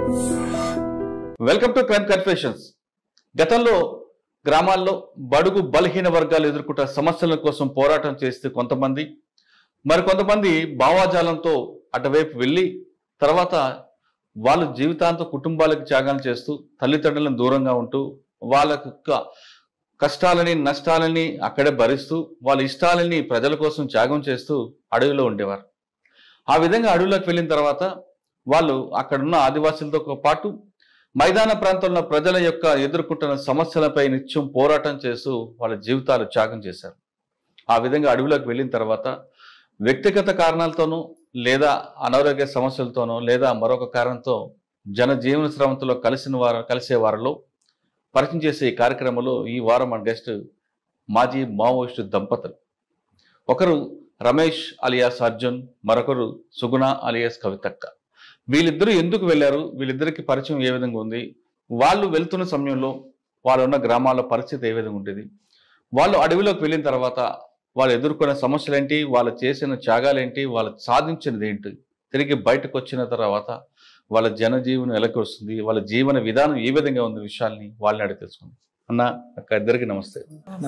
Welcome to crime confessions గతంలో గ్రామాల్లో బడుగు బలహీన వర్గాలు ఎదుర్కొంటున్న సమస్యల కోసం పోరాటం చేస్తే కొంతమంది మరికొంతమంది భావాజాలంతో అటువైపు వెళ్ళి తర్వాత వాళ్ళు జీవితాంతం కుటుంబాలకు త్యాగాలు చేస్తూ తల్లిదండ్రులను దూరంగా ఉంటూ వాళ్ళ యొక్క కష్టాలని నష్టాలని అక్కడే భరిస్తూ వాళ్ళ ఇష్టాలని ప్రజల కోసం త్యాగం చేస్తూ అడవిలో ఉండేవారు ఆ విధంగా అడవిలోకి వెళ్ళిన తర్వాత వాళ్ళు అక్కడున్న ఆదివాసులతో పాటు మైదాన ప్రాంతంలో ప్రజల యొక్క ఎదుర్కొంటున్న సమస్యలపై నిత్యం పోరాటం చేస్తూ వాళ్ళ జీవితాలు త్యాగం చేశారు ఆ విధంగా అడవిలోకి వెళ్ళిన తర్వాత వ్యక్తిగత కారణాలతోనూ లేదా అనారోగ్య సమస్యలతోనో లేదా మరొక కారణంతో జన జీవన శ్రమంతో కలిసిన వారు కలిసే వారిలో పరిచయం చేసే ఈ కార్యక్రమంలో ఈ వారం మన గెస్ట్ మాజీ మావోయిస్టు దంపతులు ఒకరు రమేష్ అలియాస్ అర్జున్ మరొకరు సుగుణ అలియాస్ కవితక్క వీళ్ళిద్దరూ ఎందుకు వెళ్ళారు వీళ్ళిద్దరికి పరిచయం ఏ విధంగా ఉంది వాళ్ళు వెళ్తున్న సమయంలో వాళ్ళు ఉన్న గ్రామాల పరిస్థితి ఏ విధంగా ఉండేది వాళ్ళు అడవిలోకి వెళ్ళిన తర్వాత వాళ్ళు ఎదుర్కొన్న సమస్యలు ఏంటి వాళ్ళు చేసిన త్యాగాలేంటి వాళ్ళు సాధించినది ఏంటి తిరిగి బయటకు వచ్చిన తర్వాత వాళ్ళ జనజీవనం ఎలాగ వస్తుంది వాళ్ళ జీవన విధానం ఏ విధంగా ఉంది విషయాల్ని వాళ్ళని అడిగి తెలుసుకుంది అన్న అక్క ఇద్దరికి నమస్తే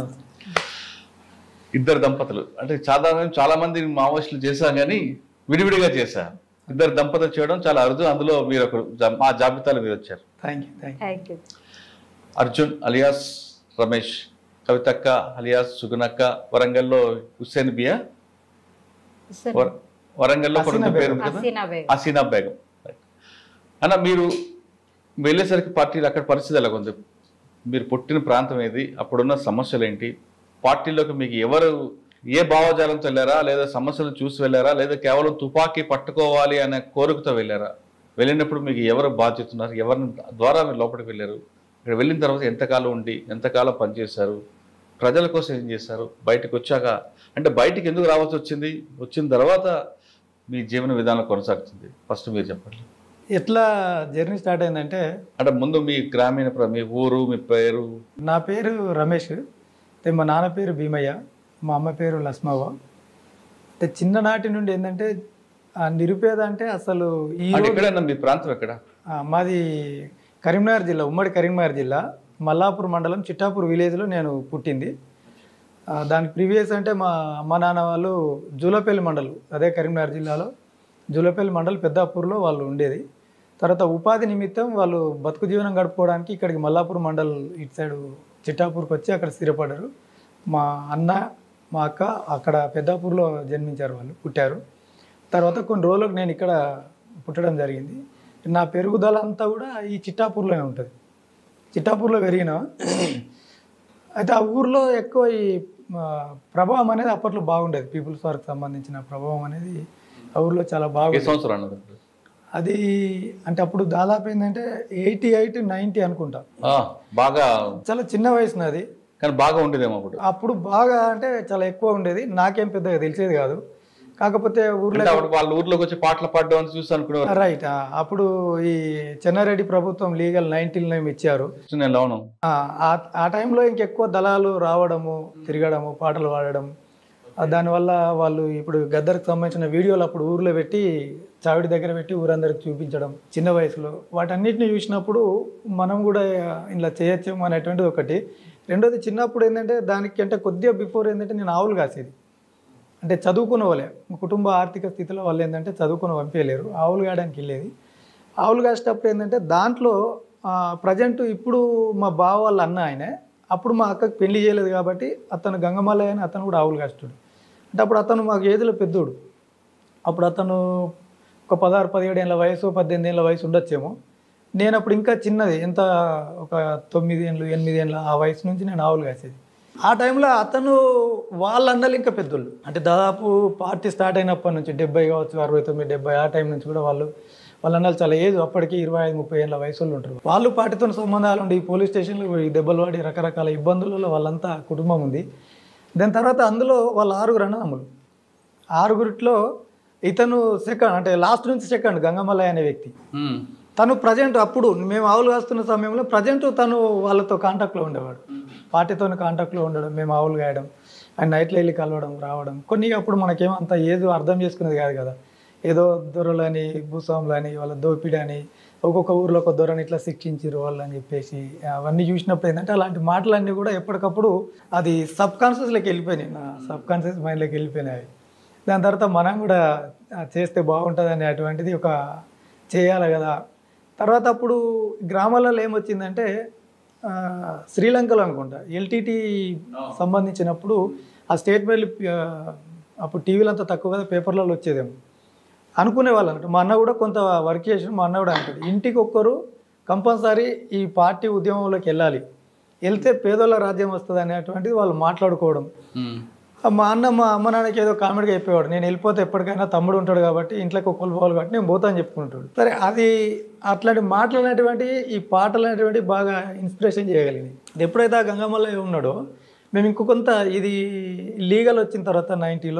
ఇద్దరు దంపతులు అంటే సాధారణంగా చాలా మంది మావోయిస్టులు చేశాం కానీ విడివిడిగా చేశారు ఇద్దరు దంపతులు చేయడం చాలా అరుదు అందులో మీరు ఒకరు జా- మా జాబితాలో మీరు వచ్చారు thank you thank thank you Arjun alias Ramesh కవితక్క అలియాస్ సుగుణక్క వరంగల్లో హుస్సేన్ బియా వర- వరంగల్లో హసీనా కొడుకు పేరు బేగం. ఉంది కదా హసీనా బేగం హసీనా బేగం అన్న మీరు వెళ్ళేసరికి పార్టీలు అక్కడ పరిస్థితి ఎలాగుంది మీరు పుట్టిన ప్రాంతం ఏది అప్పుడున్న సమస్యలు ఏంటి పార్టీలోకి మీకు ఎవరు ఏ భావజాలంతో వెళ్ళారా లేదా సమస్యలు చూసి వెళ్ళారా లేదా కేవలం తుపాకీ పట్టుకోవాలి అనే కోరికతో వెళ్ళారా వెళ్ళినప్పుడు మీకు ఎవరు బాధ్యత ఉన్నారు ఎవరిని ద్వారా మీరు లోపలికి వెళ్ళారు ఇక్కడ వెళ్ళిన తర్వాత ఎంతకాలం ఉండి ఎంతకాలం పనిచేశారు ప్రజల కోసం ఏం చేశారు బయటకు వచ్చాక అంటే బయటికి ఎందుకు రావాల్సి వచ్చింది వచ్చిన తర్వాత మీ జీవన విధానం కొనసాగుతుంది ఫస్ట్ మీరు చెప్పండి ఎట్లా జర్నీ స్టార్ట్ అయిందంటే అంటే ముందు మీ గ్రామీణ ప్ర- మీ ఊరు మీ పేరు నా పేరు రమేష్ అయితే మా నాన్న పేరు భీమయ్య మా అమ్మ పేరు లక్ష్మవ్వ అంటే చిన్ననాటి నుండి ఏంటంటే ఆ నిరుపేద అంటే అసలు ఈ అంటే రోజు- ఎక్కడన్నా మీ ప్రాంతం ఎక్కడ ఆ, మాది కరీంనగర్ జిల్లా ఉమ్మడి కరీంనగర్ జిల్లా మల్లాపూర్ మండలం చిట్టాపూర్ విలేజ్లో నేను పుట్టింది ఆ, దానికి ప్రీవియస్ అంటే మా అమ్మ నాన్న వాళ్ళు జూలపల్లి మండలం అదే కరీంనగర్ జిల్లాలో జూలపల్లి మండల్ పెద్దాపూర్లో వాళ్ళు ఉండేది తర్వాత ఉపాధి నిమిత్తం వాళ్ళు బతుకు జీవనం గడుపుకోవడానికి ఇక్కడికి మల్లాపూర్ మండల్ ఇటు సైడ్ చిట్టాపూర్కి వచ్చి అక్కడ స్థిరపడ్డారు మా అన్న మా అక్క అక్కడ పెద్దాపూర్లో జన్మించారు వాళ్ళు పుట్టారు తర్వాత కొన్ని రోజులకు నేను ఇక్కడ పుట్టడం జరిగింది నా పెరుగుదల అంతా కూడా ఈ చిట్టాపూర్లోనే ఉంటుంది చిట్టాపూర్లో పెరిగిన అయితే ఆ ఊర్లో ఎక్కువ ఈ ఆ, ప్రభావం అనేది అప్పట్లో బాగుండేది పీపుల్స్ వారికి సంబంధించిన ప్రభావం అనేది ఆ ఊర్లో చాలా ఏ బాగుంది సంవత్సరం అన్నది అది అంటే అప్పుడు దాదాపు ఏంటంటే ఎయిటీ ఎయిట్ నైంటీ అనుకుంటా ఆ, బాగా చాలా చిన్న వయసు నాది కానీ బాగా ఉండేదేమో అప్పుడు అప్పుడు బాగా అంటే చాలా ఎక్కువ ఉండేది నాకేం పెద్దగా తెలిసేది కాదు కాకపోతే ఊర్లో అంటే అప్పుడు వాళ్ళ ఊర్లోకి వచ్చి పాటలు పాడడం అని చూసి అనుకునేవారు రైట్ అప్పుడు ఈ చెన్నారెడ్డి ప్రభుత్వం లీగల్ నైన్టీన్ నైన్ ఇచ్చారు నేను లోను ఆ, ఆ- ఆ టైంలో ఇంకెక్కువ దళాలు రావడము తిరగడము పాటలు పాడడం ఆ, దానివల్ల వాళ్ళు ఇప్పుడు గద్దరికి సంబంధించిన వీడియోలు అప్పుడు ఊర్లో పెట్టి చావిడి దగ్గర పెట్టి ఊరందరికి చూపించడం చిన్న వయసులో వాటన్నిటిని చూసినప్పుడు మనం కూడా ఇలా చేయొచ్చేమో అనేటువంటిది ఒకటి రెండోది చిన్నప్పుడు ఏంటంటే దానికి అంటే కొద్దిగా బిఫోర్ ఏంటంటే నేను ఆవులు కాసేది అంటే చదువుకున్న వాళ్ళే కుటుంబ ఆర్థిక స్థితిలో వాళ్ళు ఏంటంటే చదువుకుని పంపించలేరు ఆవులు కాయడానికి వెళ్ళేది ఆవులు కాసేటప్పుడు ఏంటంటే దాంట్లో ప్రజెంట్ ఇప్పుడు మా బావ వాళ్ళ అన్న ఆయనే అప్పుడు మా అక్కకి పెళ్లి చేయలేదు కాబట్టి అతను గంగమల్లయ్య అని అతను కూడా ఆవులు కాస్తాడు అంటే అప్పుడు అతను మాకు ఏజ్లో పెద్దోడు అప్పుడు అతను ఒక పదహారు పదిహేడు ఏళ్ళ వయసు పద్దెనిమిది ఏళ్ళ వయసు ఉండొచ్చేమో నేను అప్పుడు ఇంకా చిన్నది ఎంత ఒక తొమ్మిది ఏళ్ళు ఎనిమిది ఏళ్ళ ఆ వయసు నుంచి నేను ఆవులు కాసేది ఆ టైంలో అతను వాళ్ళ అన్నలు ఇంకా పెద్దోళ్ళు అంటే దాదాపు పార్టీ స్టార్ట్ అయినప్పటి నుంచి డెబ్బై కావచ్చు అరవై తొమ్మిది డెబ్బై ఆ టైం నుంచి కూడా వాళ్ళు వాళ్ళ అన్నలు చాలా ఏజ్ అప్పటికి ఇరవై ఐదు ముప్పై ఏళ్ళ వయసులో ఉంటారు వాళ్ళు పార్టీతో సంబంధాలు ఉండి ఈ పోలీస్ స్టేషన్లో ఈ దెబ్బలు పడి రకరకాల ఇబ్బందులలో వాళ్ళంతా కుటుంబం ఉంది దాని తర్వాత అందులో వాళ్ళ ఆరుగురు అన్నదమ్ములు ఆరుగురిట్లో ఇతను సెకండ్ అంటే లాస్ట్ నుంచి సెకండ్ గంగమల్లయ్య అనే వ్యక్తి ఉమ్. తను ప్రజెంట్ అప్పుడు మేము ఆవులు కాస్తున్న సమయంలో ప్రజెంట్ తను వాళ్ళతో కాంటాక్ట్లో ఉండేవాడు పార్టీతో కాంటాక్ట్లో ఉండడం మేము ఆవులు కాయడం ఆయన నైట్లో వెళ్ళి కలవడం రావడం కొన్ని అప్పుడు మనకేమో అంత ఏదో అర్థం చేసుకునేది కాదు కదా ఏదో దొరలని భూస్వాములని వాళ్ళ దోపిడీ అని ఒక్కొక్క ఊర్లో ఒక దొరని ఇట్లా శిక్షించారు వాళ్ళు అని చెప్పేసి అవన్నీ చూసినప్పుడు ఏంటంటే అలాంటి మాటలన్నీ కూడా ఎప్పటికప్పుడు అది సబ్ కాన్షియస్లోకి వెళ్ళిపోయినాయి నా సబ్ కాన్షియస్ మైండ్లోకి వెళ్ళిపోయినాయి దాని తర్వాత మనం కూడా ఆ, చేస్తే బాగుంటుంది అనేటువంటిది ఒక చేయాలి కదా తర్వాత అప్పుడు గ్రామాలలో ఏమొచ్చిందంటే ఆ, శ్రీలంకలో అనుకుంటా ఎల్టీటీ సంబంధించినప్పుడు ఆ స్టేట్మెంట్లు ఆ, అప్పుడు టీవీలో అంతా తక్కువ కదా పేపర్లలో వచ్చేదేమో అనుకునే వాళ్ళు అన్నట్టు మా అన్న కూడా కొంత వర్క్ చేసిన మా అన్న కూడా అంటాడు ఇంటికి ఒక్కరు కంపల్సరీ ఈ పార్టీ ఉద్యమంలోకి వెళ్ళాలి వెళ్తే పేదోళ్ళ రాజ్యం వస్తుంది అనేటువంటిది వాళ్ళు మాట్లాడుకోవడం ఉమ్. ఆ మా అన్న మా అమ్మ నాన్నకి ఏదో కామెడీగా చెప్పేవాడు నేను వెళ్ళిపోతే ఎప్పటికైనా తమ్ముడు ఉంటాడు కాబట్టి ఇంట్లోకి ఒక్కరు పోవాలి కాబట్టి నేను పోతా అని చెప్పుకుంటాడు సరే అది అట్లాంటి మాటలు అనేటువంటి ఈ పాటలు అనేటువంటి బాగా ఇన్స్పిరేషన్ చేయగలిగింది ఇది ఎప్పుడైతే ఆ గంగమ్మలో ఉన్నాడో మేము ఇంకో కొంత ఇది లీగల్ వచ్చిన తర్వాత నైంటీలో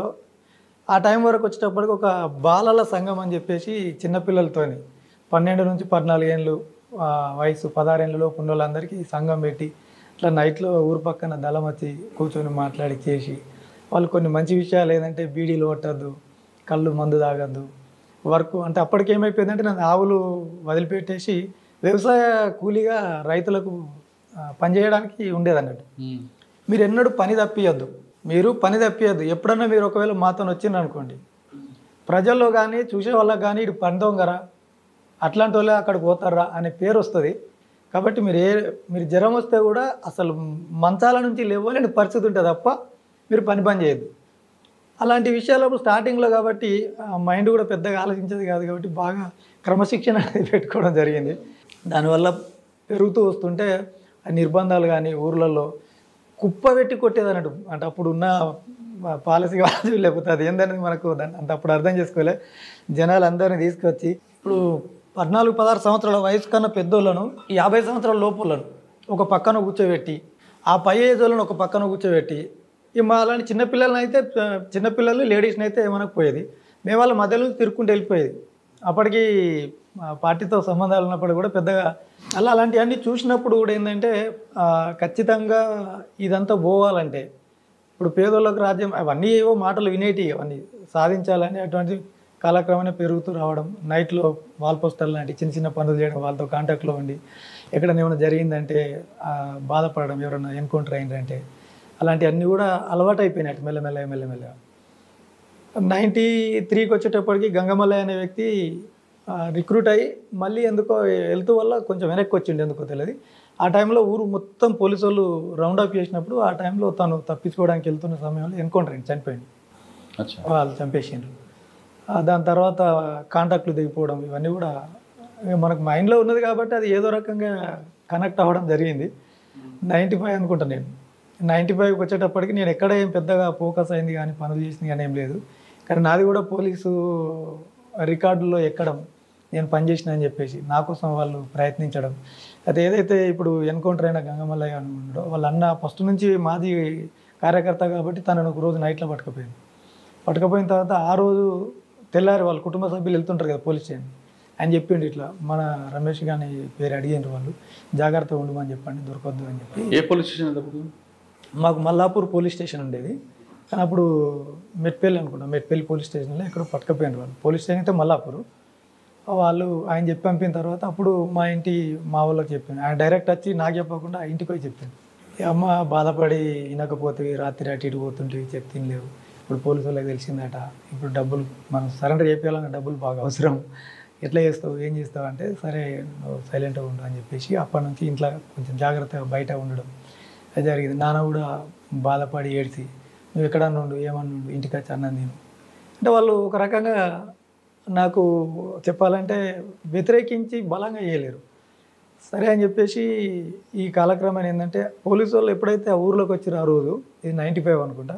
ఆ టైం వరకు వచ్చేటప్పటికి ఒక బాలల సంఘం అని చెప్పేసి చిన్నపిల్లలతోని పన్నెండు నుంచి పద్నాలుగు ఏళ్ళు ఆ, వయసు పదహారేళ్ళలో ఉన్న వాళ్ళందరికీ సంఘం పెట్టి ఇట్లా నైట్లో ఊరు పక్కన దళం వచ్చి కూర్చొని మాట్లాడి చేసి వాళ్ళు కొన్ని మంచి విషయాలు ఏంటంటే బీడీలు కొట్టద్దు కళ్ళు మందు తాగద్దు వర్క్ అంటే అప్పటికి ఏమైపోయిందంటే నేను ఆవులు వదిలిపెట్టేసి వ్యవసాయ కూలీగా రైతులకు ఆ, పనిచేయడానికి ఉండేది అన్నట్టు ఉమ్. మీరు ఎన్నడూ పని తప్పియద్దు మీరు పని తప్పియద్దు ఎప్పుడన్నా మీరు ఒకవేళ మాతో వచ్చిండ్రు అనుకోండి ప్రజల్లో కానీ చూసే వాళ్ళకి కానీ ఇటు పని దొంగరా అట్లాంటి వాళ్ళే అక్కడికి పోతారా అనే పేరు వస్తుంది కాబట్టి మీరు ఏ మీరు జ్వరం వస్తే కూడా అసలు మంచాల నుంచి లేవలేని పరిస్థితి ఉంటుంది తప్ప మీరు పని పని చేయొద్దు అలాంటి విషయాలు స్టార్టింగ్లో కాబట్టి మైండ్ కూడా పెద్దగా ఆలోచించేది కాదు కాబట్టి బాగా క్రమశిక్షణ అనేది పెట్టుకోవడం జరిగింది దానివల్ల పెరుగుతూ వస్తుంటే ఆ నిర్బంధాలు కానీ ఊర్లలో కుప్ప పెట్టి కొట్టేది అన్నట్టు అంటే అప్పుడు ఉన్న పాలసీ కావచ్చు లేకపోతే అది ఏందనేది మనకు దాన్ని అంత అప్పుడు అర్థం చేసుకోలే జనాలు అందరినీ తీసుకొచ్చి ఇప్పుడు పద్నాలుగు పదహారు సంవత్సరాల వయసు కన్నా పెద్దోళ్ళను యాభై సంవత్సరాల లోపులను ఒక పక్కన కూర్చోబెట్టి ఆ పై ఏజ్ వాళ్ళని ఒక పక్కన కూర్చోబెట్టి ఈ మా అలాంటి చిన్నపిల్లలని అయితే ఆ, చిన్నపిల్లలు లేడీస్ని అయితే ఏమనకపోయేది మేము వాళ్ళ మధ్యలో నుంచి తిరుక్కుంటూ వెళ్ళిపోయేది అప్పటికి ఆ, పార్టీతో సంబంధాలు ఉన్నప్పుడు కూడా పెద్దగా అలా అలాంటివన్నీ చూసినప్పుడు కూడా ఏంటంటే ఆ, ఖచ్చితంగా ఇదంతా పోవాలంటే ఇప్పుడు పేదోళ్ళకు రాజ్యం అవన్నీ ఏవో మాటలు వినేటి అవన్నీ సాధించాలని అటువంటి కాలక్రమేణా పెరుగుతూ రావడం నైట్లో వాల్ పోస్టర్లు లాంటి చిన్న చిన్న పనులు చేయడం వాళ్ళతో కాంటాక్ట్లో ఉండి ఎక్కడైనా ఏమైనా జరిగిందంటే ఆ, బాధపడడం ఎవరైనా ఎన్కౌంటర్ అయిందంటే అలాంటివన్నీ కూడా అలవాటు అయిపోయినట్టు మెల్లమెల్లగా మెల్లమెల్లగా నైంటీ త్రీకి వచ్చేటప్పటికి గంగమల్లయ్య అనే వ్యక్తి రిక్రూట్ అయ్యి మళ్ళీ ఎందుకో వెళ్తూ వల్ల కొంచెం వెనక్కి వచ్చిండు ఎందుకో తెలియదు ఆ టైంలో ఊరు మొత్తం పోలీసు వాళ్ళు రౌండ్ అప్ చేసినప్పుడు ఆ టైంలో తను తప్పించుకోవడానికి వెళ్తున్న సమయంలో ఎన్కౌంటర్ అయింది చనిపోయింది అచ్చా వాళ్ళు చంపేసిండ్రు ఆ దాని తర్వాత కాంటాక్ట్లు దిగిపోవడం ఇవన్నీ కూడా ఇక మనకు మైండ్లో ఉన్నది కాబట్టి అది ఏదో రకంగా కనెక్ట్ అవ్వడం జరిగింది నైంటీ ఫైవ్ అనుకుంటా నేను నైంటీ ఫైవ్కి వచ్చేటప్పటికి నేను ఎక్కడ ఏం పెద్దగా ఫోకస్ అయింది కానీ పనులు చేసింది కానీ ఏం లేదు కానీ నాది కూడా పోలీసు రికార్డుల్లో ఎక్కడం నేను పనిచేసిన అని చెప్పేసి నా కోసం వాళ్ళు ప్రయత్నించడం అది ఏదైతే ఇప్పుడు ఎన్కౌంటర్ అయిన గంగమల్లయ్య అని ఉన్నాడో వాళ్ళ అన్న ఫస్ట్ నుంచి మాది కార్యకర్త కాబట్టి తనను ఒక రోజు నైట్లో పట్టుకుపోయింది పట్టుకపోయిన తర్వాత ఆ రోజు తెల్లారి వాళ్ళ కుటుంబ సభ్యులు వెళ్తుంటారు కదా పోలీస్ స్టేషన్ ఆయన చెప్పిండు ఇట్లా మన రమేష్ గాని పేరు అడిగిండ్రు వాళ్ళు జాగ్రత్తగా ఉండమని చెప్పండి దొరకొద్దు అని చెప్పి ఏ పోలీస్ స్టేషన్ అది అప్పుడు మాకు మల్లాపూర్ పోలీస్ స్టేషన్ ఉండేది కానీ అప్పుడు మెట్పల్లి అనుకుంటా మెట్పల్లి పోలీస్ స్టేషన్లో ఎక్కడో పట్టుకపోయినారు వాళ్ళు పోలీస్ స్టేషన్ అయితే మల్లాపూర్ వాళ్ళు ఆయన చెప్పి పంపిన తర్వాత అప్పుడు మా ఇంటి మా వాళ్ళకి చెప్పాను ఆయన డైరెక్ట్ వచ్చి నాకు చెప్పకుండా ఆ ఇంటికి పోయి చెప్పాను ఈ అమ్మ బాధపడి వినకపోతే రాత్రి అటు ఇటు పోతుంటే చెప్తే లేవు ఇప్పుడు పోలీసు వాళ్ళకి తెలిసిందట ఇప్పుడు డబ్బులు మనం సరెండర్ చేయాలన్న డబ్బులు బాగా అవసరం ఎట్లా చేస్తావు ఏం చేస్తావు అంటే సరే నువ్వు సైలెంట్గా ఉండు అని చెప్పేసి అప్పటి నుంచి ఇంట్లో కొంచెం జాగ్రత్తగా బయట ఉండడం అది జరిగింది నాన్న కూడా బాధపడి ఏడ్చి నువ్వు ఎక్కడన్నా ఉండు ఏమన్నా ఉండు ఇంటికి వచ్చి అన్నాను నేను అంటే వాళ్ళు ఒక రకంగా నాకు చెప్పాలంటే వ్యతిరేకించి బలంగా చేయలేరు సరే అని చెప్పేసి ఈ కాలక్రమేణా ఏంటంటే పోలీసు వాళ్ళు ఎప్పుడైతే ఆ ఊర్లోకి వచ్చారో ఆ రోజు ఇది నైంటీ ఫైవ్ అనుకుంటా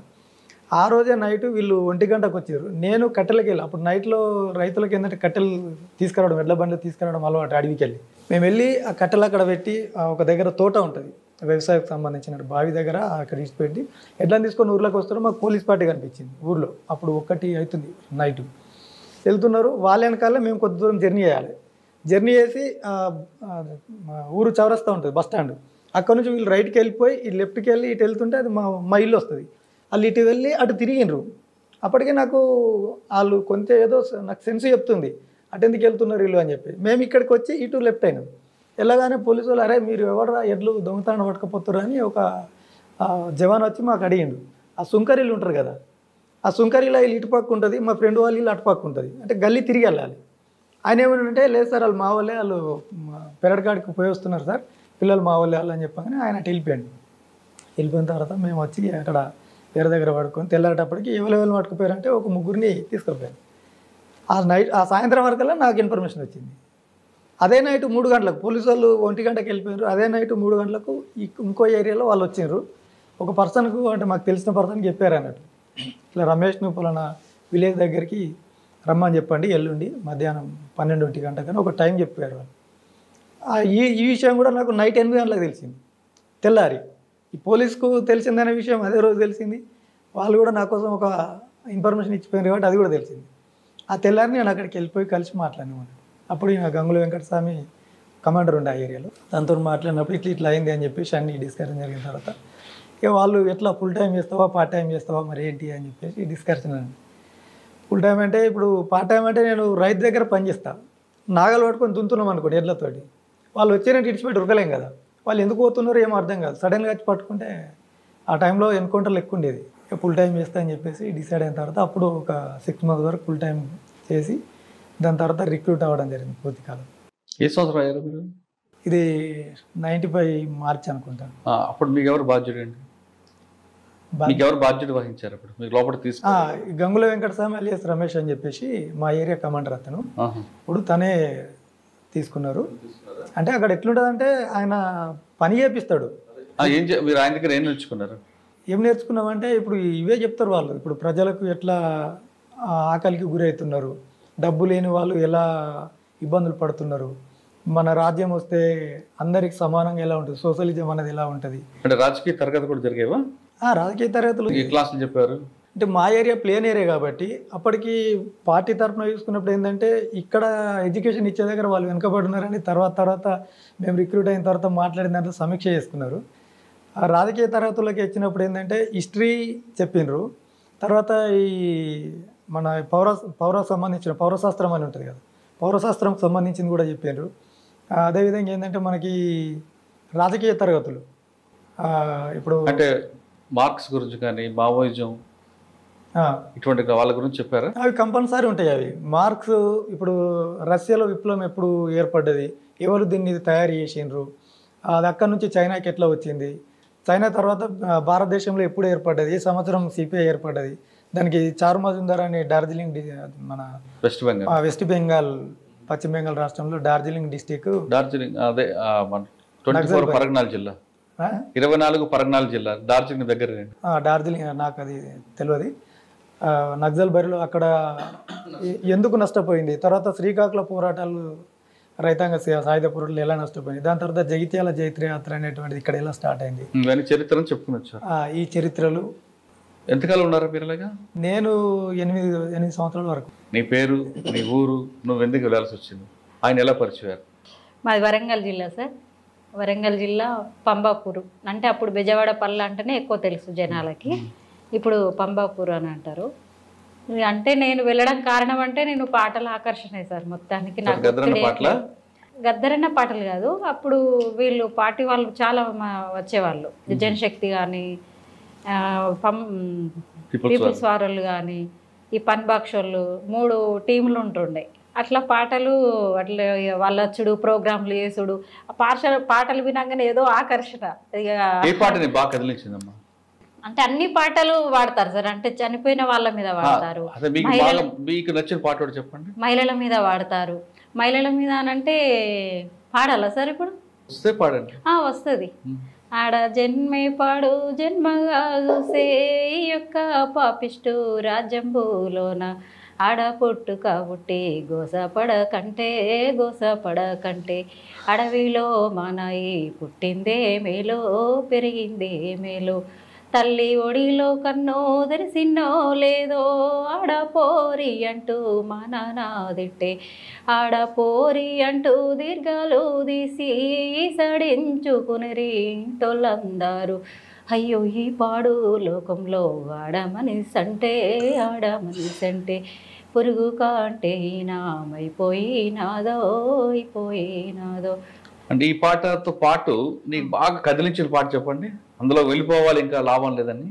ఆ రోజే నైట్ వీళ్ళు ఒంటి గంటకు వచ్చారు నేను కట్టెలకి వెళ్ళి అప్పుడు నైట్లో రైతులకి ఏంటంటే కట్టెలు తీసుకురావడం ఎడ్ల బండ్లు తీసుకురావడం అలవాటు అడవికి వెళ్ళి మేము వెళ్ళి ఆ కట్టెలు అక్కడ పెట్టి ఆ ఒక దగ్గర తోట ఉంటుంది వ్యవసాయకు సంబంధించిన బావి దగ్గర అక్కడ ఇచ్చిపెట్టి ఎడ్లను తీసుకొని ఊర్లోకి వస్తారు మాకు పోలీస్ పార్టీ కనిపించింది ఊర్లో అప్పుడు ఒకటి అవుతుంది నైట్ వెళ్తున్నారు వాళ్ళ వెనకాల మేము కొద్ది దూరం జర్నీ చేయాలి జర్నీ చేసి ఆ, ఆ, మా ఊరు చౌరస్తా ఉంటుంది బస్ స్టాండ్ అక్కడ నుంచి వీళ్ళు రైట్కి వెళ్ళిపోయి ఈ లెఫ్ట్కి వెళ్ళి ఇటు వెళ్తుంటే అది మా మా ఇల్లు వస్తుంది వాళ్ళు ఇటు వెళ్ళి అటు తిరిగిండ్రు అప్పటికే నాకు వాళ్ళు కొంత ఏదో స- నాకు సెన్స్ చెప్తుంది అటు ఎందుకు వెళ్తున్నారు వీళ్ళు అని చెప్పి మేము ఇక్కడికి వచ్చి ఇటు లెఫ్ట్ అయినాం వెళ్ళగానే పోలీసు వాళ్ళు అరే మీరు ఎవడరా ఎడ్లు దొంగతనం పట్టుకపోతారు అని ఒక ఆ, జవాన్ వచ్చి మాకు అడిగిండు ఆ సుంకరీలు ఉంటారు కదా ఆ సుంకరీలో వీళ్ళు ఇటు పక్క ఉంటుంది మా ఫ్రెండ్ వాళ్ళు వీళ్ళు అటు పక్క ఉంటుంది అంటే గల్లీ తిరిగి వెళ్ళాలి ఆయన ఏమంటే లేదు సార్ వాళ్ళు మా వాళ్ళే వాళ్ళు పెరడ్ కాడికి పోయి వస్తున్నారు సార్ పిల్లలు మా వాళ్ళే వాళ్ళు అని చెప్పగానే ఆయన అటు వెళ్ళిపోయాడు వెళ్ళిపోయిన తర్వాత మేము వచ్చి అక్కడ వేరే దగ్గర పడుకొని తెల్లారేటప్పటికి ఎవరెవరు పట్టుకుపోయారంటే ఒక ముగ్గురిని తీసుకుపోయాను ఆ నైట్ ఆ సాయంత్రం వరకల్లా నాకు ఇన్ఫర్మేషన్ వచ్చింది అదే నైట్ మూడు గంటలకు పోలీసు వాళ్ళు ఒంటి గంటకి వెళ్ళిపోయారు అదే నైట్ మూడు గంటలకు ఈ- ఇంకో ఏరియాలో వాళ్ళు వచ్చిండ్రు ఒక పర్సన్కు అంటే మాకు తెలిసిన పర్సన్కి చెప్పారు అన్నట్టు ఇట్లా రమేష్ను పలానా విలేజ్ దగ్గరికి రమ్మని చెప్పండి ఎల్లుండి మధ్యాహ్నం పన్నెండుంటి గంటకని ఒక టైం చెప్పారు వాళ్ళు ఆ ఈ ఈ విషయం కూడా నాకు నైట్ ఎనిమిది గంటలకు తెలిసింది తెల్లారి ఈ పోలీస్కు తెలిసిందనే విషయం అదే రోజు తెలిసింది వాళ్ళు కూడా నా కోసం ఒక ఇన్ఫర్మేషన్ ఇచ్చిపోయారు కాబట్టి అది కూడా తెలిసింది ఆ తెల్లారి నేను అక్కడికి వెళ్ళిపోయి కలిసి మాట్లాడినాను అప్పుడు ఈయన గంగుల వెంకటస్వామి కమాండర్ ఉండే ఆ ఏరియాలో దాంతో మాట్లాడినప్పుడు ఇట్లా ఇట్లా అయింది అని చెప్పేసి అన్ని డిస్కషన్ జరిగిన తర్వాత ఇక వాళ్ళు ఎట్లా ఫుల్ టైం చేస్తావా పార్ట్ టైం చేస్తావా మరి ఏంటి అని చెప్పేసి డిస్కషన్ అండి ఫుల్ టైం అంటే ఇప్పుడు పార్ట్ టైం అంటే నేను రైతు దగ్గర పనిచేస్తా నాగలు పట్టుకొని దుంతున్నాం అనుకోండి ఎడ్లతోటి వాళ్ళు వచ్చినట్టు ఇడిచిపెట్టి ఉరకలేం కదా వాళ్ళు ఎందుకు పోతున్నారో ఏమో అర్థం కాదు సడన్గా వచ్చి పట్టుకుంటే ఆ టైంలో ఎన్కౌంటర్లు ఎక్కువ ఉండేది ఇక ఫుల్ టైం చేస్తా అని చెప్పేసి డిసైడ్ అయిన తర్వాత అప్పుడు ఒక సిక్స్ మంత్స్ వరకు ఫుల్ టైం చేసి దాని తర్వాత రిక్రూట్ అవ్వడం జరిగింది పూర్తి కాలం ఏ సంవత్సరం అయ్యారు మీరు ఇది నైంటీ ఫైవ్ మార్చ్ అనుకుంటాను ఆ, అప్పుడు మీకు ఎవరు బాధ్యుడు అండి బా- మీకు ఎవరు బాధ్యత వహించారు అప్పుడు మీకు లోపల తీసుకు ఆ, గంగుల వెంకటస్వామి అలియస్ రమేష్ అని చెప్పేసి మా ఏరియా కమాండర్ అతను ఆహా. ఇప్పుడు తనే తీసుకున్నారు అంటే అక్కడ ఎట్లుంటుందంటే ఆయన పని చేపిస్తాడు ఆ, ఏం చే- మీరు ఆయన దగ్గర ఏం నేర్చుకున్నారు ఏం నేర్చుకున్నామంటే ఇప్పుడు ఇవే చెప్తారు వాళ్ళు ఇప్పుడు ప్రజలకు ఎట్లా ఆ, ఆకలికి గురవుతున్నారు డబ్బు లేని వాళ్ళు ఎలా ఇబ్బందులు పడుతున్నారు మన రాజ్యం వస్తే అందరికి సమానంగా ఎలా ఉంటుంది సోషలిజం అనేది ఎలా ఉంటుంది అంటే రాజకీయ తరగతి కూడా జరిగేవా ఆ రాజకీయ తరగతులు ఏ క్లాసులు చెప్పారు అంటే మా ఏరియా ప్లేన్ ఏరియా కాబట్టి అప్పటికి పార్టీ తరఫున చూసుకున్నప్పుడు ఏంటంటే ఇక్కడ ఎడ్యుకేషన్ ఇచ్చే దగ్గర వాళ్ళు వెనుకబడున్నారని తర్వాత తర్వాత మేము రిక్రూట్ అయిన తర్వాత మాట్లాడిన దాంట్లో సమీక్ష చేసుకున్నారు ఆ రాజకీయ తరగతులకి వచ్చినప్పుడు ఏంటంటే హిస్టరీ చెప్పిండ్రు తర్వాత ఈ మన పౌర పౌర సంబంధించిన పౌరశాస్త్రం అని ఉంటుంది కదా పౌరశాస్త్రంకి సంబంధించింది కూడా చెప్పిండ్రు ఆ, అదేవిధంగా ఏంటంటే మనకి రాజకీయ తరగతులు ఆ, ఇప్పుడు అంటే మార్క్స్ గురించి కానీ మావోయిజం ఆ, ఇటువంటి వాళ్ళ గురించి చెప్పారా అవి కంపల్సరీ ఉంటాయి అవి మార్క్స్ ఇప్పుడు రష్యాలో విప్లవం ఎప్పుడు ఏర్పడ్డది ఎవరు దీన్ని తయారు చేసిండ్రు అది అక్కడి నుంచి చైనాకి ఎట్లా వచ్చింది చైనా తర్వాత ఆ, భారతదేశంలో ఎప్పుడు ఏర్పడ్డది ఏ సంవత్సరం సిపిఐ ఏర్పడ్డది దానికి చారు మజుందార్ అనే డార్జిలింగ్ డి- మన వెస్ట్ బెంగాల్ ఆ, వెస్ట్ బెంగాల్ పశ్చిమ బెంగాల్ రాష్ట్రంలో డార్జిలింగ్ డిస్టిక్ డార్జిలింగ్ అదే ఆ, మన ట్వంటీ ఫోర్ పరగనాల జిల్లా ఇరవై నాలుగు పరగనాల జిల్లా డార్జిలింగ్ దగ్గర డార్జిలింగ్ నాకు అది తెలియదు ఆ, నక్సల్ బరిలో అక్కడ ఎ- ఎందుకు నష్టపోయింది తర్వాత శ్రీకాకుళ పోరాటాలు రైతాంగ సే- సాయుధ పోరాటాలు ఎలా నష్టపోయింది దాని తర్వాత జగిత్యాల జైత్రయాత్ర అనేటువంటిది ఇక్కడ ఎలా స్టార్ట్ అయింది ఇవన్నీ చరిత్రను చెప్పుకుని వచ్చారు ఆ, ఈ చరిత్రలు ఎంతకాలం ఉన్నారు మీరు ఇలాగా నేను ఎనిమిది ఎనిమిది సంవత్సరాల వరకు నీ పేరు నీ ఊరు నువ్వు ఎందుకు వెళ్ళాల్సి వచ్చింది ఆయన ఎలా పరిచయారు మాది వరంగల్ జిల్లా సార్ వరంగల్ జిల్లా పంబాపూరు అంటే అప్పుడు బెజవాడ పల్లె అంటేనే ఎక్కువ తెలుసు జనాలకి ఇప్పుడు పంబాపూరు అని అంటారు ఇక అంటే నేను వెళ్ళడం కారణం అంటే నేను పాటల ఆకర్షణ సార్ మొత్తానికి నాకు గద్దరన్న ఒత్తిడి ఏం పాటలా? లేదు. గద్దరన్న పాటలు కాదు అప్పుడు వీళ్ళు పార్టీ వాళ్ళు చాలా మా- వచ్చేవాళ్ళు జనశక్తి కానీ పం పీపుల్స్ పీపుల్స్ వారోళ్ళు కానీ ఈ పన్బాక్షోళ్ళు మూడు టీంలు ఉంటుండే అట్లా పాటలు అట్లా ఇక వాళ్ళు వచ్చుడు ప్రోగ్రాంలు చేసుడు ఆ పాట పాటలు వినగానే ఏదో ఆకర్షణ ఇక ఏ పాటని బాగా కదిలించిందమ్మా అంటే అన్ని పాటలు వాడతారు సార్ అంటే చనిపోయిన వాళ్ళ మీద వాడతారు అదే మీకు బాగా మీకు నచ్చిన పాట ఒకటి చెప్పండి మహిళల మీద వాడతారు మహిళల మీద అనంటే పాడాలా సార్ ఇప్పుడు వస్తే పాడండి ఆ వస్తుంది ఆడ జన్మే పాడు జన్మగా చూసే ఈ యొక్క పాపిష్టు రాజ్యంబులోన ఆడ పుట్టు కాబట్టి గోసపడ కంటే గోసపడ కంటే అడవిలో మానాయి పుట్టిందే మేలో పెరిగిందే మేలో తల్లి ఒడిలో కన్నో తెరిసిన్నో లేదో ఆడ పోరి అంటూ మా నాన్న తిట్టే ఆడ పోరి అంటూ దీర్ఘాలు తీసి సడించుకుని ఇంటోళ్ళందరూ అయ్యో ఈ పాడు లోకంలో ఆడమనిస్ అంటే ఆడమనిస్ అంటే పురుగు కాంటే నామైపోయినాదో అయిపోయినాదో అంటే ఈ పాటతో పాటు నీకు బాగా కదిలించిన పాట చెప్పండి అందులో వెళ్ళిపోవాలి ఇంకా లాభం లేదని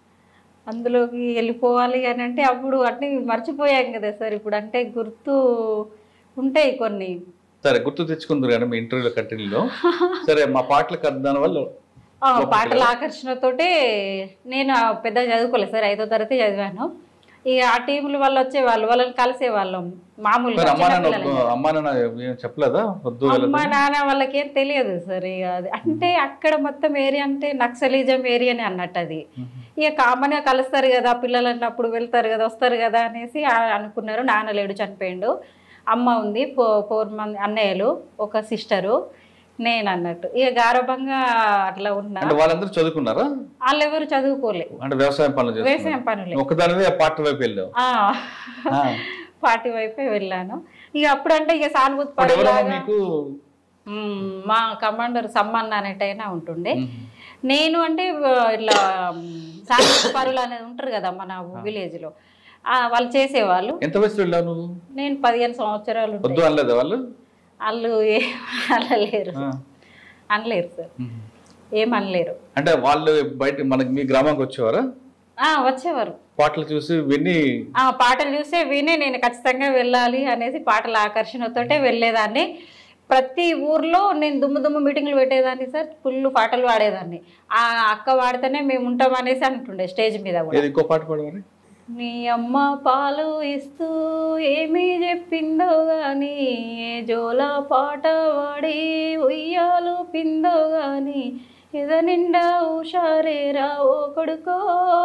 అందులోకి వెళ్ళిపోవాలి అని అంటే అప్పుడు అన్నీ మర్చిపోయాం కదా సార్ ఇప్పుడు అంటే గుర్తు ఉంటాయి కొన్ని సరే గుర్తు తెచ్చుకుందరు కానీ మీ ఇంటర్వ్యూలో కంటిన్యూలో సరే మా పాటలకు దాని వల్ల ఆ, లోపలికి పాటల వెళ్ళా? ఆకర్షణతోటే నేను ఆ పెద్ద చదువుకోలేదు సార్ ఐదో తరగతి చదివాను ఇక ఆ టీముల వాళ్ళు వచ్చేవాళ్ళు వాళ్ళని కలిసేవాళ్ళం మామూలుగా మరి అమ్మా నాన్న చిన్నపిల్లలకి. ఒప్పు- అమ్మా నాన్న ఏం చెప్పలేదా వద్దు అమ్మ వెళ్ళదు నాన్న వాళ్ళకేం తెలియదు సార్ ఇక అది అంటే అక్కడ మొత్తం ఏరియా అంటే నక్సలిజం ఏరియానే అన్నట్టు అది ఇక కామన్ గా కలుస్తారు కదా పిల్లలు అన్నప్పుడు వెళ్తారు కదా వస్తారు కదా అనేసి ఆ- అనుకున్నారు నాన్న లేడు చనిపోయిండు అమ్మ ఉంది ఫో ఫోర్ మంది అన్నయ్యలు ఒక సిస్టరు నేను అన్నట్టు ఇక గారభంగా అట్లా ఉన్నా అంటే వాళ్ళందరూ చదువుకున్నారా వాళ్ళు ఎవరు చదువుకోలే అంటే వ్యవసాయం పనులు చేస్తున్నారు వ్యవసాయం పనులే ఒకదానివే ఆ పాట వైపు వెళ్ళావు ఆ, ఆ. పార్టీ వైపే వెళ్ళాను ఇక అప్పుడంటే ఇక సానుభూతి ఇప్పుడు ఎవరమ్మా పడేలాగా మీకు మ్మ్, మా కమాండర్ సమ్మన్న అనేటైనా ఉంటుండే మ్మ్. నేను అంటే ఆ, ఇట్లా సానుభూతి పరులు అనేది ఉంటారు కదా మన విలేజ్ లో ఆ, వాళ్ళు చేసేవాళ్ళు ఎంత వయసులో వెళ్ళావు నువ్వు నేను పదిహేను సంవత్సరాలు ఉంటాయి. వద్దు అనలేదా వాళ్ళు వాళ్ళు ఏం అనలేరు ఆ. అనలేరు సార్ మ్మ్. ఏం అనలేరు అంటే వాళ్ళు బయట మనకి మీ గ్రామానికి వచ్చేవారా ఆ, వచ్చేవారు పాటలు చూసి విని ఆ పాటలు చూస్తే విని నేను ఖచ్చితంగా వెళ్ళాలి అనేసి పాటల ఆకర్షణతోటే వెళ్ళేదాన్ని ప్రతి ఊర్లో నేను దుమ్ము దుమ్ము మీటింగ్లు పెట్టేదాన్ని సార్ ఫుల్ పాటలు పాడేదాన్ని ఆ అక్క పాడితేనే మేము ఉంటాం అనేసి అంటుండే స్టేజ్ మీద కూడా ఏది ఇంకో పాట పాడమని నీ అమ్మ పాలు ఇస్తూ ఏమీ చెప్పిందో గాని ఏ జోల పాట వాడి ఉయ్యాలు పిందో గాని ఎద నిండా ఉషారేరా ఓ కొడుకో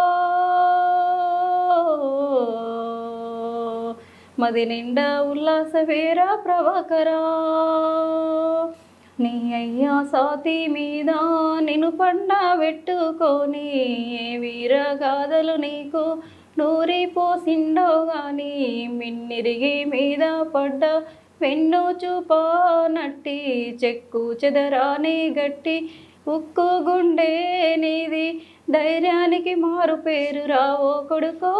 మది నిండా ఉల్లాసవేరా ప్రభాకరా నీ అయ్యా సాతి మీద నిన్ను పండ పెట్టుకొని ఏ వీర గాథలు నీకు నూరి పోసిండో గాని మిన్నిరిగి మీద పడ్డ వెన్ను చూపానట్టి చెక్కు చెదరాని గట్టి ఉక్కు గుండె నీది ధైర్యానికి మారు పేరు రావో కొడుకో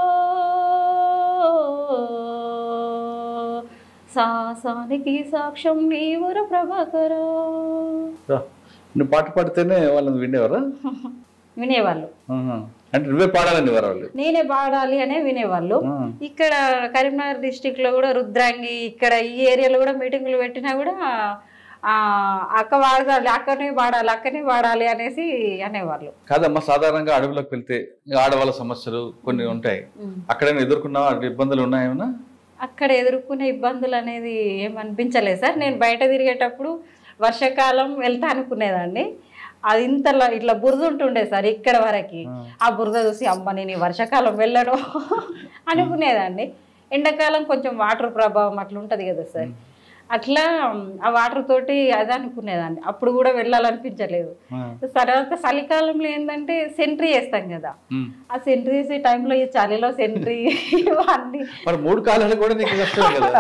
సాసానికి సాక్ష్యం నీ ఊరు ప్రభాకరా రా. నువ్వు పాట పాడితేనే వాళ్ళని వినేవారా వినేవాళ్ళు ఆహా. అంటే నువ్వే పాడాలని వాళ్ళు నేనే పాడాలి అనే వినేవాళ్ళు ఆ. ఇక్కడ కరీంనగర్ డిస్టిక్ లో కూడా రుద్రాంగి ఇక్కడ ఈ ఏరియాలో కూడా మీటింగ్లు పెట్టినా కూడా ఆ, అక్క వాడాలి అక్కనే పాడాలి అక్కనే పాడాలి అనేసి అనేవాళ్ళు కాదమ్మా సాధారణంగా అడవులకు వెళ్తే ఆడవాళ్ళ సమస్యలు కొన్ని ఉంటాయి అక్కడైనా ఎదుర్కొన్నావా అటు ఇబ్బందులు ఉన్నాయేమన్నా అక్కడ ఎదుర్కొనే ఇబ్బందులు అనేది ఏమనిపించలేదు సార్ నేను బయట తిరిగేటప్పుడు వర్షాకాలం వెళ్తా అనుకునేదాన్ని అది ఇంతలా ఇట్లా బురద ఉంటుండే సార్ ఇక్కడ వరకు ఆ బురద చూసి అమ్మ నేను ఈ వర్షాకాలం వెళ్ళను అనుకునేదాన్ని ఎండాకాలం కొంచెం వాటర్ ప్రభావం అట్లా ఉంటుంది కదా సార్ అట్లా ఆ వాటర్ తోటి అది అనుకునేదాన్ని అప్పుడు కూడా వెళ్ళాలనిపించలేదు తర్వాత చలికాలంలో ఏంటంటే సెంట్రీ చేస్తాం కదా ఉమ్. ఆ సెంట్రీ చేసే టైంలో ఈ చలిలో సెంట్రీ ఇవన్నీ మరి మూడు కాలాలు కూడా నీకు కష్టమే కదా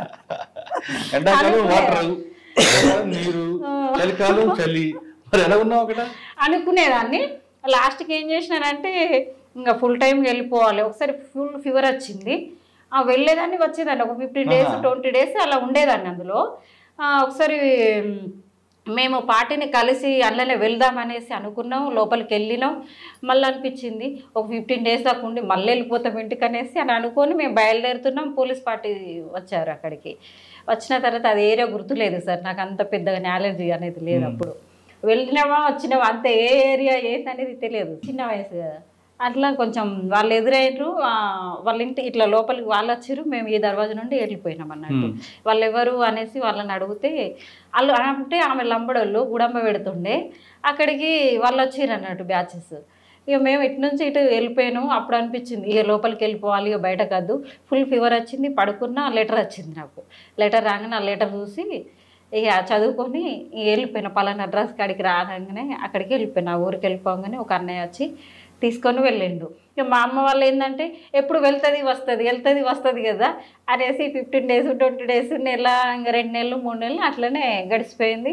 ఎండాకాలం వాటర్ నీరు చలికాలం చలి మరి ఎలా ఉన్నావు అక్కడ అనుకునేదాన్ని లాస్ట్కి ఏం చేసినానంటే ఇంకా ఫుల్ టైం వెళ్ళిపోవాలి ఒకసారి ఫుల్ ఫీవర్ వచ్చింది ఆ వెళ్ళేదాన్ని వచ్చేదాన్ని ఒక ఫిఫ్టీన్ డేస్ ఆహా. ట్వంటీ డేస్ అలా ఉండేదాన్ని అందులో ఆ, ఒకసారి మ్, మేము పార్టీని కలిసి అందులోనే వెళ్దాం అనేసి అనుకున్నాం లోపలికి వెళ్ళినాం మళ్ళీ అనిపించింది ఒక ఫిఫ్టీన్ డేస్ దాకా ఉండి మళ్ళీ వెళ్ళిపోతాం ఇంటికి అనేసి అని అనుకొని మేము బయలుదేరుతున్నాం పోలీస్ పార్టీ వచ్చారు అక్కడికి వచ్చిన తర్వాత అది ఏరియా గుర్తులేదు సార్ నాకు అంత పెద్దగా నాలెడ్జ్ అనేది లేదు మ్మ్. అప్పుడు వెళ్ళినామా వచ్చినామా అంత ఏ ఏరియా ఏంటి అనేది తెలియదు చిన్న వయసు కదా అట్లా కొంచెం వాళ్ళు ఎదురైనరు వాళ్ళ ఇంటి ఇట్లా లోపలికి వాళ్ళు వచ్చారు మేము ఈ దర్వాజా నుండి వెళ్ళిపోయినాం అన్నట్టు ఉమ్. వాళ్ళు ఎవరు అనేసి వాళ్ళని అడిగితే వాళ్ళు అంటే ఆమె లంబడోళ్ళు గుడంబ పెడుతుండే అక్కడికి వాళ్ళు వచ్చిర్రు అన్నట్టు బ్యాచెస్ ఇక మేము ఇటు నుంచి ఇటు వెళ్ళిపోయాను అప్పుడు అనిపించింది ఇక లోపలికి వెళ్ళిపోవాలి ఇక బయట కాదు ఫుల్ ఫీవర్ వచ్చింది పడుకున్న లెటర్ వచ్చింది నాకు లెటర్ రాగానే ఆ లెటర్ చూసి ఇక చదువుకొని ఇక వెళ్ళిపోయిన పలానా అడ్రస్ కాడికి రాగానే అక్కడికి వెళ్ళిపోయిన ఆ ఊరికి వెళ్ళిపోగానే ఒక అన్నయ్య వచ్చి తీసుకొని వెళ్ళిండు ఇక మా అమ్మ వాళ్ళు ఏంటంటే ఎప్పుడు వెళ్తుంది వస్తుంది వెళ్తుంది వస్తుంది కదా అనేసి ఫిఫ్టీన్ డేస్ ట్వంటీ డేస్ నెల ఇంకా రెండు నెలలు మూడు నెలలు అట్లనే గడిచిపోయింది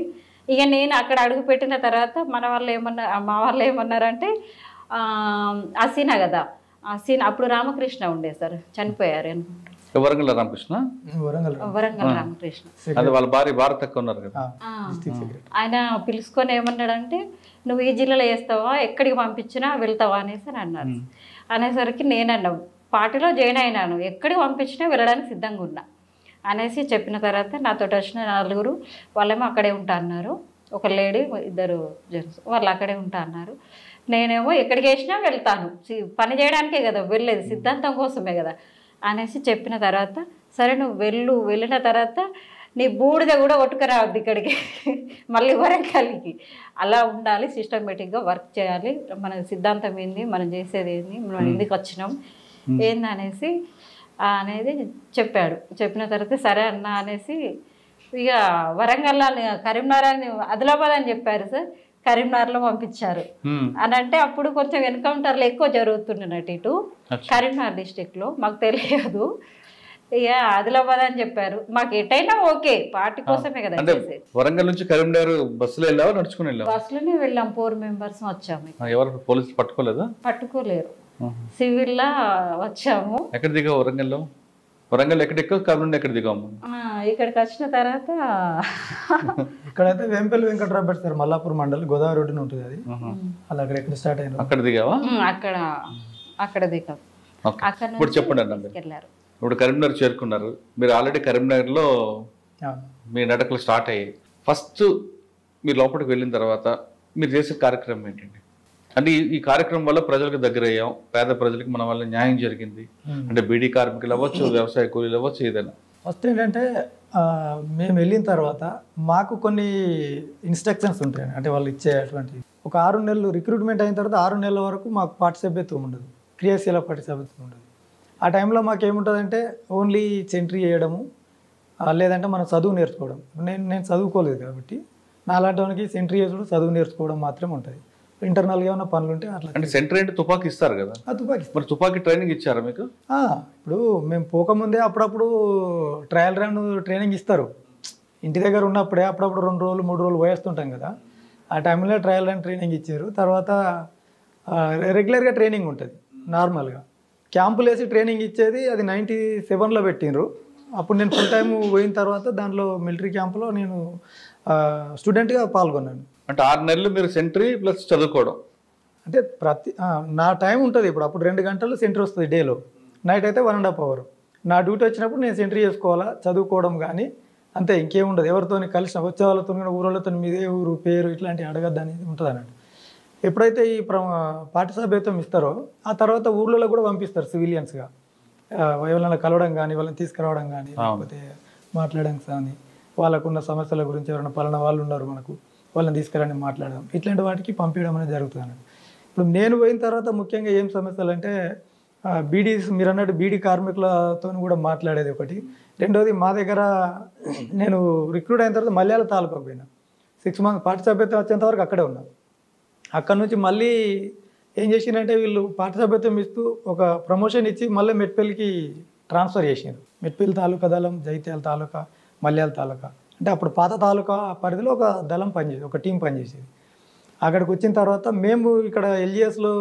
ఇక నేను అక్కడ అడుగు పెట్టిన తర్వాత మన వాళ్ళు ఏమన్నా మా వాళ్ళు ఏమన్నారంటే ఆ, అసీనా కదా అసీనా అప్పుడు రామకృష్ణ ఉండే సార్ చనిపోయారు అనుకుంటా వరంగల్ రామకృష్ణ వరంగల్ వరంగల్ రామకృష్ణ అది వాళ్ళ భార్య భారత అక్క ఉన్నారు కదా ఆ, డిస్ట్రిక్ట్ సెక్రటరీ ఆయన పిలుచుకొని ఏమన్నాడంటే నువ్వు ఈ జిల్లాలో వేస్తావా ఎక్కడికి పంపించినా వెళ్తావా అనేసి అని అన్నారు అనేసరికి నేనన్నా పార్టీలో జాయిన్ అయినాను ఎక్కడికి పంపించినా వెళ్ళడానికి సిద్ధంగా ఉన్నా అనేసి చెప్పిన తర్వాత నాతో వచ్చిన నలుగురు వాళ్ళేమో అక్కడే ఉంటా అన్నారు ఒక లేడీ ఇద్దరు జెంట్స్ వాళ్ళు అక్కడే ఉంటా అన్నారు నేనేమో ఎక్కడికి వేసినా వెళ్తాను సి- పని చేయడానికే కదా వెళ్ళేది సిద్ధాంతం కోసమే కదా అనేసి చెప్పిన తర్వాత సరే నువ్వు వెళ్ళు వెళ్ళిన తర్వాత నీ బూడిద కూడా కొట్టుకురావద్దు ఇక్కడికి మళ్ళీ వరంగల్కి అలా ఉండాలి సిస్టమేటిక్గా వర్క్ చేయాలి మన సిద్ధాంతం ఏంది మనం చేసేది ఏంది మనం ఎందుకు వచ్చినాం ఏంది అనేసి ఆ, అనేది చెప్పాడు చెప్పిన తర్వాత సరే అన్న అనేసి ఇక వరంగల్ అని కరీంనగర్ అని ఆదిలాబాద్ అని చెప్పారు సార్ కరీంనగర్లో పంపించారు ఉమ్. అని అంటే అప్పుడు కొంచెం ఎన్కౌంటర్లు ఎక్కువ జరుగుతుండేనట్టు ఇటు అచ్చా. కరీంనగర్ డిస్టిక్లో మాకు తెలియదు ఇక ఆదిలాబాద్ అని చెప్పారు మాకు ఎటైనా ఓకే పార్టీ కోసమే కదా అంటే చేసేది వరంగల్ నుంచి కరీంనగర్ బస్సులో వెళ్ళావా నడుచుకుని వెళ్ళావా బస్సులోనే వెళ్ళాం ఫోర్ మెంబర్స్ వచ్చాము ఆ, ఎవరు పోలీసులు పట్టుకోలేదా పట్టుకోలేరు ఆహా. సివిల్లా వచ్చాము ఎక్కడ దిగావు వరంగల్లో వరంగల్ ఎక్కడ ఎక్కువ కర్నూలు ఎక్కడ దిగాము ఆ, ఇక్కడికి వచ్చిన తర్వాత ఇక్కడైతే వేంపల్లి వెంకటరావు సార్ మల్లాపూర్ మండల్ గోదావరి రోడ్డున ఉంటుంది అది అలా అక్కడ ఎక్కడ స్టార్ట్ అయినా అక్కడ దిగావా ఉమ్, అక్కడ అక్కడ దిగాం ఓకే అక్కడ ఇప్పుడు నుంచి చెప్పండి అన్న మీరు వెళ్ళారు ఇప్పుడు కరీంనగర్ చేరుకున్నారు మీరు ఆల్రెడీ కరీంనగర్లో మీ నడకలు స్టార్ట్ అయ్యాయి ఫస్ట్ మీరు లోపలికి వెళ్ళిన తర్వాత మీరు చేసే కార్యక్రమం ఏంటండి అంటే ఈ- ఈ కార్యక్రమం వల్ల ప్రజలకు దగ్గర అయ్యాం పేద ప్రజలకు మన వల్ల న్యాయం జరిగింది అంటే బీడీ కార్మికులు అవ్వచ్చు వ్యవసాయ కూలీలు అవ్వచ్చు ఏదైనా ఫస్ట్ ఏంటంటే ఆ, మేము వెళ్ళిన తర్వాత మాకు కొన్ని ఇన్స్ట్రక్షన్స్ ఉంటాయి అంటే వాళ్ళు ఇచ్చేటువంటి ఒక ఆరు నెలలు రిక్రూట్మెంట్ అయిన తర్వాత ఆరు నెలల వరకు మాకు పార్టీ సభ్యత్వం ఉండదు క్రియాశీల పార్టీ సభ్యత్వం ఉండదు ఆ టైంలో మాకు ఏముంటుందంటే ఓన్లీ సెంట్రీ చేయడము ఆ, లేదంటే మనం చదువు నేర్చుకోవడం నేను నేను చదువుకోలేదు కాబట్టి నా అలాంటి సెంట్రీ చేసుడు చదువు నేర్చుకోవడం మాత్రమే ఉంటుంది ఇంటర్నల్గా ఏమైనా పనులు ఉంటే అట్లా అంటే సెంటర్ ఏంటి తుపాకీ ఇస్తారు కదా ఆ తుపాకీ మరి తుపాకీ ట్రైనింగ్ ఇచ్చారా మీకు ఆ, ఇప్పుడు మేము పోకముందే అప్పుడప్పుడు ట్రయల్ రన్ ట్రైనింగ్ ఇస్తారు ఇంటి దగ్గర ఉన్నప్పుడే అప్పుడప్పుడు రెండు రోజులు మూడు రోజులు పోయేస్తుంటాం కదా ఆ టైంలో ట్రయల్ రన్ ట్రైనింగ్ ఇచ్చారు తర్వాత ఆ, రెగ్యులర్గా ట్రైనింగ్ ఉంటుంది నార్మల్గా క్యాంపులు వేసి ట్రైనింగ్ ఇచ్చేది అది నైంటీ సెవెన్లో పెట్టిండ్రు అప్పుడు నేను ఫుల్ టైం పోయిన తర్వాత దాంట్లో మిలిటరీ క్యాంపులో నేను ఆ, స్టూడెంట్గా పాల్గొన్నాను అంటే ఆరు నెలలు మీరు సెంట్రీ ప్లస్ చదువుకోవడం అంటే ప్రతి ఆ, నా టైం ఉంటుంది ఇప్పుడు అప్పుడు రెండు గంటలు సెంటర్ వస్తుంది డేలో నైట్ అయితే వన్ అండ్ హాఫ్ అవర్ నా డ్యూటీ వచ్చినప్పుడు నేను సెంటర్ చేసుకోవాలా చదువుకోవడం కానీ అంతే ఇంకేముండదు ఎవరితో కలిసిన వచ్చే వాళ్ళతో కూడా ఊరోళ్ళతో మీదే ఊరు పేరు ఇట్లాంటివి అడగద్దు అనేది ఉంటుంది అన్నట్టు ఎప్పుడైతే ఈ ప్ర పార్టీ సభ్యత్వం ఇస్తారో ఆ తర్వాత ఊర్లలో కూడా పంపిస్తారు సివిలియన్స్గా ఎవరైనా కలవడం కానీ వాళ్ళని తీసుకురావడం కానీ లేకపోతే మాట్లాడడం కానీ వాళ్ళకున్న సమస్యల గురించి ఎవరైనా పలానా వాళ్ళు ఉన్నారు మనకు వాళ్ళని తీసుకురండి మాట్లాడడం ఇట్లాంటి వాటికి పంపించడం అనేది జరుగుతుంది అన్నట్టు ఇప్పుడు నేను పోయిన తర్వాత ముఖ్యంగా ఏం సమస్యలు అంటే బీడీ మీరు అన్నట్టు బీడీ కార్మికులతో కూడా మాట్లాడేది ఒకటి రెండోది మా దగ్గర నేను రిక్రూట్ అయిన తర్వాత మలయాళ తాలూకాకు పోయినా సిక్స్ మంత్స్ పార్టీ సభ్యత్వం వచ్చేంత వరకు అక్కడే ఉన్నా అక్కడ నుంచి మళ్ళీ ఏం చేసిందంటే వీళ్ళు పార్టీ సభ్యత్వం ఇస్తూ ఒక ప్రమోషన్ ఇచ్చి మళ్ళీ మెట్పల్లికి ట్రాన్స్ఫర్ చేసిండ్రు మెట్పల్లి తాలూకా దళం జైత్యాల తాలూకా మల్యాల తాలూకా అంటే అప్పుడు పాత తాలూకా పరిధిలో ఒక దళం పనిచేసేది ఒక టీం పనిచేసేది అక్కడికి వచ్చిన తర్వాత మేము ఇక్కడ ఎల్జిఎస్లో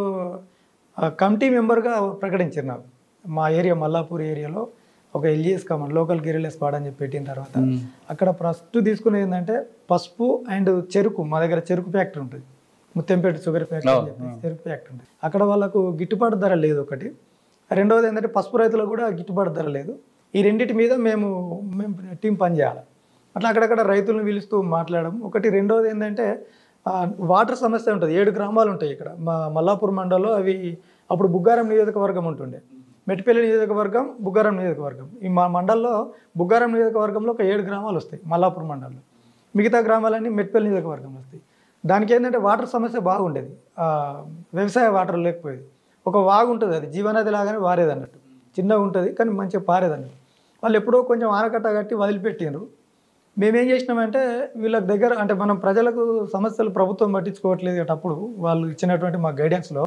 కమిటీ మెంబర్గా ప్రకటించారు నాకు మా ఏరియా మల్లాపూర్ ఏరియాలో ఒక LGS command local guerrilla squad అని చెప్పి పెట్టిన తర్వాత అక్కడ ఫస్ట్ తీసుకునేది ఏంటంటే పసుపు అండ్ చెరుకు మా దగ్గర చెరుకు ఫ్యాక్టరీ ఉంటుంది ముత్తంపేట షుగర్ ఫ్యాక్టరీ అని చెప్పి చెరుకు ఫ్యాక్టరీ ఉంటుంది అక్కడ వాళ్ళకు గిట్టుబాటు ధర లేదు ఒకటి రెండవది ఏంటంటే పసుపు రైతులకు కూడా గిట్టుబాటు ధర లేదు ఈ రెండింటి మీద మేము మేము టీం పనిచేయాలి అట్లా అక్కడక్కడ రైతులను పిలుస్తూ మాట్లాడడం ఒకటి రెండవది ఏంటంటే ఆ, వాటర్ సమస్య ఉంటుంది ఏడు గ్రామాలు ఉంటాయి ఇక్కడ మా మల్లాపూర్ మండలంలో అవి అప్పుడు బుగ్గారం నియోజకవర్గం ఉంటుండే మెట్టిపల్లి నియోజకవర్గం బుగ్గారం నియోజకవర్గం ఈ మా మండల్లో బుగ్గారం నియోజకవర్గంలో ఒక ఏడు గ్రామాలు వస్తాయి మల్లాపూర్ మండలంలో మిగతా గ్రామాలన్నీ మెట్టిపల్లి నియోజకవర్గంలో వస్తాయి దానికి ఏంటంటే వాటర్ సమస్య బాగుండేది ఆ, వ్యవసాయ వాటర్ లేకపోయేది ఒక వాగు ఉంటుంది అది జీవనది లాగానే వారేది అన్నట్టు చిన్నగా ఉంటుంది కానీ మంచిగా పారేది అన్నట్టు వాళ్ళు ఎప్పుడో కొంచెం ఆనకట్ట కట్టి వదిలిపెట్టిండ్రు మేమేం చేసినామంటే వీళ్ళకి దగ్గర అంటే మనం ప్రజలకు సమస్యలు ప్రభుత్వం పట్టించుకోవట్లేదు అటప్పుడు వాళ్ళు ఇచ్చినటువంటి మా గైడెన్స్లో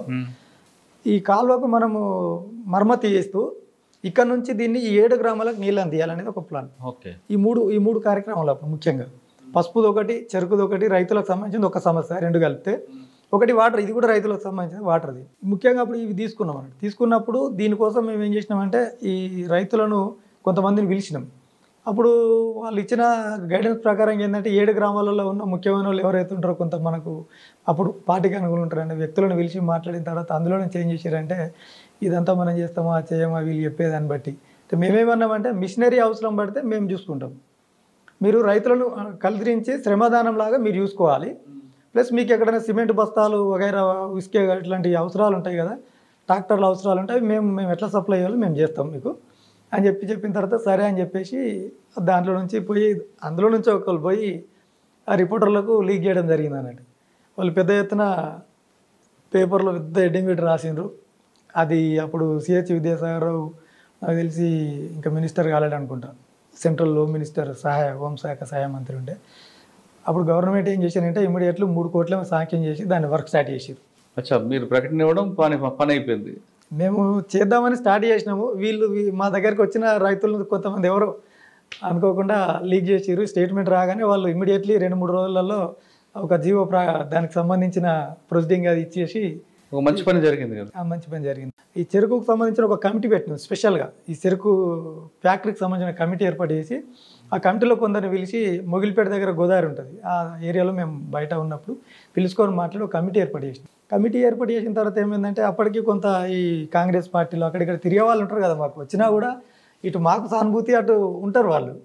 ఈ కాలువకు మనము మరమ్మతి చేస్తూ ఇక్కడ నుంచి దీన్ని ఈ ఏడు గ్రామాలకు నీళ్ళు అందియాలనేది ఒక ప్లాన్ ఓకే ఈ మూడు ఈ మూడు కార్యక్రమాలు అప్పుడు ముఖ్యంగా పసుపుది ఒకటి చెరుకుది ఒకటి రైతులకు సంబంధించింది ఒక సమస్య రెండు కలిపితే ఒకటి వాటర్ ఇది కూడా రైతులకు సంబంధించిన వాటర్ది ముఖ్యంగా అప్పుడు ఇవి తీసుకున్నాం అన్నట్టు తీసుకున్నప్పుడు దీనికోసం మేము ఏం చేసినామంటే ఈ రైతులను కొంతమందిని పిలిచినాం అప్పుడు వాళ్ళు ఇచ్చిన గైడెన్స్ ప్రకారం ఏంటంటే ఏడు గ్రామాలలో ఉన్న ముఖ్యమైన వాళ్ళు ఎవరైతే ఉంటారో కొంత మనకు అప్పుడు పార్టీకి అనుకూలం ఉంటారంటే వ్యక్తులను పిలిచి మాట్లాడిన తర్వాత అందులోనే చేంజ్ చేశారంటే ఇదంతా మనం చేస్తామా చేయమా వీళ్ళు చెప్పేదాన్ని బట్టి అయితే మేమేమన్నామంటే మిషనరీ అవసరం పడితే మేము చూసుకుంటాం మీరు రైతులను ఆ, కల్దిరించి శ్రమదానం లాగా మీరు చూసుకోవాలి ప్లస్ మీకు ఎక్కడైనా సిమెంట్ బస్తాలు వగైరా ఇసుకే ఇట్లాంటి అవసరాలు ఉంటాయి కదా ట్రాక్టర్ల అవసరాలు ఉంటాయి మేము మేము ఎట్లా సప్లై చేయాలో మేము చేస్తాం మీకు అని చెప్పి చెప్పిన తర్వాత సరే అని చెప్పేసి దాంట్లో నుంచి పోయి అందులో నుంచి ఒకళ్ళు పోయి ఆ రిపోర్టర్లకు లీక్ చేయడం జరిగింది అన్నట్టు వాళ్ళు పెద్ద ఎత్తున పేపర్లో పెద్ద హెడ్డింగ్ పెట్టి రాసిండ్రు అది అప్పుడు సిహెచ్ విద్యాసాగర్ రావు నాకు తెలిసి ఇంకా మినిస్టర్ కాలేడు అనుకుంటా సెంట్రల్ హోమ్ మినిస్టర్ సహాయ హోంశాఖ సహాయ మంత్రి ఉండే అప్పుడు గవర్నమెంట్ ఏం చేశారంటే ఇమీడియట్లీ మూడు కోట్ల సాంక్షన్ చేసి దాన్ని వర్క్ స్టార్ట్ చేసారు అచ్చా మీరు ప్రకటన ఇవ్వడం పని పని అయిపోయింది మేము చేద్దామని స్టార్ట్ చేసినాము వీళ్ళు వీ- మా దగ్గరికి వచ్చిన రైతులు కొంతమంది ఎవరో అనుకోకుండా లీక్ చేసిర్రు స్టేట్మెంట్ రాగానే వాళ్ళు ఇమీడియట్లీ రెండు మూడు రోజులలో ఒక జీవో ప్రా దానికి సంబంధించిన ప్రొసీడింగ్ అది ఇచ్చేసి ఒక మంచి పని జరిగింది కదా ఆ మంచి పని జరిగింది ఈ చెరుకుకు సంబంధించిన ఒక కమిటీ పెట్టినాం స్పెషల్గా ఈ చెరుకు ఫ్యాక్టరీకి సంబంధించిన కమిటీ ఏర్పాటు చేసి ఆ కమిటీలో కొందరిని పిలిచి మొగిలిపేట దగ్గర గోదావరి ఉంటుంది ఆ ఏరియాలో మేము బయట ఉన్నప్పుడు పిలుచుకొని మాట్లాడి ఒక కమిటీ ఏర్పాటు చేసినాం కమిటీ ఏర్పాటు చేసిన తర్వాత ఏమైందంటే అప్పటికి కొంత ఈ కాంగ్రెస్ పార్టీలో అక్కడిక్కడ తిరిగే వాళ్ళు ఉంటారు కదా మాకు వచ్చినా కూడా ఇటు మాకు సానుభూతి అటు ఉంటారు వాళ్ళు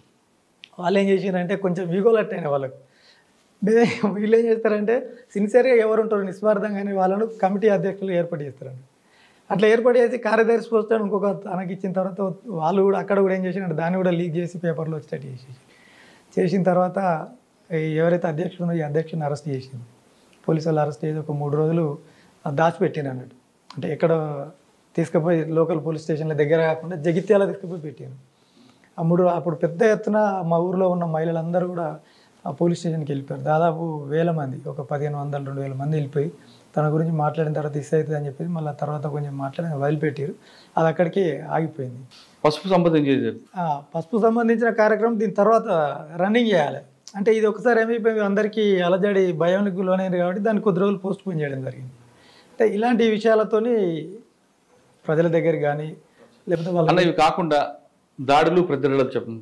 వాళ్ళు ఏం చేసినారంటే కొంచెం వీగోలట్ అయిన వాళ్ళకు మే- వీళ్ళు ఏం చేస్తారంటే సిన్సియర్గా ఎవరు ఉంటారు నిస్వార్థంగానే వాళ్ళను కమిటీ అధ్యక్షులు ఏర్పాటు చేస్తారండి అట్లా ఏర్పాటు చేసి కార్యదర్శి పోస్ట్ అని ఇంకొక తనకి ఇచ్చిన తర్వాత వాళ్ళు కూడా అక్కడ కూడా ఏం చేసినారు దాన్ని కూడా లీక్ చేసి పేపర్లో వచ్చేటట్టు చేసేసి చేసిన తర్వాత ఈ ఎవరైతే అధ్యక్షుడు ఉన్నారో ఈ అధ్యక్షుడిని అరెస్ట్ చేసింది పోలీసు వాళ్ళు అరెస్ట్ చేసి ఒక మూడు రోజులు దాచిపెట్టిన అన్నట్టు అంటే ఎక్కడ తీసుకుపోయి లోకల్ పోలీస్ స్టేషన్ల దగ్గర కాకుండా జగిత్యాల తీసుకుపోయి పెట్టాను ఆ మూడు అప్పుడు పెద్ద ఎత్తున మా ఊర్లో ఉన్న మహిళలందరూ కూడా ఆ పోలీస్ స్టేషన్కి వెళ్ళిపోయారు దాదాపు వేల మంది ఒక పదిహేను వందల రెండు వేల మంది వెళ్ళిపోయి తన గురించి మాట్లాడిన తర్వాత ఇస్ అవుతుంది అని చెప్పి మళ్ళీ తర్వాత కొంచెం మాట్లాడి వదిలిపెట్టారు అది అక్కడికి ఆగిపోయింది పసుపు సంపద ఏం చేశారు ఆ, పసుపు సంబంధించిన కార్యక్రమం దీని తర్వాత రన్నింగ్ చేయాలి అంటే ఇది ఒకసారి ఏమైపోయింది అందరికీ అలజడి భయానికి లోనైంది కాబట్టి దాన్ని కొద్ది రోజులు పోస్ట్ పోన్ చేయడం జరిగింది అంటే ఇలాంటి విషయాలతోని ప్రజల దగ్గర కానీ లేకపోతే వాళ్ళ అన్న ఇవి కాకుండా దాడులు ప్రతిదాడులు చెప్పండి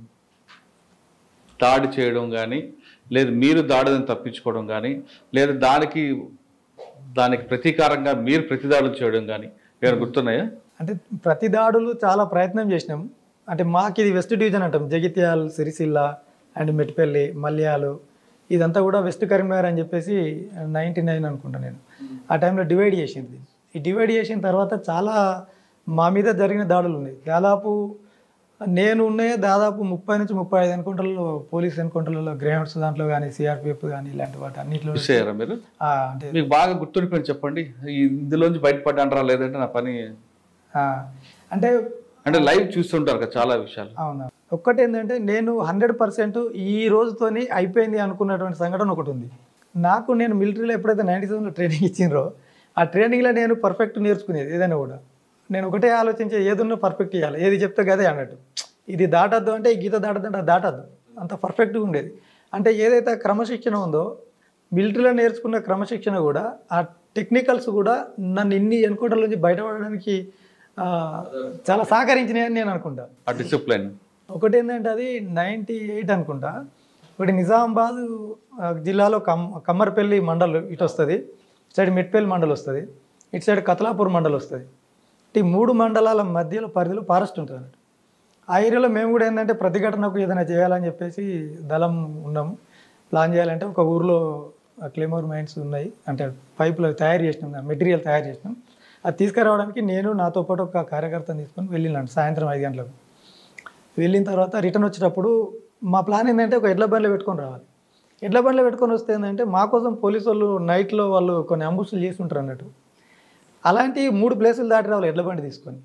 దాడి చేయడం కానీ లేదు మీరు దాడిని తప్పించుకోవడం కానీ లేదా దానికి దానికి ప్రతీకారంగా మీరు ప్రతిదాడులు చేయడం కానీ ఏమైనా గుర్తున్నాయా అంటే ప్రతి దాడులు చాలా ప్రయత్నం చేసినాం అంటే మాకు ఇది వెస్ట్ డివిజన్ అంటాం జగిత్యాల్ సిరిసిల్ల అండ్ మెట్పల్లి మల్యాలు ఇదంతా కూడా వెస్ట్ కరీంనగర్ అని చెప్పేసి నైంటీ నైన్ అనుకుంటా నేను ఆ టైంలో డివైడ్ చేసింది ఈ డివైడ్ చేసిన తర్వాత చాలా మా మీద జరిగిన దాడులు ఉన్నాయి దాదాపు నేను ఉన్నాయి దాదాపు ముప్పై నుంచి ముప్పై ఐదు ఎన్కౌంటర్లు పోలీస్ ఎన్కౌంటర్లలో గ్రేహౌండ్స్ దాంట్లో కానీ సిఆర్పిఎఫ్ కానీ ఇలాంటి వాటి అన్నింటిలో మిస్ అయ్యారా మీరు ఆ, అంటే మీకు బాగా గుర్తుండిపోయింది చెప్పండి ఈ ఇందులోంచి బయటపడ్డా అంటారా లేదంటే నా పని ఆ, అంటే అంటే లైవ్ చూస్తుంటారు కదా చాలా విషయాలు అవునా ఒక్కటి ఏంటంటే నేను హండ్రెడ్ పర్సెంట్ ఈ రోజుతోని అయిపోయింది అనుకున్నటువంటి సంఘటన ఒకటి ఉంది నాకు నేను మిలిటరీలో ఎప్పుడైతే నైంటీ సెవెన్లో ట్రైనింగ్ ఇచ్చిండ్రో ఆ ట్రైనింగ్లో నేను పర్ఫెక్ట్ నేర్చుకునేది ఏదైనా కూడా నేను ఒకటే ఆలోచించే ఏదున్నా పర్ఫెక్ట్ చేయాలి ఏది చెప్తే గదే అన్నట్టు ఇది దాటద్దు అంటే ఈ గీత దాటద్దు అంటే అది దాటద్దు అంత పర్ఫెక్ట్గా ఉండేది అంటే ఏదైతే క్రమశిక్షణ ఉందో మిలిటరీలో నేర్చుకున్న క్రమశిక్షణ కూడా ఆ టెక్నికల్స్ కూడా నన్ను ఇన్ని ఎన్కౌంటర్ల నుంచి బయటపడడానికి ఆ, చాలా సహకరించినాయని నేను అనుకుంటా ఆ డిసిప్లిన్ ఒకటి ఏంటంటే అది నైంటీ ఎయిట్ అనుకుంటా ఒకటి నిజామాబాద్ ఆ, జిల్లాలో కమ్ కమ్మర్పల్లి మండల్ ఇటు వస్తుంది ఇటు సైడ్ మిట్పల్లి మండల్ వస్తుంది ఇటు సైడ్ కతలాపూర్ మండల్ వస్తుంది ఈ మూడు మండలాల మధ్యలో పరిధిలో ఫారెస్ట్ ఉంటుంది అన్నట్టు ఆ ఏరియాలో మేము కూడా ఏంటంటే ప్రతిఘటనకు ఏదైనా చేయాలని చెప్పేసి దళం ఉన్నాము ప్లాన్ చేయాలంటే ఒక ఊర్లో క్లెమోర్ మైన్స్ ఉన్నాయి అంటే పైపులు తయారు చేసినాం మెటీరియల్ తయారు చేసినాం అది తీసుకురావడానికి నేను నాతో పాటు ఒక కార్యకర్తను తీసుకొని వెళ్ళినాను సాయంత్రం ఐదు గంటలకు వెళ్ళిన తర్వాత రిటర్న్ వచ్చేటప్పుడు మా ప్లాన్ ఏంటంటే ఒక ఎడ్ల బండ్లో పెట్టుకొని రావాలి ఎడ్ల బండ్లో పెట్టుకొని వస్తే ఏంటంటే మా కోసం పోలీసు వాళ్ళు నైట్లో వాళ్ళు కొన్ని అంబుస్టులు చేసి ఉంటారు అన్నట్టు అలాంటి మూడు ప్లేసులు దాటి రావాలి ఎడ్ల బండి తీసుకొని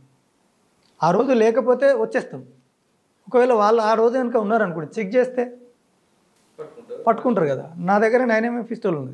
ఆ రోజు లేకపోతే వచ్చేస్తాం ఒకవేళ వాళ్ళు ఆ రోజు కనుక ఉన్నారనుకోండి చెక్ చేస్తే పట్టుకుంటారు కదా నా దగ్గర నైన్ ఎంఎం పిస్టల్ ఉంది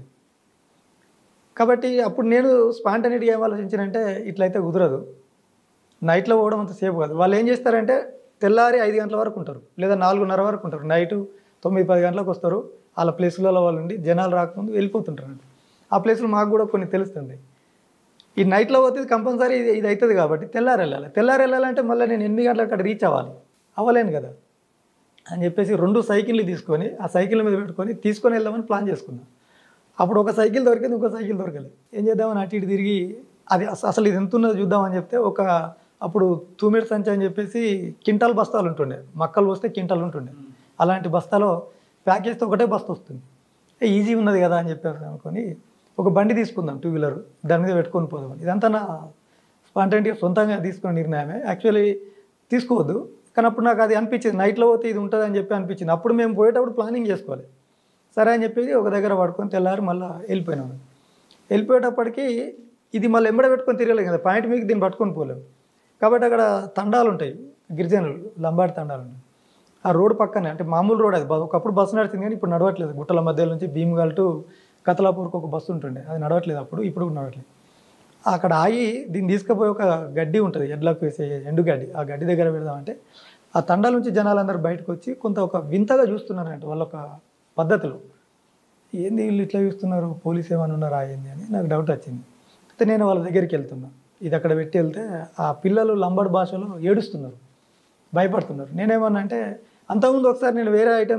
కాబట్టి అప్పుడు నేను స్పాంటనిటీ ఏం ఆలోచించానంటే ఇట్లయితే కుదరదు నైట్లో పోవడం అంత సేఫ్ కాదు వాళ్ళు ఏం చేస్తారంటే తెల్లారి ఐదు గంటల వరకు ఉంటారు లేదా నాలుగున్నర వరకు ఉంటారు నైటు తొమ్మిది పది గంటలకు వస్తారు వాళ్ళ ప్లేసులలో వాళ్ళు ఉండి జనాలు రాకముందు వెళ్ళిపోతుంటారు అన్నట్టు. ఆ ప్లేసులు మాకు కూడా కొన్ని తెలుస్తుంది ఈ నైట్లో పోతే ఇది కంపల్సరీ ఇది ఇది అవుతుంది కాబట్టి తెల్లారి వెళ్ళాలి తెల్లారి వెళ్ళాలంటే మళ్ళీ నేను ఎనిమిది గంటలకు అక్కడ రీచ్ అవ్వాలి అవ్వలేను కదా అని చెప్పేసి రెండు సైకిళ్ళు తీసుకొని ఆ సైకిల్ మీద పెట్టుకొని తీసుకొని వెళ్దామని ప్లాన్ చేసుకున్నా అప్పుడు ఒక సైకిల్ దొరికింది ఇంకో సైకిల్ దొరకలేదు ఏం చేద్దామని అటు ఇటు తిరిగి అది అస- అసలు ఇది ఎంత ఉన్నదో చూద్దామని చెప్తే ఒక అప్పుడు తూమిడి సంచి అని చెప్పేసి కింటాల్ బస్తాలు ఉంటుండే మక్కలు వస్తే కింటాలు ఉంటుండే అలాంటి బస్తాలో ప్యాక్ చేస్తే ఒకటే బస్తా వస్తుంది ఏ, ఈజీ ఉన్నది కదా అని చెప్పేసి అనుకొని ఒక బండి తీసుకుందాం టూ వీలర్ దాని మీద పెట్టుకొని పోదాం ఇదంతా నా స్పాంటైనిటీగా సొంతంగా తీసుకున్న నిర్ణయమే యాక్చువల్లీ తీసుకోవద్దు కానీ అప్పుడు నాకు అది అనిపించింది నైట్లో పోతే ఇది ఉంటుంది అని చెప్పి అనిపించింది అప్పుడు మేము పోయేటప్పుడు ప్లానింగ్ చేసుకోవాలి సరే అని చెప్పేసి ఒక దగ్గర పడుకొని తెల్లారి మళ్ళీ వెళ్ళిపోయినాము వెళ్ళిపోయేటప్పటికి ఇది మళ్ళీ ఎంబడ పెట్టుకొని తిరగలేదు కదా పాయింట్ మీకు దీన్ని పట్టుకొని పోలేము కాబట్టి అక్కడ తండాలు ఉంటాయి గిరిజనులు లంబాడి తండాలు ఉంటాయి ఆ రోడ్ పక్కనే అంటే మామూలు రోడ్ అది బ- ఒకప్పుడు బస్సు నడిచింది కానీ ఇప్పుడు నడవట్లేదు గుట్టల మధ్య నుంచి భీమ్గల్ టు కతలాపూర్కి ఒక బస్సు ఉంటుండే అది నడవట్లేదు అప్పుడు ఇప్పుడు కూడా నడవట్లేదు అక్కడ ఆగి దీన్ని తీసుకుపోయి ఒక గడ్డి ఉంటుంది ఎడ్లకు వేసే ఎండు గడ్డి ఆ గడ్డి దగ్గర పెడదామంటే ఆ తండాల నుంచి జనాలందరూ బయటకు వచ్చి కొంత ఒక వింతగా చూస్తున్నారంట వాళ్ళ ఒక పద్ధతిలో ఏంది వీళ్ళు ఇట్లా చూస్తున్నారు పోలీస్ ఏమైనా ఉన్నారా ఏంది అని నాకు డౌట్ వచ్చింది అయితే నేను వాళ్ళ దగ్గరికి వెళ్తున్నా ఇది అక్కడ పెట్టి వెళ్తే ఆ పిల్లలు లంబాడ్ భాషలో ఏడుస్తున్నారు భయపడుతున్నారు నేనేమన్నా అంటే అంతకుముందు ఒకసారి నేను వేరే ఐటెం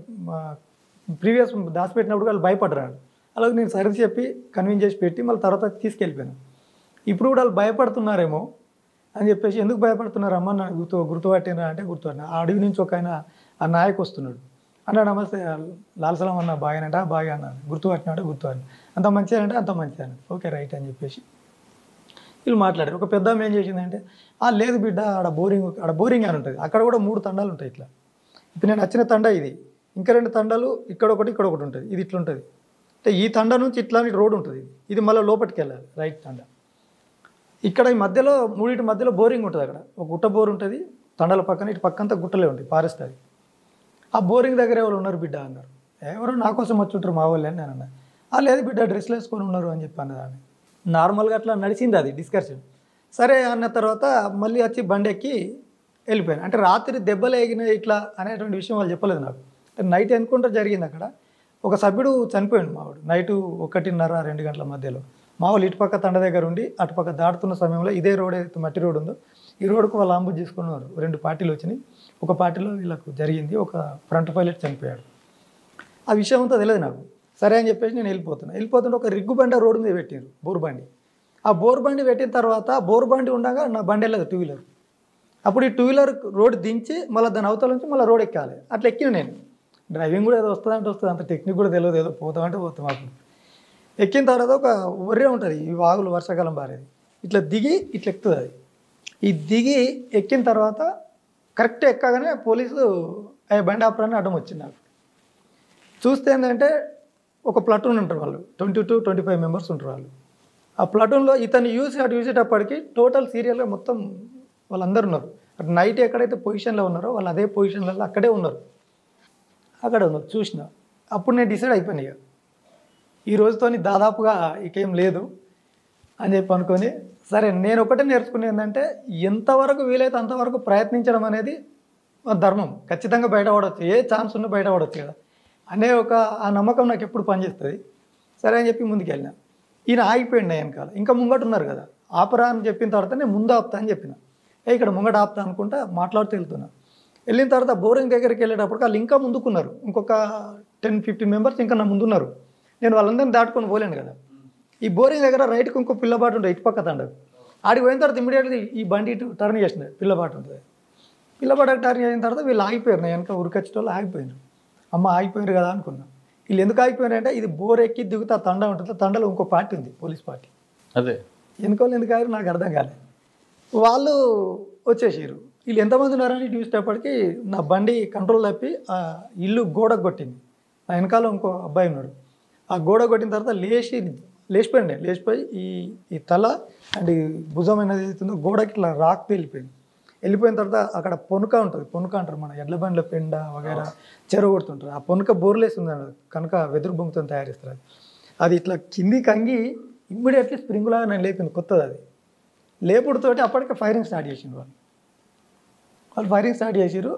ప్రీవియస్ దాచిపెట్టినప్పుడు వాళ్ళు భయపడ్డారు అలాగే నేను సరి చెప్పి కన్విన్స్ చేసి పెట్టి మళ్ళీ తర్వాత తీసుకెళ్ళిపోయాను ఇప్పుడు కూడా వాళ్ళు భయపడుతున్నారేమో అని చెప్పేసి ఎందుకు భయపడుతున్నారమ్మా నన్ను గుర్తు గుర్తుపట్టినా అంటే గుర్తుపట్టిన ఆ అడవి నుంచి ఒక ఆయన ఆ నాయకు వస్తున్నాడు అన్నా నమస్తే లాల్సలం అన్న బాగానంట బాగా అన్నాను గుర్తుపట్టినాడు గుర్తుపట్టిన అంత మంచిగా అంటే అంత మంచిగా అన్నాడు ఓకే రైట్ అని చెప్పేసి వీళ్ళు మాట్లాడారు ఒక పెద్ద ఆమె ఏం చేసిందంటే ఆ లేదు బిడ్డ ఆడ బోరింగ్ ఆడ బోరింగ్ అని ఉంటుంది అక్కడ కూడా మూడు తండాలు ఉంటాయి ఇట్లా ఇప్పుడు నేను వచ్చిన తండ ఇది ఇంకా రెండు తండాలు ఇక్కడ ఒకటి ఇక్కడ ఒకటి ఉంటుంది ఇది ఇట్లా ఉంటుంది అంటే ఈ తండ నుంచి ఇట్లాంటి రోడ్ ఉంటుంది ఇది మళ్ళీ లోపలికి వెళ్ళాలి రైట్ తండ ఇక్కడ ఈ మధ్యలో మూడింటి మధ్యలో బోరింగ్ ఉంటుంది అక్కడ ఒక గుట్ట బోర్ ఉంటుంది తండల పక్కన ఇటు పక్కంతా గుట్టలే ఉంటాయి ఫారెస్ట్ అది ఆ బోరింగ్ దగ్గర ఎవరు ఉన్నారు బిడ్డ అన్నారు ఎవరు నా కోసం వచ్చి ఉంటారు మా వాళ్ళే అని నేను అన్నా "ఆ, లేదు బిడ్డ డ్రెస్లు వేసుకొని ఉన్నారు అని చెప్పి అన్నది ఆమె నార్మల్గా అట్లా నడిచింది అది డిస్కషన్ సరే అన్న తర్వాత మళ్ళీ వచ్చి బండి ఎక్కి వెళ్ళిపోయాను అంటే రాత్రి దెబ్బలు ఎగిన ఇట్లా అనేటువంటి విషయం వాళ్ళు చెప్పలేదు నాకు అంటే నైట్ ఎన్కౌంటర్ జరిగింది అక్కడ ఒక సభ్యుడు చనిపోయాడు మావాడు నైట్ ఒకటిన్నర రెండు గంటల మధ్యలో మా వాళ్ళు ఇటుపక్క తండ దగ్గర ఉండి అటుపక్క దాటుతున్న సమయంలో ఇదే రోడ్ ఏదైతే మట్టి రోడ్ ఉందో ఈ రోడ్కు వాళ్ళు అంబు చేసుకున్నారు రెండు పార్టీలు వచ్చినాయి ఒక పార్టీలో వీళ్ళకు జరిగింది ఒక ఫ్రంట్ పైలట్ చనిపోయాడు ఆ విషయం అంతా తెలియదు నాకు సరే అని చెప్పేసి నేను వెళ్ళిపోతున్నా వెళ్ళిపోతుంటే ఒక రిగ్గు బండి రోడ్డు మీద పెట్టారు బోర్ బండి ఆ బోర్ బండి పెట్టిన తర్వాత బోర్ బండి ఉండగా నా బండి వెళ్ళదు టూ వీలర్ అప్పుడు ఈ టూ వీలర్ రోడ్ దించి మళ్ళీ దాని అవతల నుంచి మళ్ళీ రోడ్ ఎక్కాలి అట్లా ఎక్కిన నేను డ్రైవింగ్ కూడా ఏదో వస్తుందంటే వస్తుంది అంత టెక్నిక్ కూడా తెలియదు ఏదో పోతామంటే పోతాం అప్పుడు ఎక్కిన తర్వాత ఒక ఒర్రే ఉంటుంది ఈ వాగులు వర్షాకాలం బారేది ఇట్లా దిగి ఇట్లా ఎక్కుతుంది అది ఈ దిగి ఎక్కిన తర్వాత కరెక్ట్ ఎక్కగానే పోలీసు "ఏ, బండి ఆపరాన్ని అడ్డం వచ్చింది నాకు చూస్తే ఏంటంటే ఒక ప్లటూన్ ఉంటారు వాళ్ళు twenty two twenty five members ఉంటారు వాళ్ళు ఆ ప్లటూన్లో ఇతను యూసి అటు చూసేటప్పటికి టోటల్ సీరియల్గా మొత్తం వాళ్ళందరూ ఉన్నారు అటు నైట్ ఎక్కడైతే పొజిషన్లో ఉన్నారో వాళ్ళు అదే పొజిషన్లలో అక్కడే ఉన్నారు అక్కడ ఉన్నారు చూసిన అప్పుడు నేను డిసైడ్ అయిపోయాను ఇక ఈ రోజుతోని దాదాపుగా ఇకేం లేదు అని చెప్పి అనుకొని సరే నేను ఒకటే నేర్చుకునేది ఏంటంటే ఎంతవరకు వీలైతే అంతవరకు ప్రయత్నించడం అనేది మా ధర్మం ఖచ్చితంగా బయటపడవచ్చు ఏ ఛాన్స్ ఉన్నా బయటపడవచ్చు కదా అనే ఒక ఆ నమ్మకం నాకు ఎప్పుడు పనిచేస్తుంది సరే అని చెప్పి ముందుకు వెళ్ళిన ఈయన ఆగిపోయింది వెనకాల ఇంకా ముంగట ఉన్నారు కదా ఆపరా అని చెప్పిన తర్వాత నేను ముందు ఆపుతా అని చెప్పిన ఏ ఇక్కడ ముంగట ఆపుతా అనుకుంటా మాట్లాడుతూ వెళ్తున్నా వెళ్ళిన తర్వాత బోరింగ్ దగ్గరికి వెళ్ళేటప్పుడు వాళ్ళు ఇంకా ముందుకున్నారు ఇంకొక టెన్ ఫిఫ్టీన్ మెంబర్స్ ఇంకా నా ముందున్నారు నేను వాళ్ళందరినీ దాటుకొని పోలేను కదా ఈ బోరింగ్ దగ్గర రైట్కి ఇంకో పిల్లబాటు ఉంటుంది ఇటుపక్క తండకు ఆడికి పోయిన తర్వాత ఇమీడియట్లీ ఈ బండి ఇటు టర్న్ చేసిన పిల్లబాటు ఉంటుంది పిల్లబాటు టర్న్ చేసిన తర్వాత వీళ్ళు ఆగిపోయారు నేను వెనక ఉరికొచ్చిన వాళ్ళు ఆగిపోయారు అమ్మ ఆగిపోయారు కదా అనుకున్నా వీళ్ళు ఎందుకు ఆగిపోయారు అంటే ఇది బోర్ ఎక్కి దిగుతా తండ ఉంటుంది ఆ తండలో ఇంకో పార్టీ ఉంది పోలీస్ పార్టీ అదే ఎన్నికలు ఎందుకు ఆగారు నాకు అర్థం కాలేదు వాళ్ళు వచ్చేసారు వీళ్ళు ఎంతమంది ఉన్నారని చూసేటప్పటికి నా బండి కంట్రోల్ తప్పి ఆ ఇల్లు గోడకు కొట్టింది నా వెనకాల ఇంకో అబ్బాయి ఉన్నాడు ఆ గోడ కొట్టిన తర్వాత లేచి లేచిపోయింది నేను లేచిపోయి ఈ ఈ తల అండ్ ఈ భుజం అనేది అవుతుందో గోడకి ఇట్లా రాక్ వెళ్ళిపోయింది వెళ్ళిపోయిన తర్వాత అక్కడ పొనుక ఉంటుంది పొనుక అంటారు మన ఎడ్ల బండ్ల పెండ వగైరా చెరువు కొడుతుంటారు ఆ పొనుక బోర్లేసి ఉందండి కనుక వెదురు బొంగుతో తయారు చేస్తారు అది అది ఇట్లా కింది కంగి ఇమ్మీడియట్లీ స్ప్రింగులాగా నేను లేపింది కొత్తది అది లేపుడుతోటి అప్పటికే ఫైరింగ్ స్టార్ట్ చేసిండు వాళ్ళు వాళ్ళు ఫైరింగ్ స్టార్ట్ చేసిరు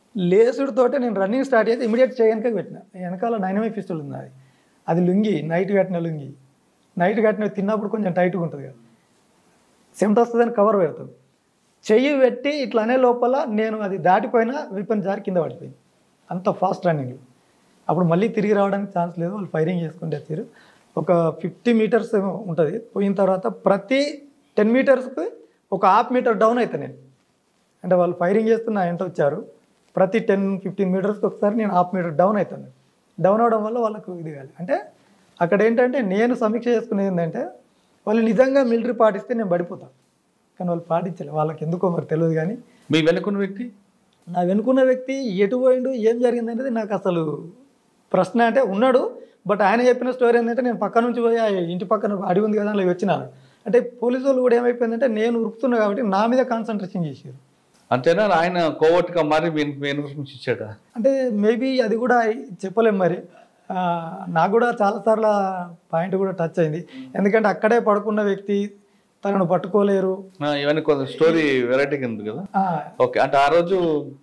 లేసుడితోటే నేను రన్నింగ్ స్టార్ట్ చేసి ఇమీడియట్ చేయడానికి పెట్టిన వెనకాల నైనమై పిస్టల్ ఉంది అది అది లుంగి నైట్ కట్టిన లుంగి నైట్ కట్టిన తిన్నప్పుడు కొంచెం టైట్గా ఉంటుంది కదా సెంట్ వస్తుందని కవర్ పెడతాం చెయ్యి పెట్టి ఇట్లా అనే లోపల నేను అది దాటిపోయినా విపన్ జారి కింద పడిపోయింది అంత ఫాస్ట్ రన్నింగ్ అప్పుడు మళ్ళీ తిరిగి రావడానికి ఛాన్స్ లేదు వాళ్ళు ఫైరింగ్ చేసుకుంటే వచ్చారు ఒక ఫిఫ్టీ మీటర్స్ ఏమో ఉంటుంది పోయిన తర్వాత ప్రతి టెన్ మీటర్స్కి ఒక హాఫ్ మీటర్ డౌన్ అవుతా నేను అంటే వాళ్ళు ఫైరింగ్ చేస్తున్న ఎంట వచ్చారు ప్రతి టెన్ ఫిఫ్టీన్ మీటర్స్కి ఒకసారి నేను హాఫ్ మీటర్ డౌన్ అవుతాను డౌన్ అవడం వల్ల వాళ్ళకు ఇది కాదు అంటే అక్కడ ఏంటంటే నేను సమీక్ష చేసుకునేది ఏంటంటే వాళ్ళు నిజంగా మిలిటరీ పాటిస్తే నేను పడిపోతాను కానీ వాళ్ళు పాటించలేదు వాళ్ళకి ఎందుకో మరి తెలియదు కానీ మీ వెనుకున్న వ్యక్తి నా వెనుకున్న వ్యక్తి ఎటు పోయిండు ఏం జరిగింది అనేది నాకు అసలు ప్రశ్న అంటే ఉన్నాడు బట్ ఆయన చెప్పిన స్టోరీ ఏంటంటే నేను పక్క నుంచి పోయి ఆ ఇంటి పక్కన అడిగి ఉంది కదా అలా వచ్చినాను అంటే పోలీసు వాళ్ళు కూడా ఏమైపోయిందంటే నేను ఉరుకుతున్నా కాబట్టి నా మీద కాన్సన్ట్రేషన్ చేశారు అంతేనా ఆయన కోవట్గా మారి మీ మీ ఇన్ఫర్మేషన్ ఇచ్చాడా అంటే మేబీ అది కూడా చెప్పలేం మరి ఆ, నాకు కూడా చాలాసార్లు పాయింట్ కూడా టచ్ అయింది ఎందుకంటే అక్కడే పడుకున్న వ్యక్తి తనను పట్టుకోలేరు ఆ, ఇవన్నీ కొంత స్టోరీ వెరైటీగా ఉంది కదా ఆ, ఓకే అంటే ఆ రోజు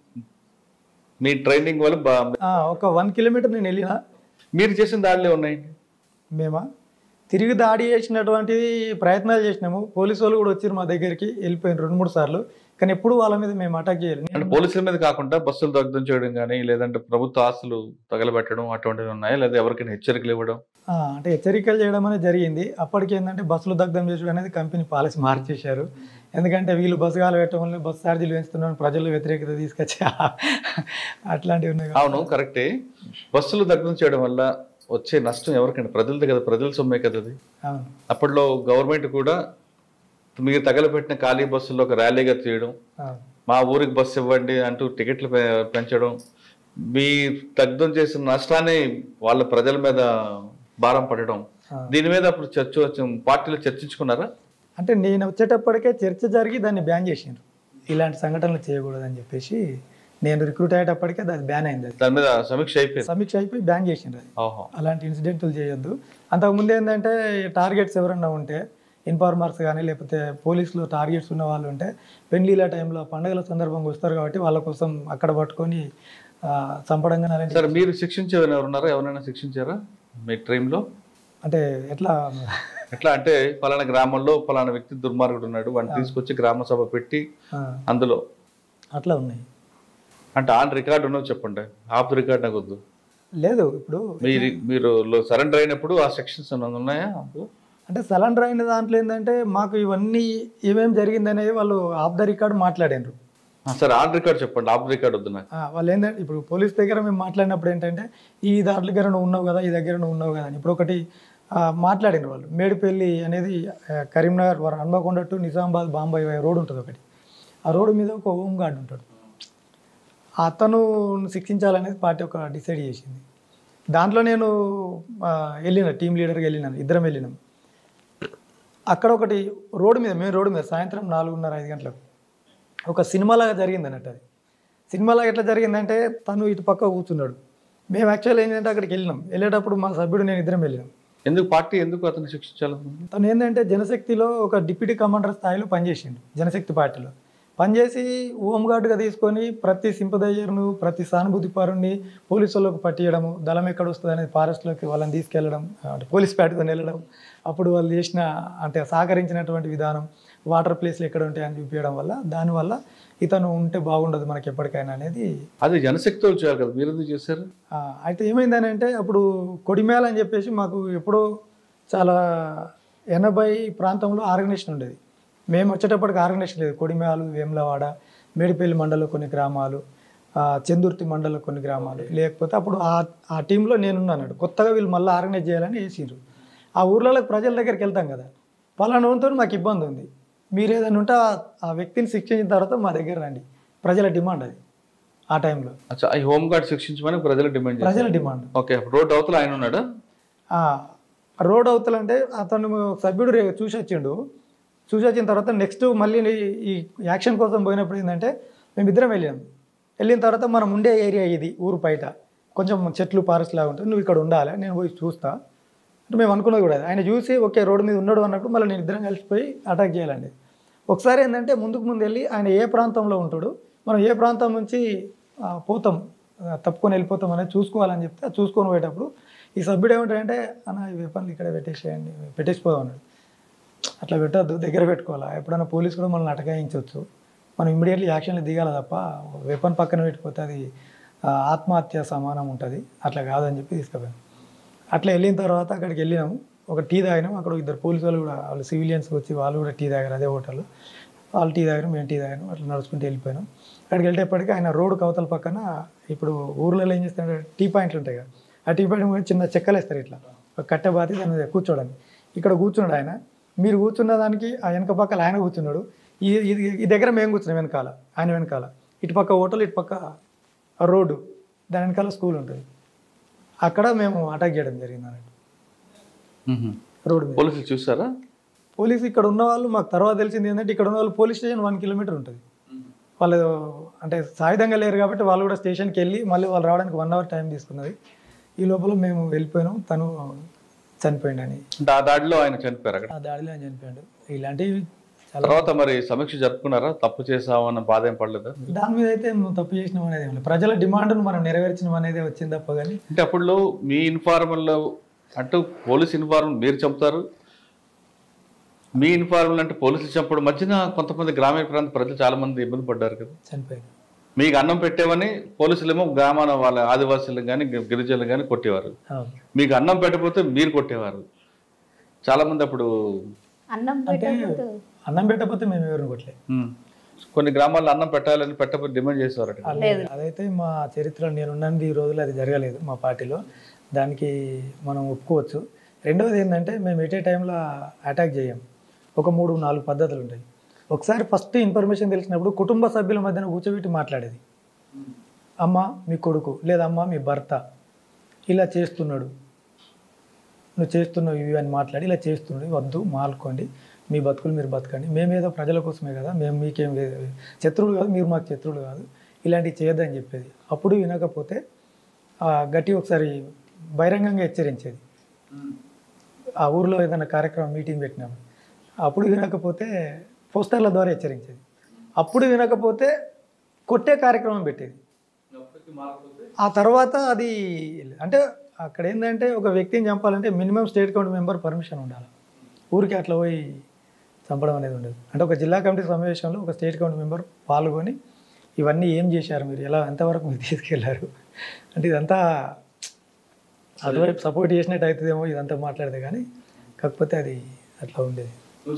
మీ ట్రైనింగ్ వల్ల బా- ఆ, ఒక వన్ కిలోమీటర్ నేను వెళ్ళిన మీరు చేసిన దాడిలో ఉన్నాయండి మేమా తిరిగి దాడి చేసినటువంటి ప్రయత్నాలు చేసినాము పోలీసు వాళ్ళు కూడా వచ్చారు మా దగ్గరికి వెళ్ళిపోయిన రెండు మూడు సార్లు కానీ ఎప్పుడు వాళ్ళ మీద మేము అటాక్ చేయాలి అంటే పోలీసుల మీద కాకుండా బస్సులు దగ్ధం చేయడం కానీ లేదంటే ప్రభుత్వ ఆస్తులు తగలబెట్టడం అటువంటివి ఉన్నాయా లేదా ఎవరికైనా హెచ్చరికలు ఇవ్వడం ఆ, అంటే హెచ్చరికలు చేయడం అనేది జరిగింది అప్పటికి ఏంటంటే బస్సులు దగ్ధం చేసుడు అనేది కంపెనీ పాలసీ మార్చేశారు ఎందుకంటే వీళ్ళు బస్సు కాలు పెట్టడం వల్ల బస్సు ఛార్జీలు పెంచుతున్నాను ప్రజల్లో వ్యతిరేకత తీసుకొచ్చి అట్లాంటివి ఉన్నాయి కదా. అవును కరెక్టే బస్సులు దగ్ధం చేయడం వల్ల వచ్చే నష్టం ఎవరికైనా ప్రజలది కదా ప్రజల సొమ్మే కదా అది అవును అప్పట్లో గవర్నమెంట్ కూడా మీరు తగలబెట్టిన ఖాళీ బస్సుల్లో ఒక ర్యాలీగా తీయడం అవును మా ఊరికి బస్సు ఇవ్వండి అంటూ టికెట్లు పె- పెంచడం మీ దగ్ధం చేసిన నష్టాన్ని వాళ్ళ ప్రజల మీద భారం పడడం ఆ. దీని మీద అప్పుడు చర్చ పార్టీలో చర్చించుకున్నారా అంటే నేను వచ్చేటప్పటికే చర్చ జరిగి దాన్ని బ్యాన్ చేసిండ్రు ఇలాంటి సంఘటనలు చేయకూడదని చెప్పేసి నేను రిక్రూట్ అయ్యేటప్పటికే అది బ్యాన్ అయింది అది దాని మీద సమీక్ష అయిపోయింది సమీక్ష అయిపోయి బ్యాన్ చేసిండ్రు అది ఓహో అలాంటి ఇన్సిడెంట్లు చేయొద్దు అంతకుముందు ఏంటంటే టార్గెట్స్ ఎవరన్నా ఉంటే ఇన్ఫార్మర్స్ కానీ లేకపోతే పోలీసులు టార్గెట్స్ ఉన్న వాళ్ళు ఉంటే పెళ్లిళ్ళ టైంలో పండుగల సందర్భంగా వస్తారు కాబట్టి వాళ్ళ కోసం అక్కడ పట్టుకొని ఆ, చంపడం కానీ అలాంటి సరే మీరు శిక్షించే ఎవరు ఉన్నారా ఎవరైనా శిక్షించారా మీ ట్రైన్లో అంటే ఎట్లా ఎట్లా అంటే ఫలానా గ్రామంలో ఫలానా వ్యక్తి దుర్మార్గుడు ఉన్నాడు వాడిని తీసుకొచ్చి గ్రామ సభ పెట్టి ఆ, అందులో అట్లా ఉన్నాయి అంటే ఆన్ రికార్డు ఉన్నది చెప్పండి ఆఫ్ రికార్డ్ నాకు వద్దు లేదు ఇప్పుడు మీరు మీరు సరెండర్ అయినప్పుడు ఆ సెక్షన్స్ ఉన్నాయా అంటే సలెండర్ అయిన దాంట్లో ఏంటంటే మాకు ఇవన్నీ ఏమేమి జరిగింది అనేది వాళ్ళు ఆఫ్ ద రికార్డ్ మాట్లాడారు ఆ, సరే ఆన్ రికార్డ్ చెప్పండి ఆఫ్ రికార్డ్ వద్దు నాకు ఆ, వాళ్ళు ఏంటంటే ఇప్పుడు పోలీస్ దగ్గర మేము మాట్లాడినప్పుడు ఏంటంటే ఈ దాని దగ్గర నువ్వు ఉన్నావు కదా ఈ దగ్గర నువ్వు ఉన్నావు కదా అని ఇప్పుడు ఒకటి ఆ, మాట్లాడిన వాళ్ళు మేడిపల్లి అనేది ఆ, కరీంనగర్ వర- హన్మకొండ టు నిజామాబాద్ బాంబాయి రోడ్ ఉంటుంది ఒకటి ఆ రోడ్డు మీద ఒక హోమ్ గార్డ్ ఉంటాడు అతను శిక్షించాలనేది పార్టీ ఒక డిసైడ్ చేసింది దాంట్లో నేను ఆ, వెళ్ళిన టీం లీడర్గా వెళ్ళినాను ఇద్దరం వెళ్ళినాం అక్కడ ఒకటి రోడ్డు మీద మేము రోడ్డు మీద సాయంత్రం నాలుగున్నర ఐదు గంటలకు ఒక సినిమాలాగా జరిగింది అన్నట్టు అది సినిమాలాగా ఎట్లా జరిగిందంటే తను ఇటు పక్క కూర్చున్నాడు మేము యాక్చువల్ ఏంటంటే అక్కడికి వెళ్ళినాం వెళ్ళేటప్పుడు మా సభ్యుడు నేను ఇద్దరం వెళ్ళినాం ఎందుకు పార్టీ ఎందుకు అతను శిక్షించాలనుకుంది తను ఏంటంటే జనశక్తిలో ఒక డిప్యూటీ కమాండర్ స్థాయిలో పనిచేసిండు జనశక్తి పార్టీలో పనిచేసి హోంగార్డ్గా తీసుకొని ప్రతి సింపదయ్యర్ను ప్రతి సానుభూతి పరుణ్ణి పోలీసు వాళ్ళకు పట్టియడము దళం ఎక్కడ వస్తుంది అనేది ఫారెస్ట్లోకి వాళ్ళని తీసుకెళ్ళడం అంటే పోలీస్ ప్యాట్తో వెళ్ళడం అప్పుడు వాళ్ళు చేసిన అంటే సహకరించినటువంటి విధానం వాటర్ ప్లేస్లు ఎక్కడ ఉంటాయని చూపించడం వల్ల దానివల్ల ఇతను ఉంటే బాగుండదు మనకి ఎప్పటికైనా అనేది అది జనశక్తి వాళ్ళు చేయాలి కదా మీరు ఎందుకు చేశారు ఆ, అయితే ఏమైందని అంటే అప్పుడు కొడిమేళ అని చెప్పేసి మాకు ఎప్పుడో చాలా ఎనభై ప్రాంతంలో ఆర్గనైజేషన్ ఉండేది మేము వచ్చేటప్పటికి ఆర్గనైజేషన్ లేదు కొడిమేళ వేములవాడ మేడిపల్లి మండలం కొన్ని గ్రామాలు ఆ, చందుర్తి మండలం కొన్ని గ్రామాలు లేకపోతే అప్పుడు ఆ ఆ టీంలో నేనున్నాను కొత్తగా వీళ్ళు మళ్ళీ ఆర్గనైజ్ చేయాలని వేసిర్రు ఆ ఊర్లలోకి ప్రజల దగ్గరికి వెళ్తాం కదా పలానా వంతో మాకు ఇబ్బంది ఉంది మీరు ఏదైనా ఉంటే ఆ- ఆ వ్యక్తిని శిక్షించిన తర్వాత మా దగ్గర రండి ప్రజల డిమాండ్ అది ఆ టైంలో అచ్చా ఈ హోమ్ గార్డ్ శిక్షించమని ప్రజలు డిమాండ్ చేశారు ప్రజల డిమాండ్ ఓకే రోడ్ అవతల ఆయన ఉన్నాడా ఆ, రోడ్ అవతలంటే అతను సభ్యుడు రే- చూసి వచ్చిండు చూసి వచ్చిన తర్వాత నెక్స్ట్ మళ్ళీ ఈ- ఈ యాక్షన్ కోసం పోయినప్పుడు ఏంటంటే మేము ఇద్దరం వెళ్ళాం వెళ్ళిన తర్వాత మనం ఉండే ఏరియా ఇది ఊరు బయట కొంచెం చెట్లు పారెస్ట్ లాగా ఉంటుంది నువ్వు ఇక్కడ ఉండాలి నేను పోయి చూస్తా అంటే మేము అనుకున్నది కూడా అది. ఆయన చూసి ఓకే రోడ్డు మీద ఉన్నాడు అన్నప్పుడు మళ్ళీ నేను ఇద్దరం కలిసిపోయి అటాక్ చేయాలండి ఒకసారి ఏంటంటే ముందుకు ముందు వెళ్ళి ఆయన ఏ ప్రాంతంలో ఉంటాడు మనం ఏ ప్రాంతం నుంచి ఆ, పోతాం ఆ, తప్పుకొని వెళ్ళిపోతాం అనేది చూసుకోవాలని చెప్తే అది చూసుకొని పోయేటప్పుడు ఈ సభ్యుడు ఏమంటాడంటే అన్న ఈ వెపన్లు ఇక్కడ పెట్టేసేయండి పెట్టేసిపోదాం అన్నాడు అట్లా పెట్టద్దు దగ్గర పెట్టుకోవాలా ఎప్పుడైనా పోలీసు కూడా మనల్ని అటకాయించవచ్చు మనం ఇమ్మీడియట్లీ యాక్షన్లో దిగాలి తప్ప వెపన్ పక్కన పెట్టిపోతే అది ఆ, ఆత్మహత్య సమానం ఉంటుంది అట్లా కాదని చెప్పి తీసుకుపోయాను అట్లా వెళ్ళిన తర్వాత అక్కడికి వెళ్ళినాము ఒక టీ తాగినాం అక్కడ ఇద్దరు పోలీసు వాళ్ళు కూడా వాళ్ళు సివిలియన్స్ వచ్చి వాళ్ళు కూడా టీ తాగారు అదే హోటల్ వాళ్ళు టీ తాగారు మేము టీ తాగాను అట్లా నడుచుకుంటూ వెళ్ళిపోయాను అక్కడికి వెళ్ళేప్పటికీ ఆయన రోడ్డు కవతల పక్కన ఇప్పుడు ఊర్లలో ఏం చేస్తారంటే టీ పాయింట్లు ఉంటాయి కదా ఆ టీ పాయింట్ మీద చిన్న చెక్కలు వేస్తారు ఇట్లా ఒక కట్టె బాతి దాని మీద కూర్చోడానికి ఇక్కడ కూర్చున్నాడు ఆయన మీరు కూర్చున్న దానికి ఆ వెనక పక్కల ఆయన కూర్చున్నాడు ఈ ఇది- ఈ దగ్గర మేము కూర్చున్నాం వెనకాల ఆయన వెనకాల ఇటు పక్క హోటల్ ఇటు పక్క ఆ రోడ్డు దాని వెనకాల స్కూల్ ఉంటుంది అక్కడ మేము అటాక్ చేయడం జరిగింది అన్నట్టు రోడ్డు మీద పోలీసులు చూసారా పోలీసు ఇక్కడ ఉన్న వాళ్ళు మాకు తర్వాత తెలిసింది ఏంటంటే ఇక్కడ ఉన్న వాళ్ళు పోలీస్ స్టేషన్ వన్ కిలోమీటర్ ఉంటుంది వాళ్ళు అంటే సాయుధంగా లేరు కాబట్టి వాళ్ళు కూడా స్టేషన్కి వెళ్ళి మళ్ళీ వాళ్ళు రావడానికి వన్ అవర్ టైం తీసుకున్నది ఈ లోపల మేము వెళ్ళిపోయినాం తను చనిపోయిండని అంటే ఆ దాడిలో ఆయన చనిపోయారు అక్కడ ఆ దాడిలో ఆయన చనిపోయాడు ఇలాంటివి చాలా తర్వాత మరి సమీక్ష జరుపుకున్నారా తప్పు చేసామన్న బాధ ఏం పడలేదా దాని మీద అయితే మేము తప్పు చేసినాం అనేది ఏం లేదు. ప్రజల డిమాండ్ను మనం నెరవేర్చినాం అనేది వచ్చింది తప్ప కానీ అంటే అప్పుడు మీ ఇన్ఫార్మల్లో అంటూ పోలీస్ ఇన్ఫార్మల్ మీరు చంపుతారు మీ ఇన్ఫార్మల్ అంటే పోలీసులు చంపడం మధ్యన కొంతమంది గ్రామీణ ప్రాంత ప్రజలు చాలా మంది ఇబ్బంది పడ్డారు కదా చనిపోయాడు మీకు అన్నం పెట్టేవని పోలీసులేమో గ్రామాల వాళ్ళ ఆదివాసీలు కానీ గిరిజనులు కానీ కొట్టేవారు అవును. మీకు అన్నం పెట్టకపోతే మీరు కొట్టేవారు చాలా మంది అప్పుడు అన్నం అంటే పెట్టకపోతే అన్నం పెట్టకపోతే మేము ఎవరిని కొట్టలేదు ఉమ్, కొన్ని గ్రామాల్లో అన్నం పెట్టాలని పెట్టకపోతే డిమాండ్ చేసేవారట అదైతే మా చరిత్రలో నేనున్నది ఈ రోజులు అది జరగలేదు మా పార్టీలో దానికి మనం ఒప్పుకోవచ్చు రెండవది ఏంటంటే మేము ఎటే టైంలో అటాక్ చేయం ఒక మూడు నాలుగు పద్ధతులు ఉంటాయి ఒకసారి ఫస్ట్ ఇన్ఫర్మేషన్ తెలిసినప్పుడు కుటుంబ సభ్యుల మధ్యన కూర్చోబెట్టి మాట్లాడేది అమ్మ మీ కొడుకు లేదా అమ్మ మీ భర్త ఇలా చేస్తున్నాడు నువ్వు చేస్తున్నావు ఇవి అని మాట్లాడి ఇలా చేస్తున్నాడు వద్దు మాల్కోండి మీ బతుకులు మీరు బతకండి మేమేదో ప్రజల కోసమే కదా మేము మీకేం లేదు శత్రువులు కాదు మీరు మాకు శత్రువులు కాదు ఇలాంటివి చేయొద్దని చెప్పేది అప్పుడు వినకపోతే ఆ, గట్టి ఒకసారి బహిరంగంగా హెచ్చరించేది ఆ ఊర్లో ఏదైనా కార్యక్రమం మీటింగ్ పెట్టినాము అప్పుడు వినకపోతే పోస్టర్ల ద్వారా హెచ్చరించేది అప్పుడు వినకపోతే కొట్టే కార్యక్రమం పెట్టేది ఆ తర్వాత అది అంటే అక్కడ ఏంటంటే ఒక వ్యక్తిని చంపాలంటే minimum state count member permission ఉండాలి ఊరికి అట్లా పోయి చంపడం అనేది ఉండదు అంటే ఒక జిల్లా కమిటీ సమావేశంలో ఒక స్టేట్ కౌంట్ మెంబర్ పాల్గొని ఇవన్నీ ఏం చేశారు మీరు ఎలా ఎంతవరకు మీరు తీసుకెళ్లారు అంటే ఇదంతా అటువైపు సపోర్ట్ చేసినట్టు అవుతుందేమో ఇదంతా మాట్లాడితే కానీ కాకపోతే అది అట్లా ఉండేది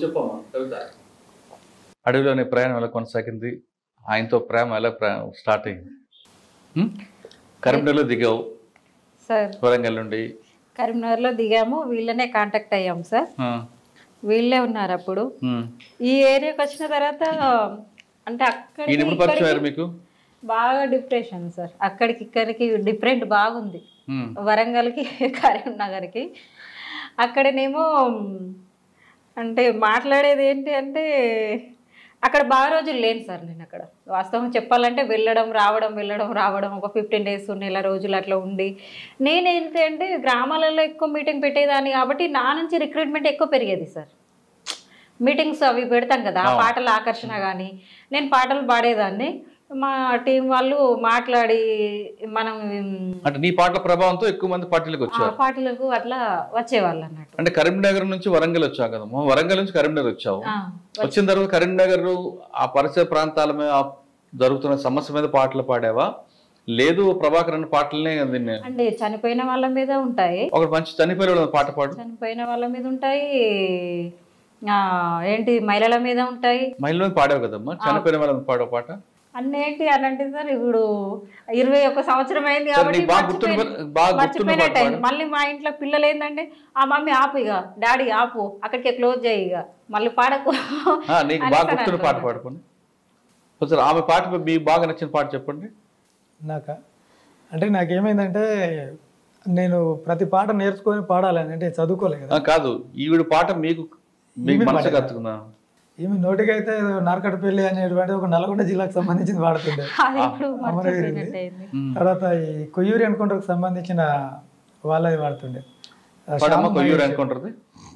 అడవిలోని ప్రయాణం ఎలా కొనసాగింది ఆయనతో ప్రేమ ఎలా ప్రయాణం స్టార్ట్ అయింది ఉమ్? కరీంనగర్లో దిగావు సార్ వరంగల్ నుండి కరీంనగర్లో దిగాము వీళ్ళనే కాంటాక్ట్ అయ్యాము సార్ ఆ, వీళ్ళే ఉన్నారు అప్పుడు ఉమ్. ఈ ఏరియాకి వచ్చిన తర్వాత అంటే అక్కడికి ఈయన ఎప్పుడు పరిచయం అయ్యారు ఇక్కడికి మీకు బాగా డిప్రెషన్ సార్ అక్కడికి ఇక్కడికి డిఫరెంట్ బాగుంది ఉమ్. వరంగల్కి కరీంనగర్కి అక్కడనేమో అంటే మాట్లాడేది ఏంటి అంటే అక్కడ బాగా రోజులు లేను సార్ నేను అక్కడ వాస్తవం చెప్పాలంటే వెళ్ళడం రావడం వెళ్ళడం రావడం ఒక ఫిఫ్టీన్ డేస్ నెల రోజులు అట్లా ఉండి నేనేంటి అంటే గ్రామాలలో ఎక్కువ మీటింగ్ పెట్టేదాన్ని కాబట్టి నా నుంచి రిక్రూట్మెంట్ ఎక్కువ పెరిగేది సార్ మీటింగ్స్ అవి పెడతాం కదా ఆ పాటల ఆకర్షణ కానీ నేను పాటలు పాడేదాన్ని మా టీం వాళ్ళు మాట్లాడి మనం అంటే నీ పాటల ప్రభావంతో ఎక్కువ మంది పార్టీలకు ఆ వచ్చారు పాటలకు అట్లా వచ్చేవాళ్ళు అన్నట్టు అంటే కరీంనగర్ నుంచి వరంగల్ వచ్చావు కదమ్మా వరంగల్ నుంచి కరీంనగర్ వచ్చావు ఆ, వచ్చిన తర్వాత కరీంనగర్ ఆ పరిసర ప్రాంతాల మీద ఆ జరుగుతున్న సమస్య మీద పాటలు పాడావా లేదు ప్రభాకర్ అన్న పాటలనే దీన్ని అంటే చనిపోయిన వాళ్ళ మీద ఉంటాయి ఒక మంచి చనిపోయిన వాళ్ళ పాట పాడు చనిపోయిన వాళ్ళ మీద ఉంటాయి ఆ, ఏంటి మహిళల మీద ఉంటాయి మహిళల మీద పాడావు కదమ్మా చనిపోయిన వాళ్ళ మీద పాడవ పాట అన్ని ఏంటి అని అంటే సార్ ఇప్పుడు ఇరవై ఒక్క సంవత్సరం అయింది సరే, కాబట్టి నీకు బాగా గుర్తున్న మర్చిపోయిన- బాగా గుర్తున్న పాట మర్చిపోయినట్టు అయింది పాడు మళ్ళీ మా ఇంట్లో పిల్లలు ఏంటంటే ఆ మమ్మీ ఆపు ఇక డాడీ ఆపు అక్కడికే క్లోజ్ చేయి ఇక మళ్ళీ పాడకు ఆ, నీకు బాగా అనేసి గుర్తున్న పాట అంటున్నారు. పాడుకోండి ఒకసారి ఆమె పాట మీకు బాగా నచ్చిన పాట చెప్పండి నాక అంటే నాకేమైందంటే నేను ప్రతి పాట నేర్చుకొని పాడాలని అంటే చదువుకోలే కదా ఆ, కాదు ఈవిడ పాట మీకు మీకు ఈమె మనసు పాడేదా? కత్తుకున్నా ఈమె నోటికైతే నార్కటపల్లి అనేటువంటి ఒక నల్గొండ జిల్లాకు సంబంధించింది వాడుతుండే అది ఇప్పుడు అమరవీరుది. మర్చిపోయినట్టు అయింది తర్వాత ఈ కొయ్యూరి అనుకుంటకు సంబంధించిన వాళ్ళది వాడుతుండే ఆ పాడమ్మ శ్యామ్ కొయ్యూరు మహేష్. అనుకుంటుంది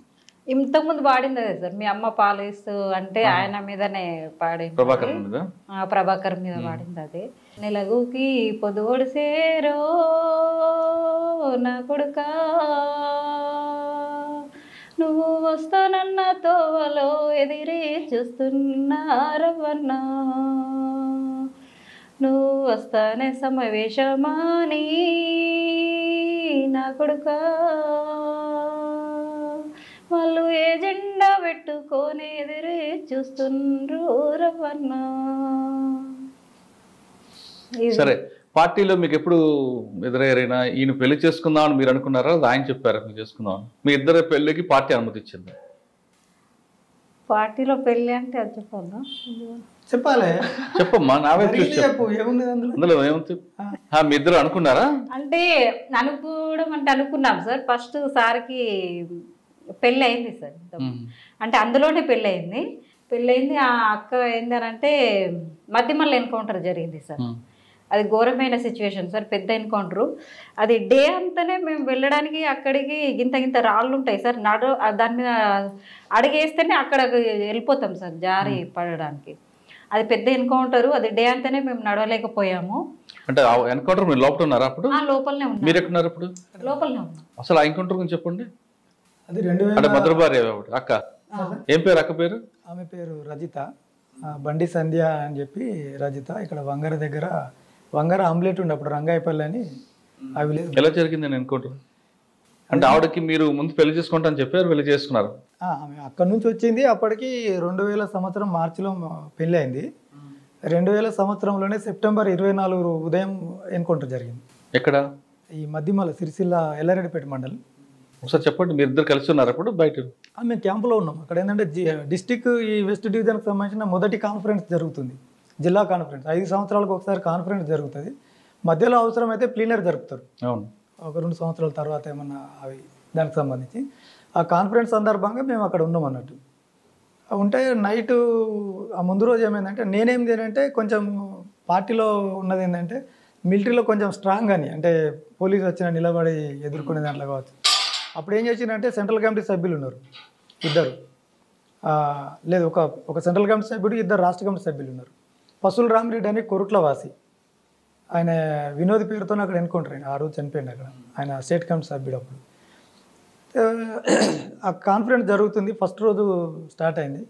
ఇంతకుముందు పాడింది అదే సార్ మీ అమ్మ పాలిస్తూ అంటే ఆయన మీదనే పాడింది ప్రభాకర్ మీద ఆ, ప్రభాకర్ మీద పాడింది అది నెలగుకి పొదుగొడిసేరో నా కొడుక నువ్వు వస్తానన్న తోవలో ఎదిరి చూస్తున్నారవన్నా నువ్వు వస్తానే సమావేశమాని నా కొడుక వాళ్ళు ఏ జెండా పెట్టుకొని ఎదురు చూస్తుండ్రు రవన్నా ఇది- సరే పార్టీలో మీకు ఎప్పుడు ఎదురయ్యారైనా ఈయన పెళ్లి చేసుకుందాం అని మీరు అనుకున్నారా లేదా ఆయన చెప్పారా మీరు చేసుకుందాం అని? మీ ఇద్దరి పెళ్లికి పార్టీ అనుమతి ఇచ్చింది పార్టీలో పెళ్ళి అంటే అది చెప్పాలా చెప్పాలి చెప్పమ్మా నావే మరి చూసి ఇది చెప్పు చెప్పు ఏముంది అందులో అందులో ఏముంది ఆ, మీ ఇద్దరు అనుకున్నారా అంటే అనుకోవడం అంటే అనుకున్నాం సార్ ఫస్ట్ సార్కి పెళ్ళి అయింది సార్ ఉమ్. అంటే అందులోనే పెళ్ళి అయింది పెళ్ళి అయింది ఆ అక్క ఏందనంటే మధ్యమల్ల ఎన్కౌంటర్ జరిగింది సార్ ఉమ్. అది ఘోరమైన సిచ్యువేషన్ సార్ పెద్ద ఎన్కౌంటర్ అది డే అంతానే మేము వెళ్ళడానికి అక్కడికి గింత గింత రాళ్ళు ఉంటాయి సార్ నడు ఆ దాని మీద అడిగేస్తేనే అక్కడ వెళ్ళిపోతాం సార్ జారి పడడానికి అది పెద్ద ఎన్కౌంటరు అది డే అంతానే మేము నడవలేకపోయాము అంటే ఆ ఎన్కౌంటర్ మీరు లోపల ఉన్నారా అప్పుడు ఆ లోపలనే ఉన్నాం మీరు ఎక్కడున్నారు ఇప్పుడు లోపలనే ఉన్నాం అసలు ఆ ఎన్కౌంటర్ గురించి చెప్పండి అది రెండు అంటే వేల మధుర భార్య ఆవిడ, అక్క ఏం పేరు అక్క పేరు ఆమె పేరు రజిత ఆ, బండి సంధ్య అని చెప్పి రజిత ఇక్కడ వంగర దగ్గర వంగర ఆమ్లెట్ ఉండే అప్పుడు రంగాయపల్లి అని ఆ విలేజ్ ఎలా జరిగింది నేను ఎన్కౌంటర్ అంటే ఆవిడకి మీరు ముందు పెళ్లి చేసుకుంటా అని చెప్పారు పెళ్లి చేసుకున్నారు ఆ, ఆమె అక్కడ నుంచి వచ్చింది అప్పటికి రెండు వేల సంవత్సరం మార్చిలో మ- పెళ్ళి అయింది రెండు వేల సంవత్సరంలోనే సెప్టెంబర్ ఇరవై నాలుగు ఉదయం ఎన్కౌంటర్ జరిగింది ఎక్కడ ఈ మధ్యమల సిరిసిల్ల ఎల్లారెడ్డిపేట మండలం ఒకసారి చెప్పండి మీరు ఇద్దరు కలిసి ఉన్నారు అప్పుడు బయట ఆ, మేము క్యాంపులో ఉన్నాం అక్కడ ఏంటంటే జి- డిస్టిక్ ఈ వెస్ట్ డివిజన్కి సంబంధించిన మొదటి కాన్ఫరెన్స్ జరుగుతుంది జిల్లా కాన్ఫరెన్స్ ఐదు సంవత్సరాలకు ఒకసారి కాన్ఫరెన్స్ జరుగుతుంది మధ్యలో అవసరమైతే ప్లీనర్ జరుపుతారు అవును ఒక రెండు సంవత్సరాల తర్వాత ఏమన్నా అవి దానికి సంబంధించి ఆ కాన్ఫరెన్స్ సందర్భంగా మేము అక్కడ ఉన్నాం అన్నట్టు ఉంటే నైట్ ఆ ముందు రోజు ఏమైందంటే నేనేం చేయనంటే కొంచెం పార్టీలో ఉన్నది ఏంటంటే మిలిటరీలో కొంచెం స్ట్రాంగ్ అని అంటే పోలీసు వచ్చిన నిలబడి ఎదుర్కొనే దాంట్లో కావచ్చు అప్పుడు ఏం చేసిందంటే సెంట్రల్ కమిటీ సభ్యులు ఉన్నారు ఇద్దరు ఆ, లేదు ఒక ఒక సెంట్రల్ కమిటీ సభ్యుడు ఇద్దరు రాష్ట్ర కమిటీ సభ్యులు ఉన్నారు పసుల రామిరెడ్డి అని కొరుట్ల వాసి ఆయన వినోద్ పేరుతో అక్కడ ఎన్నుకుంటారు ఆయన ఆ రోజు చనిపోయింది అక్కడ ఆయన స్టేట్ కమిటీ సభ్యుడు అప్పుడు ఆ కాన్ఫరెన్స్ జరుగుతుంది ఫస్ట్ రోజు స్టార్ట్ అయింది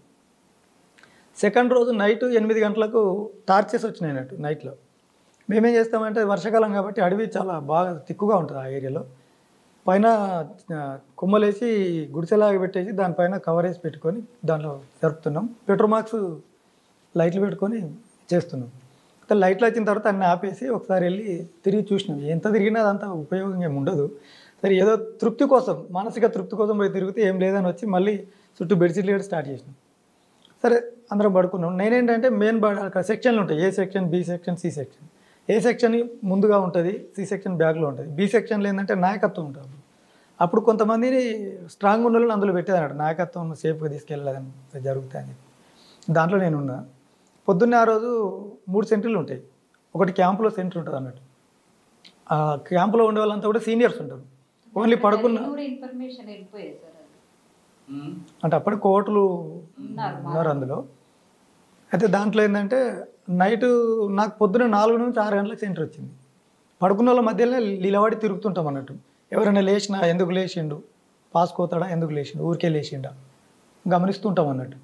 సెకండ్ రోజు నైట్ ఎనిమిది గంటలకు టార్చెస్ వచ్చినాయి అన్నట్టు నైట్లో మేమేం చేస్తామంటే వర్షాకాలం కాబట్టి అడవి చాలా బాగా తిక్కుగా ఉంటుంది ఆ ఏరియాలో పైన ఆ, కొమ్మలేసి గుడిసెలాగా పెట్టేసి దానిపైన కవర్ వేసి పెట్టుకొని దాంట్లో జరుపుతున్నాం పెట్రోమాక్స్ లైట్లు పెట్టుకొని చేస్తున్నాం అయితే లైట్లు వచ్చిన తర్వాత అన్నీ ఆపేసి ఒకసారి వెళ్ళి తిరిగి చూసినాం ఎంత తిరిగినా అదంతా ఉపయోగం ఏమి ఉండదు సరే ఏదో తృప్తి కోసం మానసిక తృప్తి కోసం పోయి తిరిగితే ఏం లేదని వచ్చి మళ్ళీ చుట్టూ బెడ్షీట్లు వేసి స్టార్ట్ చేసినాం సరే అందరం పడుకున్నాం నేనేంటంటే మెయిన్ అక్కడ సెక్షన్లు ఉంటాయి A section B section C section A section ముందుగా ఉంటుంది సి సెక్షన్ బ్యాక్లో ఉంటుంది బి సెక్షన్లో ఏంటంటే నాయకత్వం ఉంటుంది అప్పుడు కొంతమందిని స్ట్రాంగ్ ఉన్న వాళ్ళని అందులో పెట్టేదన్నట్టు నాయకత్వం సేఫ్గా తీసుకెళ్ళాలని జరుగుతాయని చెప్పి దాంట్లో నేను ఉన్నా పొద్దున్నే ఆ రోజు మూడు సెంటర్లు ఉంటాయి ఒకటి క్యాంపులో సెంటర్ ఉంటుంది అన్నట్టు ఆ క్యాంపులో ఉండే వాళ్ళంతా కూడా సీనియర్స్ ఉంటారు ఓన్లీ పడుకున్న ఇన్ఫర్మేషన్ వెళ్ళిపోయాయి సార్ అది. అంటే అప్పటి కోర్టులు ఉన్నారు అందులో అయితే దాంట్లో ఏంటంటే నైట్ నాకు పొద్దున నాలుగు నుంచి ఆరు గంటలకు సెంటర్ వచ్చింది పడుకున్న వాళ్ళ మధ్యలో నిలబడి తిరుగుతుంటాం అన్నట్టు ఎవరైనా లేచినా ఎందుకు లేచిండు పాస్ కోతాడా ఎందుకు లేచిండు ఊరికే లేచిండా గమనిస్తుంటాం అన్నట్టు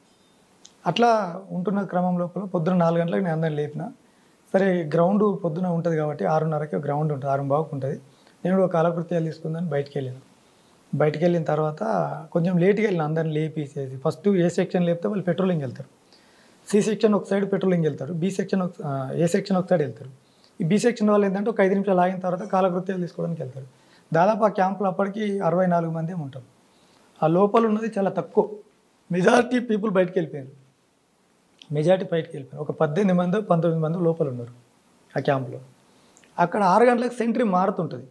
అట్లా ఉంటున్న క్రమం లోపల పొద్దున నాలుగు గంటలకు నేను అందరిని లేపిన సరే గ్రౌండ్ పొద్దున ఉంటుంది కాబట్టి ఆరున్నరకి గ్రౌండ్ ఉంటుంది ఆరు బాగుంటుంది ఉంటుంది నేను కూడా కాలకృత్యాలు తీసుకుందని బయటికి వెళ్ళాను బయటికి వెళ్ళిన తర్వాత కొంచెం లేట్గా వెళ్ళిన అందరిని లేపేసేసి ఫస్ట్ ఏ సెక్షన్ లేపితే వాళ్ళు పెట్రోలింగ్ వెళ్తారు సి సెక్షన్ ఒక సైడ్ పెట్రోలింగ్ వెళ్తారు బి సెక్షన్ ఒక ఆ, ఏ సెక్షన్ ఒక సైడ్ వెళ్తారు ఈ బి సెక్షన్ వాళ్ళు ఏంటంటే ఒక ఐదు నిమిషాలు ఆగిన తర్వాత కాలకృత్యాలు తీసుకోవడానికి వెళ్తారు దాదాపు ఆ క్యాంపులో అప్పటికి అరవై నాలుగు మంది ఏమో ఉంటారు ఆ లోపల ఉన్నది చాలా తక్కువ మెజారిటీ పీపుల్ బయటికి వెళ్ళిపోయారు మెజారిటీ బయటికి వెళ్ళిపోయారు ఒక పద్దెనిమిది మంది పంతొమ్మిది మంది లోపల ఉన్నారు ఆ క్యాంపులో అక్కడ ఆరు గంటలకు సెంట్రీ మారుతుంటుంది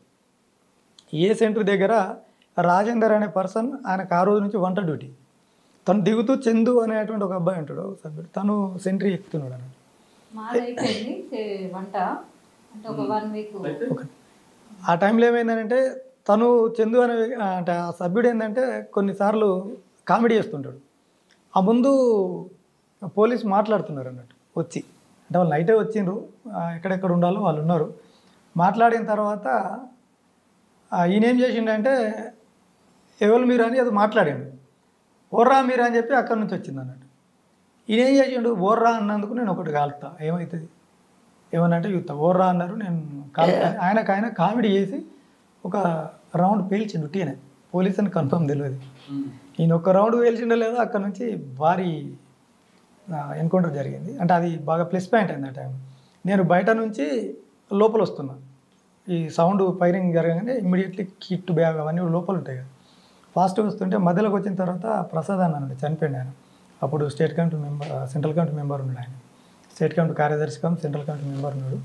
ఏ సెంటర్ దగ్గర రాజేందర్ అనే పర్సన్ ఆయనకు ఆ రోజు నుంచి వంట డ్యూటీ తను దిగుతూ చందు అనేటువంటి ఒక అబ్బాయి ఉంటాడు ఒక సభ్యుడు తను సెంట్రీ ఎక్కుతున్నాడు అన్నట్టు మాది అయిపోయింది చే- వంట అంటే ఒక వన్ వీక్ ఒక ఆ టైంలో ఏమైందంటే తను చందు అనే వ్య- అంటే ఆ సభ్యుడు ఏంటంటే కొన్నిసార్లు కామెడీ చేస్తుంటాడు ఆ ముందు పోలీసు మాట్లాడుతున్నారు అన్నట్టు వచ్చి అంటే వాళ్ళు నైటే వచ్చిండ్రు ఆ, ఎక్కడెక్కడ ఉండాలో వాళ్ళు ఉన్నారు మాట్లాడిన తర్వాత ఆ, ఈయన ఏం చేసిండంటే ఎవరు మీరు అని అది మాట్లాడాడు ఓర్రా మీరు అని చెప్పి అక్కడి నుంచి వచ్చింది అన్నట్టు ఈయన ఏం చేసిండు ఓర్రా అన్నందుకు నేను ఒకటి కాలుతా ఏమవుతుంది ఏమనంటే చూస్తా ఓర్రా అన్నారు నేను కాలుతా ఆయనకు ఆయన కామెడీ చేసి ఒక రౌండ్ పేల్చిండు టీనే పోలీస్ అని కన్ఫర్మ్ తెలియదు ఈయన ఒక రౌండ్ పేల్చిండో లేదో అక్కడ నుంచి భారీ ఎన్కౌంటర్ జరిగింది అంటే అది బాగా ప్లస్ పాయింట్ అయింది ఆ టైం నేను బయట నుంచి లోపల వస్తున్నా ఈ సౌండ్ ఫైరింగ్ జరగగానే ఇమ్మీడియట్లీ కిట్ బ్యాగ్ అవన్నీ లోపల ఉంటాయి కదా ఫాస్ట్గా వస్తుంటే మధ్యలోకి వచ్చిన తర్వాత ప్రసాద్ అన్న ఉన్నాడు, చనిపోయింది ఆయన అప్పుడు state committee member central committee member ఉన్నాడు ఆయన స్టేట్ కమిటీ కార్యదర్శి కమ్ సెంట్రల్ కమిటీ మెంబర్ ఉన్నాడు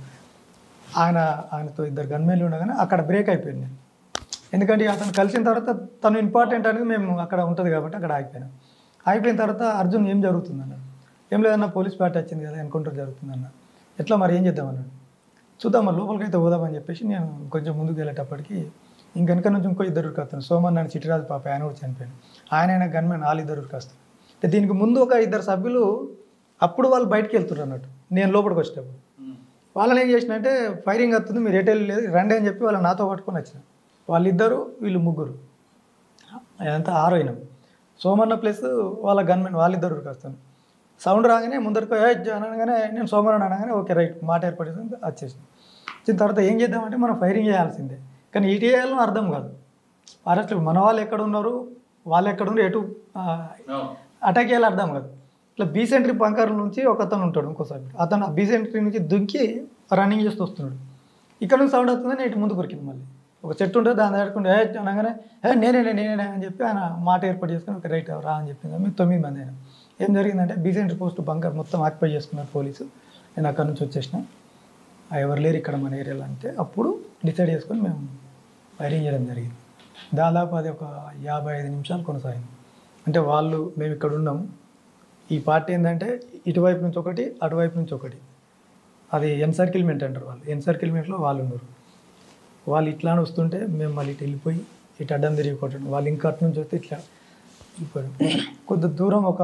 ఆయన ఆయనతో ఇద్దరు గన్మెన్లు ఉండగానే అక్కడ బ్రేక్ అయిపోయింది నేను ఎందుకంటే అతను కలిసిన తర్వాత తను ఇంపార్టెంట్ అనేది మేము అక్కడ ఉంటుంది కాబట్టి అక్కడ ఆగిపోయినాం ఆగిపోయిన తర్వాత అర్జున్ ఏం జరుగుతుంది అన్నాడు ఏం లేదన్నా పోలీస్ పార్టీ వచ్చింది కదా ఎన్కౌంటర్ జరుగుతుందన్న ఎట్లా మరి ఏం చేద్దాం అన్నాడు చూద్దాం మరి లోపలికి అయితే పోదామని చెప్పేసి నేను కొంచెం ముందుకు వెళ్ళేటప్పటికి ఇంకెనక నుంచి ఇంకో ఇద్దరు ఉరికొస్తాను సోమన్ అని చిట్టిరాజు పాప ఆయన కూడా చనిపోయాను ఆయన ఆయన గన్మెన్ వాళ్ళు ఇద్దరు ఉరికొస్తారు అంటే దీనికి ముందు ఒక ఇద్దరు సభ్యులు అప్పుడు వాళ్ళు బయటికి వెళ్తున్నారు అన్నట్టు నేను లోపలికి వచ్చేటప్పుడు వాళ్ళని ఏం చేసినంటే ఫైరింగ్ వస్తుంది మీరు ఎటు లేదు రండి అని చెప్పి వాళ్ళు నాతో పట్టుకొని వచ్చిన వాళ్ళిద్దరు వీళ్ళు ముగ్గురు అదంతా ఆరు అయినాం సోమన్న ప్లస్ వాళ్ళ గన్మెన్ వాళ్ళిద్దరు వస్తాను సౌండ్ రాగానే ముందరికి "ఏయ్" అనగానే నేను సోమన్న అనగానే ఓకే రైట్ మాట ఏర్పడింది వచ్చేసింది వచ్చిన తర్వాత ఏం చేద్దామంటే మనం ఫైరింగ్ చేయాల్సిందే కానీ ఇటు చేయాలో అర్థం కాదు అరెస్ట్ మన వాళ్ళు ఎక్కడ ఉన్నారు వాళ్ళు ఎక్కడ ఉన్నారు ఎటు అటాక్ చేయాలో అర్థం కాదు ఇట్లా బీసెంట్రీ బంకర్ నుంచి ఒక అతను ఉంటాడు ఇంకోసారి అతను ఆ బీసెంట్రీ నుంచి దుంకి రన్నింగ్ చేస్తూ వస్తున్నాడు ఇక్కడ నుంచి సౌండ్ వస్తుందని ఇటు ముందు కొరికింది మళ్ళీ ఒక చెట్టు ఉంటుంది దాన్ని దాటుకుంటే ఏ అనగానే ఏ నేనే నేనే అని చెప్పి ఆయన మాట ఏర్పాటు చేసుకుని ఒక రైట్ రా అని చెప్పింది మేము తొమ్మిది మంది అయినా ఏం జరిగిందంటే బీసెంట్రీ పోస్ట్ బంకర్ మొత్తం ఆక్యుపై చేసుకున్నారు పోలీసు నేను అక్కడ నుంచి వచ్చేసిన ఆ ఎవరు లేరు ఇక్కడ మన ఏరియాలో అంటే అప్పుడు డిసైడ్ చేసుకొని మేము ఫైరింగ్ చేయడం జరిగింది దాదాపు అది ఒక యాభై ఐదు నిమిషాలు కొనసాగింది అంటే వాళ్ళు మేము ఇక్కడ ఉన్నాం ఈ పార్టీ ఏంటంటే ఇటువైపు నుంచి ఒకటి అటువైపు నుంచి ఒకటి అది ఎన్సర్కిల్మెంట్ అంటారు వాళ్ళు ఎన్సర్కిల్మెంట్లో వాళ్ళు ఉన్నారు వాళ్ళు ఇట్లా అని వస్తుంటే మేము మళ్ళీ ఇటు వెళ్ళిపోయి ఇటు అడ్డం తిరిగి కొట్టడం వాళ్ళు ఇంకా అటు నుంచి వస్తే ఇట్లా వెళ్ళిపోయారు కొద్ది దూరం ఒక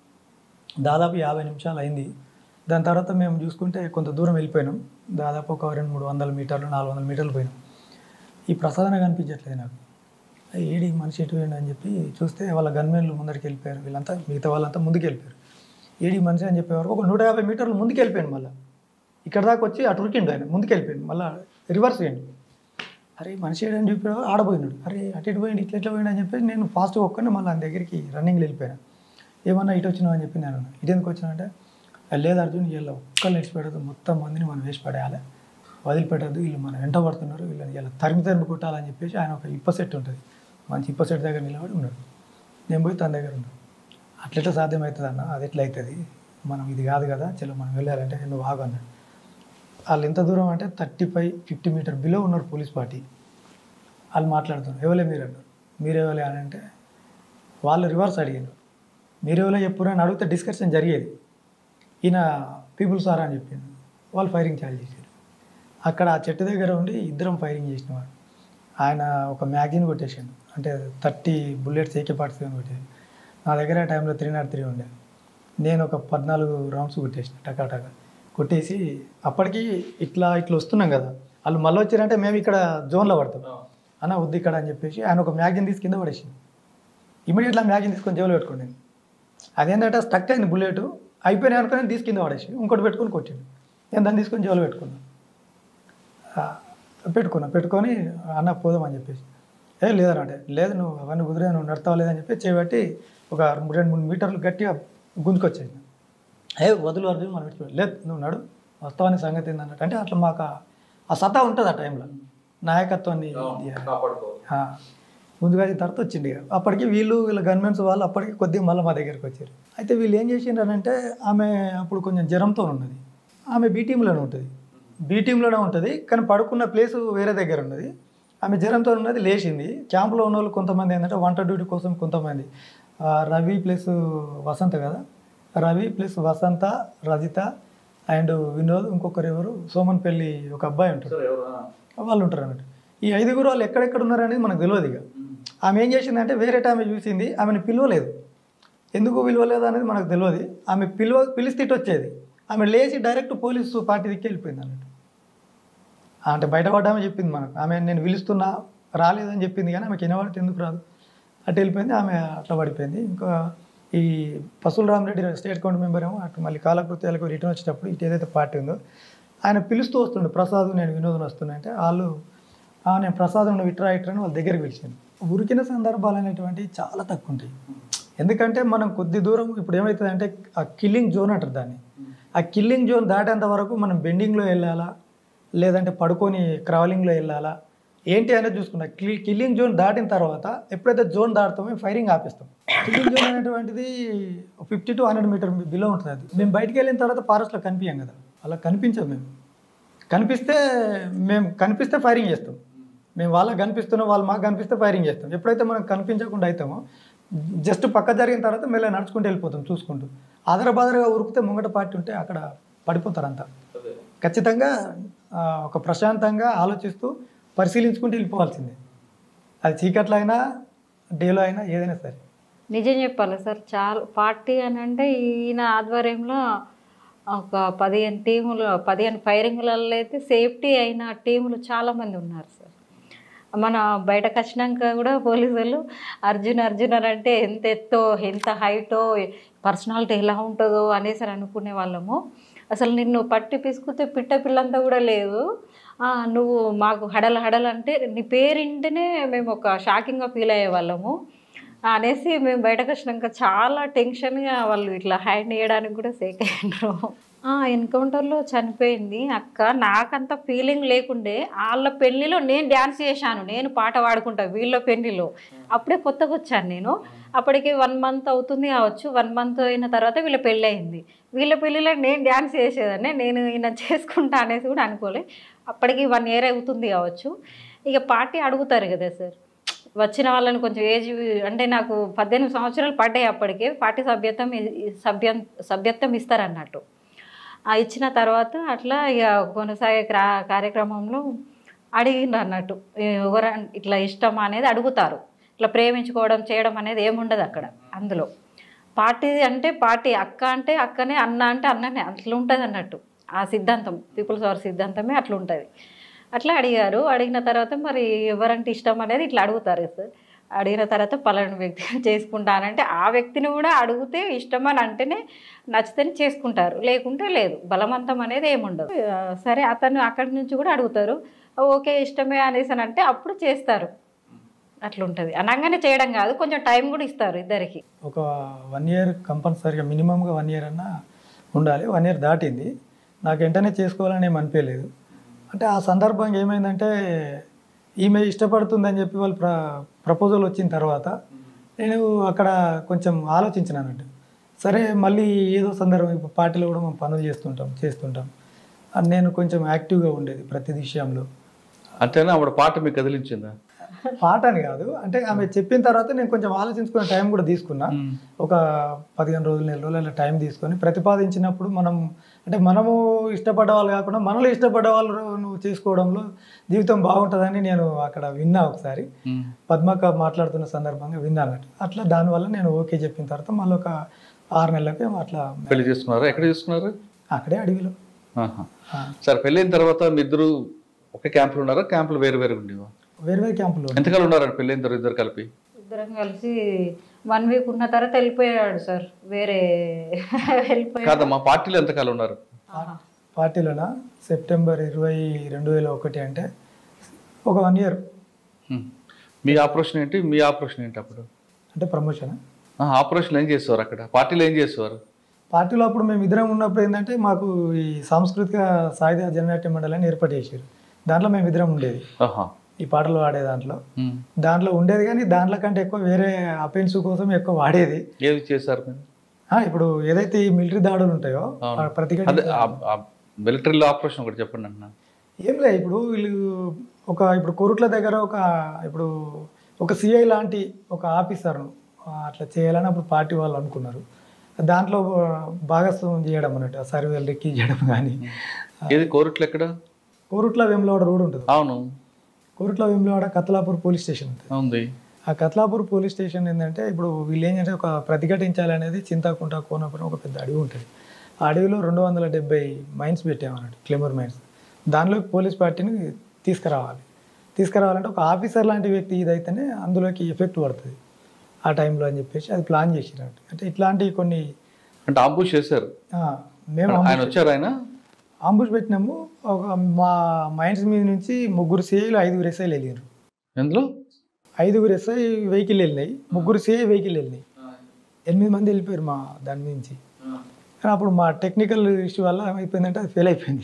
దాదాపు యాభై నిమిషాలు అయింది దాని తర్వాత మేము చూసుకుంటే కొంత దూరం వెళ్ళిపోయినాం దాదాపు ఒక రెండు మూడు వందల మీటర్లు నాలుగు వందల మీటర్లు పోయినాం ఈ ప్రసాదన కనిపించట్లేదు నాకు "ఏయ్, ఏడి మనిషి ఎటు పోయిండు అని చెప్పి చూస్తే వాళ్ళ గన్మెన్లు ముందరికి వెళ్ళిపోయారు వీళ్ళంతా మిగతా వాళ్ళంతా ముందుకు వెళ్ళిపోయారు ఏడి మనిషి అని చెప్పేవారు ఒక నూట యాభై మీటర్లు ముందుకు వెళ్ళిపోయాను మళ్ళీ ఇక్కడ దాకా వచ్చి అటు ఉరికిండు ఆయన ముందుకు వెళ్ళిపోయాడు మళ్ళీ రివర్స్ చేయండి అరే మనిషి ఏడని చెప్పాడు ఆడపోయినాడు అరే అటు ఇటు పోయింది ఇట్లా ఎట్లా పోయిండు అని చెప్పేసి నేను ఫాస్ట్గా ఒక్కడిని మళ్ళీ ఆయన దగ్గరికి రన్నింగ్ వెళ్ళిపోయాను ఏమన్నా ఇటు వచ్చినావు అని చెప్పి నేను అన్నా. ఇటు ఎందుకు వచ్చినా అంటే లేదు అర్జున్ వీళ్ళు ఒక్కళ్ళు నిడిచిపెట్టదు మొత్తం మందిని మనం వేసి పడేయాలి వదిలిపెట్టద్దు వీళ్ళు మనం వెంట పడుతున్నారు వీళ్ళని ఇలా తరిమి తరిమి కొట్టాలని చెప్పేసి ఆయన ఒక ఇప్ప సెట్ ఉంటుంది మంచి ఇప్ప సెట్ దగ్గర నిలబడి ఉన్నాడు నేను పోయి తన దగ్గర ఉన్నాను అట్లెట్లా సాధ్యమవుతుంది అన్న అది ఎట్లా అవుతుంది మనం ఇది కాదు కదా చలో మనం వెళ్ళాలంటే నువ్వు ఆగు అన్నాడు వాళ్ళు ఎంత దూరం అంటే thirty five fifty metre below ఉన్నారు పోలీస్ పార్టీ వాళ్ళు మాట్లాడుతున్నారు ఎవరే మీరు అన్నారు మీరెవలే అని అంటే వాళ్ళు రివర్స్ అడిగారు మీరెవరో చెప్పురు అని అడిగితే డిస్కషన్ జరిగేది ఈయన పీపుల్ సార్ అని చెప్పింది వాళ్ళు ఫైరింగ్ చాలు చేశారు అక్కడ ఆ చెట్టు దగ్గర ఉండి ఇద్దరం ఫైరింగ్ చేసినవాడు ఆయన ఒక మ్యాగజిన్ కొట్టేసాడు అంటే thirty bullets AK party seven కొట్టేది నా దగ్గర ఆ టైంలో త్రీ నాట్ త్రీ ఉండే నేను ఒక పద్నాలుగు రౌండ్స్ కొట్టేసిన టకా టకా కొట్టేసి అప్పటికి ఇట్లా ఇట్లా వస్తున్నాం కదా వాళ్ళు మళ్ళీ వచ్చారంటే మేము ఇక్కడ జోన్లో పడతాం అన్న వద్దు ఇక్కడ అని చెప్పేసి ఆయన ఒక మ్యాగజిన్ తీసి కింద పడేసింది ఇమీడియట్లా మ్యాగజిన్ తీసుకొని జేబులో పెట్టుకోండి నేను అదేంటంటే స్టక్ అయింది బుల్లెట్ అయిపోయినాయి అనుకుని తీసి కింద పడేసి ఇంకోటి పెట్టుకొని కొట్టిండు నేను దాన్ని తీసుకొని జేబులో పెట్టుకున్నాను ఆ, పెట్టుకున్నా పెట్టుకొని అన్న పోదాం అని చెప్పేసి ఏ లేదనంటే లేదు నువ్వు అవన్నీ కుదిరే నువ్వు నడతావు లేదని చెప్పి చేయబట్టి ఒక రెండు మూడు మీటర్లు గట్టిగా గుంజుకొచ్చేసి ఏ వదులు అర్జున్ మనం పెట్టుకో లేదు నువ్వు నడు వస్తావని సంగతి ఏందన్నట్టు అంటే అట్లా మాకు ఆ- ఆ సత్తా ఉంటుంది ఆ టైంలో నాయకత్వాన్ని ఇది- ఆ, ముందుగా అది తర్వాత వచ్చింది ఇక. అప్పటికి వీళ్ళు వీళ్ళ గవర్నమెంట్స్ వాళ్ళు అప్పటికి కొద్దిగా మళ్ళీ మా దగ్గరికి వచ్చారు అయితే వీళ్ళు ఏం చేసిండ్రనంటే ఆమె అప్పుడు కొంచెం జ్వరంతో ఉన్నది ఆమె బీ టీంలోనే ఉంటుంది బీ టీంలోనే ఉంటుంది కానీ పడుకున్న ప్లేస్ వేరే దగ్గర ఉన్నది ఆమె జ్వరంతో ఉన్నది లేచింది క్యాంపులో ఉన్న వాళ్ళు కొంతమంది ఏంటంటే వంట డ్యూటీ కోసం కొంతమంది ఆ, రవి ప్లస్ వసంత కదా రవి ప్లస్ వసంత రజిత అండ్ వినోద్ ఇంకొకరు ఎవరు సోమన్ పెళ్ళి ఒక అబ్బాయి ఉంటాడు వాళ్ళు ఉంటారు అన్నట్టు ఈ ఐదుగురు వాళ్ళు ఎక్కడెక్కడ ఉన్నారు అనేది మనకు తెలియదు ఇక ఆమె ఏం చేసిందంటే వేరే ఆమె చూసింది ఆమెను పిలవలేదు ఎందుకు పిలవలేదు అనేది మనకు తెలియదు ఆమె పిలువ పిలిస్తే ఇటు వచ్చేది ఆమె లేచి డైరెక్ట్ పోలీసు పార్టీ దిక్కి వెళ్ళిపోయింది అన్నట్టు అంటే బయటపడ్డామే చెప్పింది మనకు ఆమె నేను పిలుస్తున్నా రాలేదని చెప్పింది కానీ ఆమెకి వినబడితే ఎందుకు రాదు అటు వెళ్ళిపోయింది ఆమె అట్లా పడిపోయింది ఇంకా ఈ Pasula Ramareddy state count member ఏమో అటు మళ్ళీ కాలకృత్యాలకు రిటర్న్ వచ్చేటప్పుడు ఇటు ఏదైతే పార్టీ ఉందో ఆయన పిలుస్తూ వస్తుండే ప్రసాద్ నేను వినోదం వస్తున్నా అంటే వాళ్ళు "ఆ, నేను ప్రసాద్ ఉన్న విట్రా ఇట్రా అని వాళ్ళ దగ్గరికి పిలిచాను ఉరికిన సందర్భాలు అనేటువంటివి చాలా తక్కువ ఉంటాయి ఎందుకంటే మనం కొద్ది దూరం ఇప్పుడు ఏమవుతుందంటే ఆ కిల్లింగ్ జోన్ అంటారు దాన్ని ఆ కిల్లింగ్ జోన్ దాటేంత వరకు మనం బెండింగ్లో వెళ్ళాలా లేదంటే పడుకొని క్రావలింగ్లో వెళ్ళాలా ఏంటి అనేది చూసుకున్నా కిల్ కిల్లింగ్ జోన్ దాటిన తర్వాత ఎప్పుడైతే జోన్ దాటుతామో ఫైరింగ్ ఆపేస్తాం కిల్లింగ్ జోన్ అనేటువంటిది fifty to hundred metre below ఉంటుంది అది మేము బయటికి వెళ్ళిన తర్వాత ఫారెస్ట్లో కనిపించాం కదా అలా కనిపించాం మేము కనిపిస్తే మేము కనిపిస్తే ఫైరింగ్ చేస్తాం మేము వాళ్ళకి కనిపిస్తున్నాం వాళ్ళు మాకు కనిపిస్తే ఫైరింగ్ చేస్తాం ఎప్పుడైతే మనం కనిపించకుండా అవుతామో జస్ట్ పక్క జరిగిన తర్వాత మెల్ల నడుచుకుంటూ వెళ్ళిపోతాం చూసుకుంటూ ఆదరబాదరగా ఉరికితే ముంగట పార్టీ ఉంటే అక్కడ పడిపోతారు అంతా ఖచ్చితంగా ఆ, ఒక ప్రశాంతంగా ఆలోచిస్తూ పరిశీలించుకుంటూ వెళ్ళిపోవాల్సిందే అది చీకట్లో అయినా డేలో అయినా ఏదైనా సరే నిజం చెప్పాలి సార్ చాలా పార్టీ అని అంటే ఈయన ఆధ్వర్యంలో ఒక పదిహేను టీములు పదిహేను ఫైరింగ్లలో అయితే సేఫ్టీ అయిన టీములు చాలామంది ఉన్నారు సార్ మన బయటకు వచ్చినాక కూడా పోలీసులు అర్జున్ అర్జున్ అని అంటే ఎంత ఎత్తో ఎంత హైటో పర్సనాలిటీ ఎలా ఉంటుందో అనేసి అని అనుకునే వాళ్ళము అసలు నిన్ను పట్టి పిసుకుతే పిట్ట పిల్లంతా కూడా లేదు ఆ, నువ్వు మాకు హడల హడల అంటే నీ పేరింటేనే మేము ఒక షాకింగ్గా ఫీల్ అయ్యే వాళ్ళము అనేసి మేము బయటకు వచ్చినాక చాలా టెన్షన్గా వాళ్ళు ఇట్లా హ్యాండ్ వేయడానికి కూడా సేక్ అయ్యారు ఎన్కౌంటర్లో చనిపోయింది అక్క నాకంత ఫీలింగ్ లేకుండే వాళ్ళ పెళ్ళిలో నేను డ్యాన్స్ చేశాను నేను పాట పాడుకుంటా వీళ్ళ పెళ్ళిలో అప్పుడే కొత్తగా వచ్చాను నేను అప్పటికి వన్ మంత్ అవుతుంది కావచ్చు వన్ మంత్ అయిన తర్వాత వీళ్ళ పెళ్ళి అయింది వీళ్ళ పెళ్ళిలో నేను డ్యాన్స్ చేసేదాన్ని నేను ఈయన చేసుకుంటా అనేసి కూడా అనుకోలే అప్పటికి వన్ ఇయర్ అవుతుంది కావచ్చు ఇక పార్టీ అడుగుతారు కదా సార్ వచ్చిన వాళ్ళని కొంచెం ఏజ్ అంటే నాకు పద్దెనిమిది సంవత్సరాలు పడ్డాయి అప్పటికే పార్టీ సభ్యత్వం ఇ- సభ్యం సభ్యత్వం ఇస్తారన్నట్టు ఆ ఇచ్చిన తర్వాత అట్లా ఇక కొనసాగే క్రా- కార్యక్రమంలో అడిగిండ్రు అన్నట్టు ఎవరు ఇట్లా ఇష్టం అనేది అడుగుతారు ఇట్లా ప్రేమించుకోవడం చేయడం అనేది ఏముండదు అక్కడ అందులో పార్టీ అంటే పార్టీ అక్క అంటే అక్కనే అన్న అంటే అన్ననే అట్లా ఉంటుంది అన్నట్టు ఆ సిద్ధాంతం పీపుల్స్ అవర్ సిద్ధాంతమే అట్లా ఉంటుంది అట్లా అడిగారు అడిగిన తర్వాత మరి ఎవరంటే ఇష్టం అనేది ఇట్లా అడుగుతారు సార్ అడిగిన తర్వాత పలానా వ్యక్తి చేసుకుంటానంటే ఆ వ్యక్తిని కూడా అడిగితే ఇష్టం అని అంటేనే నచ్చితేనే చేసుకుంటారు లేకుంటే లేదు బలవంతం అనేది ఏముండదు ఆ, సరే అతను అక్కడి నుంచి కూడా అడుగుతారు ఓకే ఇష్టమే అనేసి అని అంటే అప్పుడు చేస్తారు అట్లుంటుంది అనగానే చేయడం కాదు కొంచెం టైం కూడా ఇస్తారు ఇద్దరికి ఒక వన్ ఇయర్ కంపల్సరీగా మినిమంగా వన్ ఇయర్ అన్నా ఉండాలి వన్ ఇయర్ దాటింది నాకు వెంటనే చేసుకోవాలని ఏం అనిపించలేదు అంటే ఆ సందర్భంగా ఏమైందంటే ఈమె ఇష్టపడుతుందని చెప్పి వాళ్ళు ప్ర ప్రపోజల్ వచ్చిన తర్వాత నేను అక్కడ కొంచెం ఆలోచించినానంట సరే మళ్ళీ ఏదో సందర్భం ఇప్పుడు పార్టీలో కూడా మనం పనులు చేస్తుంటాం చేస్తుంటాం అది నేను కొంచెం యాక్టివ్గా ఉండేది ప్రతి విషయంలో అంతేనా ఆవిడ పాట మీకు కదిలించిందా పాట అని కాదు అంటే ఆమె చెప్పిన తర్వాత నేను కొంచెం ఆలోచించుకునే టైం కూడా తీసుకున్నా ఒక పదిహేను రోజులు నెల రోజులు అలా టైం తీసుకొని ప్రతిపాదించినప్పుడు మనం అంటే మనము ఇష్టపడ్డ వాళ్ళు కాకుండా మనలో ఇష్టపడ్డ వాళ్ళు నువ్వు చేసుకోవడంలో జీవితం బాగుంటుందని నేను అక్కడ విన్నా ఒకసారి మ్మ్. పద్మక మాట్లాడుతున్న సందర్భంగా విన్నా అన్నట్టు అట్లా దానివల్ల నేను ఓకే చెప్పిన తర్వాత మళ్ళీ ఒక ఆరు నెలలకి అట్లా పెళ్లి చేసుకున్నారా ఎక్కడ చేసుకున్నారు అక్కడే అడవిలో ఆహా. ఆ, సరే పెళ్ళైన తర్వాత మీ ఇద్దరు ఒక క్యాంపులో ఉన్నారా క్యాంపులు వేరు వేరు ఉండేవా వేరు వేరు క్యాంపులో ఎంతకాలం ఉన్నారండి పెళ్ళైన తర్వాత ఇద్దరు కలిపి ఇద్దరం కలిసి వన్ వీక్ ఉన్న తర్వాత వెళ్ళిపోయాడు సార్ వేరే వెళ్ళిపోయాడు కాదమ్మా పార్టీలో ఎంతకాలం ఉన్నారు ఆహా. పార్టీలోన సెప్టెంబర్ ఇరవై రెండు వేల ఒకటి అంటే ఒక వన్ ఇయర్ మ్మ్. మీ ఆపరేషన్ ఏంటి మీ ఆపరేషన్ ఏంటి అప్పుడు అంటే ప్రమోషన్ ఆ, ఆపరేషన్ ఏం చేసేవారు అక్కడ పార్టీలో ఏం చేసేవారు పార్టీలో అప్పుడు మేము ఇద్దరం ఉన్నప్పుడు ఏంటంటే మాకు ఈ సాంస్కృతిక సాయుధ జననాట్య మండలిని ఏర్పాటు చేశారు దాంట్లో మేము ఇద్దరం ఉండేది ఆహా ఈ పాటలు వాడే దాంట్లో మ్మ్. దాంట్లో ఉండేది కానీ దాంట్లో కంటే ఎక్కువ వేరే అపెన్స్ కోసం ఎక్కువ వాడేది ఏది చేశారు మీరు ఆ, ఇప్పుడు ఏదైతే ఈ మిలిటరీ దాడులు ఉంటాయో అవును. ఆ ప్రతిఘటన అదే మిలిటరీలో ఆపరేషన్ ఒకటి చెప్పండి అన్న ఏం లేదు ఇప్పుడు వీళ్ళు ఒక ఇప్పుడు కొరుట్ల దగ్గర ఒక ఇప్పుడు ఒక సిఐ లాంటి ఒక ఆఫీసర్ను ఆ, అట్లా చేయాలని అప్పుడు పార్టీ వాళ్ళు అనుకున్నారు దాంట్లో భాగస్వామ్యం చేయడం అన్నట్టు సర్వేలు రెక్కి చేయడం కానీ ఏది కోరుట్లు ఎక్కడ కోరుట్ల వెమ్లవాడ రోడ్ ఉంటుంది అవును కోరుట్ల వేములవాడ కత్లాపూర్ పోలీస్ స్టేషన్ ఉంటుంది ఉంది ఆ కత్లాపూర్ పోలీస్ స్టేషన్ ఏంటంటే ఇప్పుడు వీళ్ళు ఏంటంటే ఒక ప్రతిఘటించాలనేది చింతాకుంట కోనపురం ఒక పెద్ద అడవి ఉంటుంది ఆ అడవిలో రెండు వందల డెబ్బై మైన్స్ పెట్టామన్నట్టు క్లెమర్ మైన్స్ దానిలోకి పోలీస్ పార్టీని తీసుకురావాలి తీసుకురావాలంటే ఒక ఆఫీసర్ లాంటి వ్యక్తి ఇదైతేనే అందులోకి ఎఫెక్ట్ పడుతుంది ఆ టైంలో అని చెప్పేసి అది ప్లాన్ చేసినట్టు అంటే ఇట్లాంటివి కొన్ని అంటే అంబుష్ చేశారు ఆ, మేము ఆయన వచ్చారు ఆయన అంబుష్ పెట్టినాము ఒక మా మైండ్స్ మీద నుంచి ముగ్గురు సేలు ఐదుగురు ఎస్ఐలు వెళ్ళారు ఎందులో ఐదుగురు ఎస్ఐ వెహికల్ వెళ్ళినాయి ముగ్గురు సిఐ వెహికల్ వెళ్ళినాయి ఎనిమిది మంది వెళ్ళిపోయారు మా దాని నుంచి కానీ అప్పుడు మా టెక్నికల్ ఇష్యూ వల్ల ఏమైపోయిందంటే అది ఫెయిల్ అయిపోయింది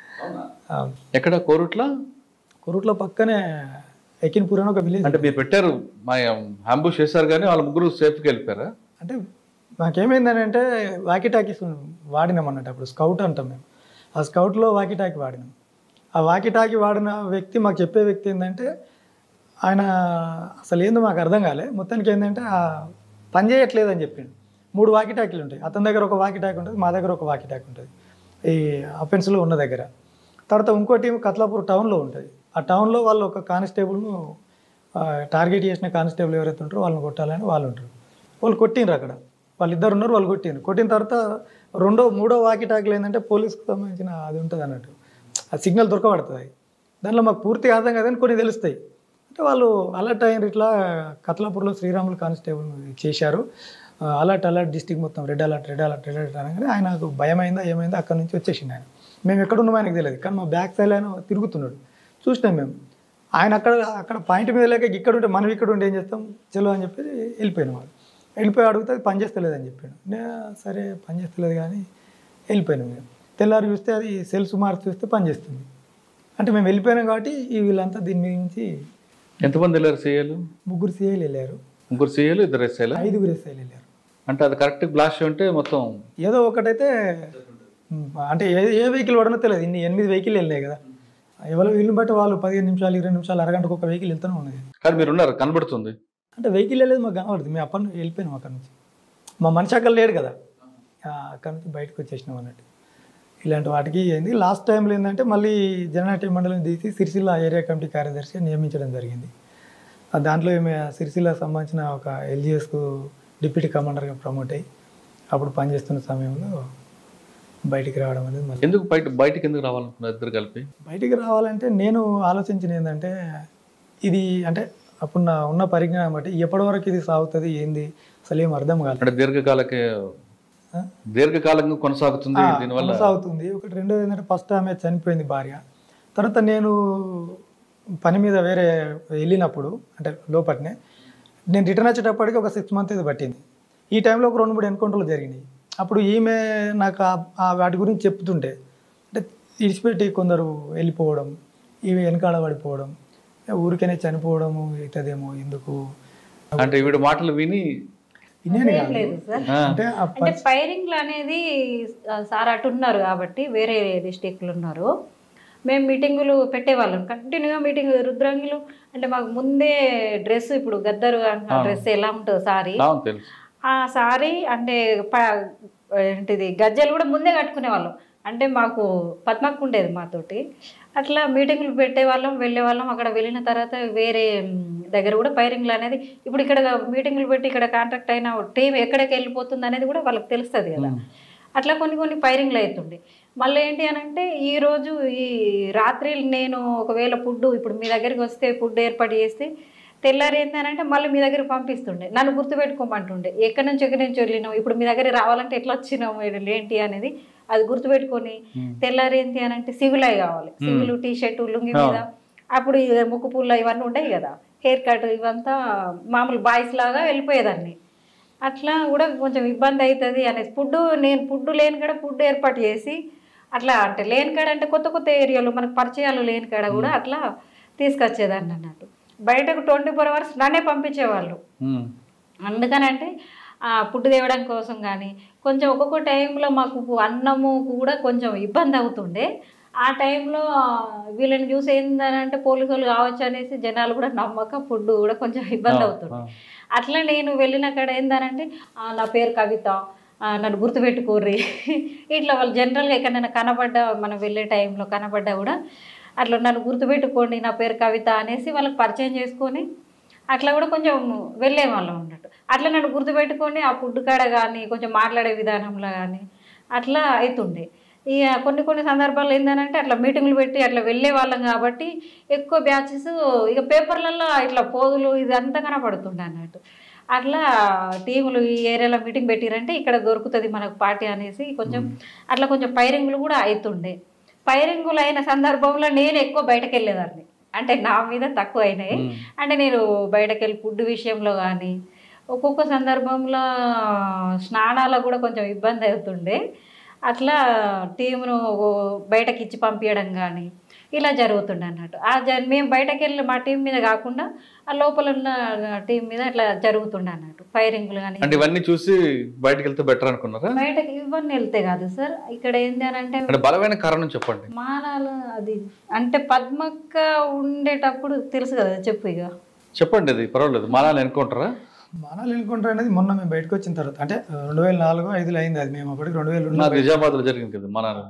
అవును. ఎక్కడ కోరుట్ల కొరుట్ల పక్కనే ఎకిన్పూర్ అని ఒక విలేజ్ అంటే మీరు పెట్టారు మా అంబుష్ చేశారు కానీ వాళ్ళ ముగ్గురు సేఫ్కి వెళ్ళిపోయారా అంటే మాకేమైందని అంటే వాకీ టాకీస్ వాడినాం అన్నట్టు అప్పుడు స్కౌట్ అంటాం మేము ఆ స్కౌట్లో వాకీ టాకీ వాడినాం ఆ వాకీ టాకీ వాడిన వ్యక్తి మాకు చెప్పే వ్యక్తి ఏంటంటే ఆయన అసలు ఏందో మాకు అర్థం కాలే మొత్తానికి ఏంటంటే ఆ పని చేయట్లేదు అని చెప్పిండు మూడు వాకీ టాకీలు ఉంటాయి అతని దగ్గర ఒక వాకీ టాకీ ఉంటుంది మా దగ్గర ఒక వాకీ టాకీ ఉంటుంది ఈ అఫెన్స్లో ఉన్న దగ్గర తర్వాత ఇంకో టీం కత్లాపూర్ టౌన్లో ఉంటుంది ఆ టౌన్లో వాళ్ళు ఒక కానిస్టేబుల్ను టార్గెట్ చేసిన కానిస్టేబుల్ ఎవరైతే ఉంటారో వాళ్ళని కొట్టాలని వాళ్ళు ఉంటారు వాళ్ళు కొట్టిండ్రు అక్కడ వాళ్ళిద్దరు ఉన్నారు వాళ్ళు కొట్టిండ్రు కొట్టిన తర్వాత రెండో మూడో వాకి టాకిలు ఏంటంటే పోలీస్కి సంబంధించిన అది ఉంటుంది అన్నట్టు ఆ సిగ్నల్ దొరకబడుతుంది దానిలో మాకు పూర్తిగా అర్థం కాదని కొన్ని తెలుస్తాయి అంటే వాళ్ళు అలర్ట్ అయిన ఇట్లా కత్లాపూర్లో శ్రీరాములు కానిస్టేబుల్ చేశారు ఆ, అలర్ట్ అలర్ట్ డిస్టిక్ మొత్తం red alert red alert red alert అనగానే ఆయనకు భయం అయిందా ఏమైందా అక్కడ నుంచి వచ్చేసిండు ఆయన మేము ఎక్కడ ఉన్నామో ఆయనకు తెలియదు కానీ మా బ్యాక్ సైడ్ ఆయన తిరుగుతున్నాడు చూసినాం మేము ఆయన అక్కడ అక్కడ పాయింట్ మీద లేక ఇక్కడ ఉంటే మనం ఇక్కడ ఉంటే ఏం చేస్తాం చలో అని చెప్పి వెళ్ళిపోయినాం వాళ్ళు వెళ్ళిపోయి అడిగితే అది పని చేస్తలేదు అని చెప్పాడు నే సరే పని చేస్తలేదు కానీ వెళ్ళిపోయినాం మేము తెల్లారి చూస్తే అది సెల్స్ మార్చి చూస్తే పని చేస్తుంది అంటే మేము వెళ్ళిపోయినాం కాబట్టి ఈ వీళ్ళంతా దీని మీద నుంచి ఎంతమంది వెళ్ళారు సీఏలు ముగ్గురు సీఐలు వెళ్ళారు ముగ్గురు సీఏలు ఇద్దరు ఎస్ఐలు ఐదుగురు ఎస్ఐలు వెళ్ళారు అంటే అది కరెక్ట్ బ్లాస్ట్ ఉంటే మొత్తం ఏదో ఒకటైతే ఉమ్, అంటే ఏ ఏ వెహికల్ పడనో తెలియదు ఇన్ని ఎనిమిది వెహికల్ వెళ్ళాయి కదా ఎవరు వీళ్ళని బట్టి వాళ్ళు పదిహేను నిమిషాలు ఇరవై నిమిషాలు అరగంటకు ఒక వెహికల్ వెళ్తూనే ఉన్నది కానీ మీరు ఉన్నారు కనబడుతుంది అంటే వెహికల్ వెళ్ళేది మాకు కనబడుతుంది మేము అప్పటి నుంచి వెళ్ళిపోయినాం అక్కడ నుంచి మా మనిషి అక్కడ లేడు కదా ఆ, అక్కడ నుంచి బయటకు వచ్చేసినాం అన్నట్టు ఇలాంటి వాటికి ఏంది లాస్ట్ టైంలో ఏంటంటే మళ్ళీ జననాట్య మండలం తీసి సిరిసిల్ల ఏరియా కమిటీ కార్యదర్శిగా నియమించడం జరిగింది ఆ దాంట్లో ఈమె సిరిసిల్లకు సంబంధించిన ఒక ఎల్జిఎస్కు డిప్యూటీ కమాండర్గా ప్రమోట్ అయ్యి అప్పుడు పనిచేస్తున్న సమయంలో బయటికి రావడం అనేది మళ్ళీ ఎందుకు బయట బయటకి ఎందుకు రావాలనుకున్నారు ఇద్దరు కలిపి బయటికి రావాలంటే నేను ఆలోచించిన ఏంటంటే ఇది అంటే అప్పుడు నా ఉన్న పరిజ్ఞానం బట్టి ఎప్పటి వరకు ఇది సాగుతుంది ఏంది అసలు ఏం అర్థం కాలేదు అంటే దీర్ఘకాలకి ఆ? దీర్ఘకాలంగా కొనసాగుతుంది ఆ, దీనివల్ల కొనసాగుతుంది ఒకటి రెండోది ఏంటంటే ఫస్ట్ ఆమె చనిపోయింది భార్య తర్వాత నేను పని మీద వేరే వెళ్ళినప్పుడు అంటే లోపట్నే నేను రిటర్న్ వచ్చేటప్పటికి ఒక సిక్స్ మంత్ ఇది పట్టింది ఈ టైంలో ఒక రెండు మూడు ఎన్కౌంటర్లు జరిగినాయి అప్పుడు ఈమె నాకు ఆ- ఆ వాటి గురించి చెప్తుంటే అంటే ఇడిచిపెట్టి కొందరు వెళ్ళిపోవడం ఇవి వెనకాడ పడిపోవడం ఊరికనే చనిపోవడము అవుతుందేమో ఎందుకు అంటే ఈవిడ మాటలు విని వినేది కాదు లేదు సార్ ఆ, అంటే ఆ అంటే ఫైరింగ్లు అనేది ఆ, సార్ అటు ఉన్నారు కాబట్టి వేరే డిస్టిక్లు ఉన్నారు మేము మీటింగులు పెట్టేవాళ్ళం కంటిన్యూగా మీటింగ్ రుద్రంగిలు అంటే మాకు ముందే డ్రెస్ ఇప్పుడు గద్దరు డ్రెస్ ఎలా ఉంటుందో సారీ అవును తెలుసు ఆ సారీ అంటే ప- ఏంటిది గజ్జలు కూడా ముందే కట్టుకునేవాళ్ళం అంటే మాకు పద్మకు ఉండేది మాతోటి అట్లా మీటింగ్లు పెట్టేవాళ్ళం వెళ్ళేవాళ్ళం అక్కడ వెళ్ళిన తర్వాత వేరే మ్, దగ్గర కూడా ఫైరింగ్లు అనేది ఇప్పుడు ఇక్కడ మీటింగ్లు పెట్టి ఇక్కడ కాంట్రాక్ట్ అయిన టీం ఎక్కడికి వెళ్ళిపోతుంది అనేది కూడా వాళ్ళకి తెలుస్తుంది కదా అట్లా కొన్ని కొన్ని ఫైరింగ్లు అవుతుండే మళ్ళీ ఏంటి అని అంటే ఈరోజు ఈ రాత్రి నేను ఒకవేళ ఫుడ్ ఇప్పుడు మీ దగ్గరికి వస్తే ఫుడ్ ఏర్పాటు చేస్తే తెల్లారి ఏంటి అని అంటే మళ్ళీ మీ దగ్గరికి పంపిస్తుండే నన్ను గుర్తుపెట్టుకోమంటుండే ఎక్కడి నుంచి ఎక్కడి నుంచి వెళ్ళినావు ఇప్పుడు మీ దగ్గర రావాలంటే ఎట్లా వచ్చినావు ఇది ఏంటి అనేది అది గుర్తుపెట్టుకొని తెల్లారి ఏంటి అని అంటే సివిల్ అయి కావాలి సివిల్ టీ షర్ట్ లుంగి మీద అప్పుడు ఈ ముక్కు పుల్ల ఇవన్నీ ఉంటాయి కదా హెయిర్ కట్ ఇవంతా మామూలు బాయ్స్ లాగా వెళ్ళిపోయేదాన్ని అట్లా కూడా కొంచెం ఇబ్బంది అవుతుంది అనేసి ఫుడ్ నేను ఫుడ్ లేని కాడ ఫుడ్ ఏర్పాటు చేసి అట్లా అంటే లేని కాడ అంటే కొత్త కొత్త ఏరియాలో మనకు పరిచయాలు లేని కాడ కూడా అట్లా తీసుకొచ్చేదాన్ని అన్నట్టు బయటకు ట్వంటీ ఫోర్ అవర్స్ నన్నే పంపించేవాళ్ళు ఉమ్. అందుకనంటే ఆ, ఫుడ్ తేవడం కోసం కానీ కొంచెం ఒక్కొక్క టైంలో మాకు అన్నము కూడా కొంచెం ఇబ్బంది అవుతుండే ఆ టైంలో వీళ్ళని చూసి ఏంటంటే పోలీసు వాళ్ళు కావచ్చు అనేసి జనాలు కూడా నమ్మక ఫుడ్ కూడా కొంచెం ఇబ్బంది అవుతుంది ఆ. అట్లా నేను వెళ్ళిన కాడ ఏందనంటే "ఆ, నా పేరు కవిత ఆ, నన్ను గుర్తుపెట్టుకోర్రి ఇట్లా వాళ్ళు జనరల్గా ఎక్కడైనా కనబడ్డా మనం వెళ్ళే టైంలో కనబడ్డా కూడా అట్లా నన్ను గుర్తుపెట్టుకోండి నా పేరు కవిత అనేసి వాళ్ళకి పరిచయం చేసుకొని అట్లా కూడా కొంచెం వెళ్ళే వాళ్ళం ఉన్నట్టు అట్లా నన్ను గుర్తుపెట్టుకొని ఆ ఫుడ్ కాడ కానీ కొంచెం మాట్లాడే విధానంలో కానీ అట్లా అవుతుండే ఇక కొన్ని కొన్ని సందర్భాల్లో ఏంటంటే అట్లా మీటింగ్లు పెట్టి అట్లా వెళ్ళే వాళ్ళం కాబట్టి ఎక్కువ బ్యాచెస్ ఇక పేపర్లలో ఇట్లా పోదులు ఇది అంతా కనపడుతుండే అన్నట్టు అట్లా టీములు ఈ ఏరియాలో మీటింగ్ పెట్టిరంటే ఇక్కడ దొరుకుతుంది మనకు పార్టీ అనేసి కొంచెం అట్లా కొంచెం పైరింగులు కూడా అవుతుండే పైరింగులు అయిన సందర్భంలో నేను ఎక్కువ బయటకు వెళ్ళేదాన్ని అంటే నా మీద తక్కువ అయినాయి మ్మ్. అంటే నేను బయటకు వెళ్ళి ఫుడ్ విషయంలో కానీ ఒక్కొక్క సందర్భంలో స్నానాలకు కూడా కొంచెం ఇబ్బంది అవుతుండే అట్లా టీమును బయటకి ఇచ్చి పంపించడం కానీ ఇలా జరుగుతుండే అన్నట్టు ఆ జ మేము బయటకు వెళ్ళి మా టీం మీద కాకుండా ఆ లోపల ఉన్న టీం మీద ఇట్లా జరుగుతుండే అన్నట్టు ఫైరింగ్లు కానీ అంటే ఇవన్నీ చూసి బయటకు వెళ్తే బెటర్ అనుకున్నారా బయటకి ఇవన్నీ వెళ్తే కాదు సార్ ఇక్కడ ఏంటి అని అంటే అంటే బలమైన కారణం చెప్పండి మానాలు అది అంటే పద్మక్క ఉండేటప్పుడు తెలుసు కదా చెప్పు ఇక చెప్పండి అది పర్వాలేదు మానాలు ఎన్నుకుంటారా మానాలు ఎన్నుకుంటారు అనేది మొన్న మేము బయటకు వచ్చిన తర్వాత అంటే రెండు వేల నాలుగు ఐదులో అయింది అది మేము అప్పటికి రెండు వేలు నా నిజామాబాద్ లో జరిగింది కదా మానాలు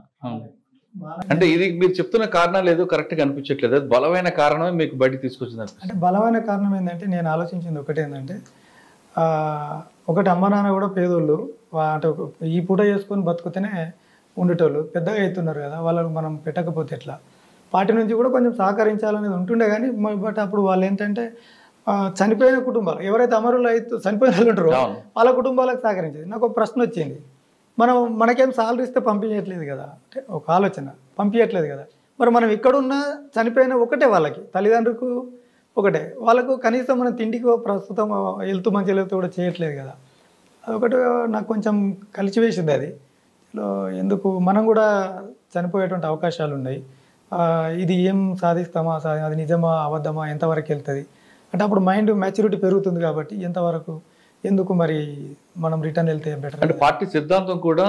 అంటే ఇది మీరు చెప్తున్న కారణాలు ఏదో కరెక్ట్ గా అనిపించట్లేదు అది బలమైన కారణమే మీకు బయటకు తీసుకొచ్చింది అనిపిస్తుంది. అంటే బలమైన కారణం ఏంటంటే నేను ఆలోచించింది ఒకటి ఏంటంటే ఆ, ఒకటి అమ్మ నాన్న కూడా పేదోళ్ళు వా- అంటే ఒక- ఈ పూట చేసుకొని బతుకుతేనే ఉండేటోళ్ళు పెద్దగా అవుతున్నారు కదా వాళ్ళకు మనం పెట్టకపోతే ఎట్లా పార్టీ నుంచి కూడా కొంచెం సహకరించాలనేది ఉంటుండే కానీ మ- బట్ అప్పుడు వాళ్ళు ఏంటంటే ఆ, చనిపోయిన కుటుంబాలు ఎవరైతే అమరులు అయితే చనిపోయిన వాళ్ళు ఉంటారో అవును. వాళ్ళ కుటుంబాలకు సహకరించేది నాకు ఒక ప్రశ్న వచ్చింది మనం మనకేం సాలరీ ఇస్తే పంపించట్లేదు కదా అంటే ఒక ఆలోచన పంపించట్లేదు కదా మరి మనం ఇక్కడున్న చనిపోయిన ఒకటే వాళ్ళకి తల్లిదండ్రులకు ఒకటే వాళ్ళకు కనీసం మన తిండికి ప్రస్తుతం హెల్త్ మంచి హెల్త్ కూడా చేయట్లేదు కదా అదొకటి నాకు కొంచెం కలిసి వేసింది అది లో ఎందుకు మనం కూడా చనిపోయేటువంటి అవకాశాలు ఉన్నాయి ఆ, ఇది ఏం సాధిస్తామా సా అది నిజమా అబద్ధమా ఎంతవరకు వెళ్తుంది అంటే అప్పుడు మైండ్ మెచ్యూరిటీ పెరుగుతుంది కాబట్టి ఎంతవరకు ఎందుకు మరి మనం రిటర్న్ వెళ్తే బెటర్ అంటే పార్టీ సిద్ధాంతం కూడా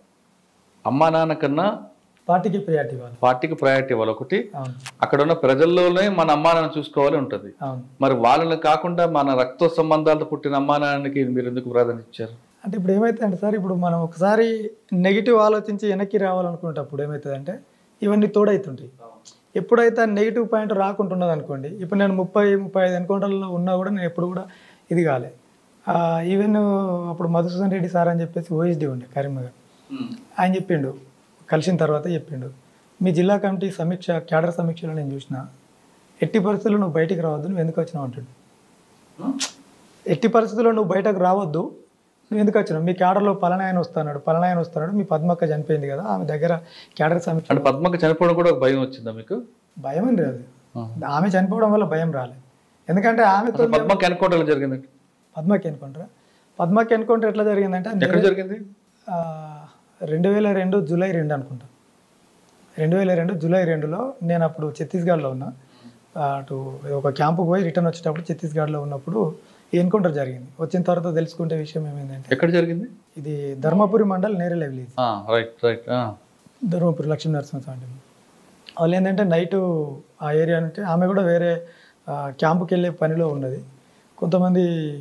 అమ్మా నాన్న కన్నా పార్టీకి ప్రియారిటీ ఇవ్వాలి పార్టీకి ప్రయారిటీ ఇవ్వాలి ఒకటి అవును అక్కడ ఉన్న ప్రజల్లోనే మన అమ్మా నాన్న చూసుకోవాలి ఉంటుంది అవును మరి వాళ్ళని కాకుండా మన రక్త సంబంధాలతో పుట్టిన అమ్మా నాన్నకి మీరు ఎందుకు ప్రాధాన్యత ఇచ్చారు అంటే ఇప్పుడు ఏమవుతుందంటే సార్ ఇప్పుడు మనం ఒకసారి నెగిటివ్ ఆలోచించి వెనక్కి రావాలనుకునేటప్పుడు ఏమవుతుందంటే ఇవన్నీ తోడవుతుంటాయి ఎప్పుడైతే ఆ నెగిటివ్ పాయింట్ రాకుంటున్నది అనుకోండి ఇప్పుడు నేను ముప్పై ముప్పై ఐదు ఎన్కౌంటర్లో ఉన్నా కూడా నేను ఎప్పుడు కూడా ఇది కాలే ఈవెన్ అప్పుడు మధుసూదన్ రెడ్డి సార్ అని చెప్పేసి ఓఎస్డి ఉండే కరీంనగర్ ఆయన చెప్పిండు కలిసిన తర్వాత చెప్పిండు మీ జిల్లా కమిటీ సమీక్ష క్యాడర్ సమీక్షలో నేను చూసిన ఎట్టి పరిస్థితుల్లో నువ్వు బయటికి రావద్దు నువ్వు ఎందుకు వచ్చినావు అంటుండు ఎట్టి పరిస్థితుల్లో నువ్వు బయటకు రావద్దు నువ్వు ఎందుకు వచ్చినావు మీ క్యాడర్లో పలనాయన వస్తున్నాడు పలనాయన వస్తున్నాడు మీ పద్మక్క చనిపోయింది కదా ఆమె దగ్గర క్యాడర్ సమీక్ష అంటే పద్మకి చనిపోవడం కూడా ఒక భయం వచ్చిందా మీకు భయం అని రాదు ఆమె చనిపోవడం వల్ల భయం రాలేదు ఎందుకంటే ఆమెతో అసలు పద్మకి ఎన్నుకోవడం జరిగింది పద్మకి ఎన్కౌంటర్ పద్మకి ఎన్కౌంటర్ ఎట్లా జరిగిందంటే ఎక్కడ జరిగింది ఆ, రెండు వేల రెండు జూలై రెండు అనుకుంటా రెండు వేల రెండు జూలై రెండులో నేను అప్పుడు ఛత్తీస్గఢ్లో ఉన్నా ఆ, అటు ఒక క్యాంపుకి పోయి రిటర్న్ వచ్చేటప్పుడు ఛత్తీస్గఢ్లో ఉన్నప్పుడు ఎన్కౌంటర్ జరిగింది వచ్చిన తర్వాత తెలుసుకుంటే విషయం ఏమైందంటే ఎక్కడ జరిగింది ఇది Dharmapuri mandal Nerella village right right Dharmapuri Lakshmi Narasimhaswamy వాళ్ళు ఏంటంటే నైట్ ఆ ఏరియా అంటే ఆమె కూడా వేరే ఆ, క్యాంపుకి వెళ్ళే పనిలో ఉన్నది కొంతమంది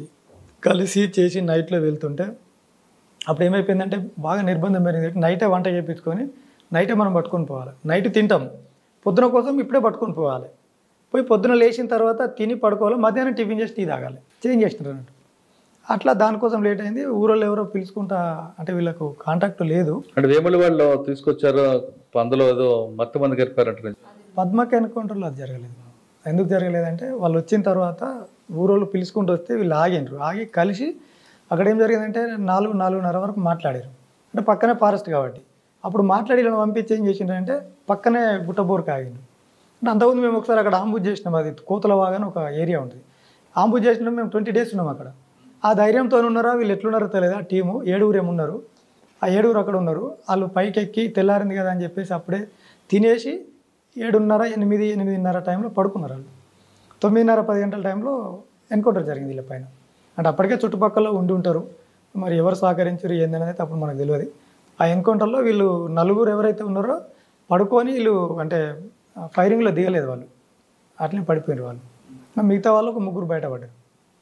కలిసి చేసి నైట్లో వెళ్తుంటే అప్పుడు ఏమైపోయిందంటే బాగా నిర్బంధం పెరిగింది నైటే వంట చేయించుకొని నైటే మనం పట్టుకొని పోవాలి నైట్ తింటాం పొద్దున కోసం ఇప్పుడే పట్టుకొని పోవాలి పోయి పొద్దున లేచిన తర్వాత తిని పడుకోవాలి మధ్యాహ్నం టిఫిన్ చేసి టీ తాగాలి చేంజ్ చేసినారు అన్నట్టు అట్లా దానికోసం లేట్ అయింది ఊరోళ్ళు ఎవరో పిలుచుకుంటా అంటే వీళ్ళకు కాంటాక్ట్ లేదు అంటే వేముల వాళ్ళు తీసుకొచ్చారు అందులో ఏదో మత్తు మంది గడిపారంట పద్మకి ఎన్కౌంటర్లో అది జరగలేదు ఎందుకు జరగలేదంటే వాళ్ళు వచ్చిన తర్వాత ఊరోళ్ళు పిలుచుకుంటూ వస్తే వీళ్ళు ఆగిండ్రు ఆగి కలిసి అక్కడ ఏం జరిగిందంటే నాలుగు నాలుగున్నర వరకు మాట్లాడారు అంటే పక్కనే ఫారెస్ట్ కాబట్టి అప్పుడు మాట్లాడి వీళ్ళని పంపించి ఏం చేసిండ్రంటే పక్కనే గుట్టబోరుకు ఆగిండ్రు అంటే అంతకుముందు మేము ఒకసారి అక్కడ ఆంబుజ్ చేసినాం అది కోతలవాగా అని ఒక ఏరియా ఉంటుంది ఆంబుజ్ చేసినాం మేము ట్వంటీ డేస్ ఉన్నాం అక్కడ ఆ ధైర్యంతో ఉన్నారా వీళ్ళు ఎట్లున్నారో తెలియదు ఆ టీము ఏడుగురు ఏమున్నారు ఆ ఏడుగురు అక్కడ ఉన్నారు వాళ్ళు పైకి ఎక్కి తెల్లారింది కదా అని చెప్పేసి అప్పుడే తినేసి ఏడున్నర ఎనిమిది ఎనిమిదిన్నర టైంలో పడుకున్నారు వాళ్ళు తొమ్మిదిన్నర పది గంటల టైంలో ఎన్కౌంటర్ జరిగింది వీళ్ళ పైన అంటే అప్పటికే చుట్టుపక్కల ఉండి ఉంటారు మరి ఎవరు సహకరించారు ఏందనేది అప్పుడు మనకు తెలియదు ఆ ఎన్కౌంటర్లో వీళ్ళు నలుగురు ఎవరైతే ఉన్నారో పడుకొని వీళ్ళు అంటే ఫైరింగ్లో దిగలేదు వాళ్ళు అట్లనే పడిపోయారు వాళ్ళు మరి మిగతా వాళ్ళు ఒక ముగ్గురు బయటపడ్డారు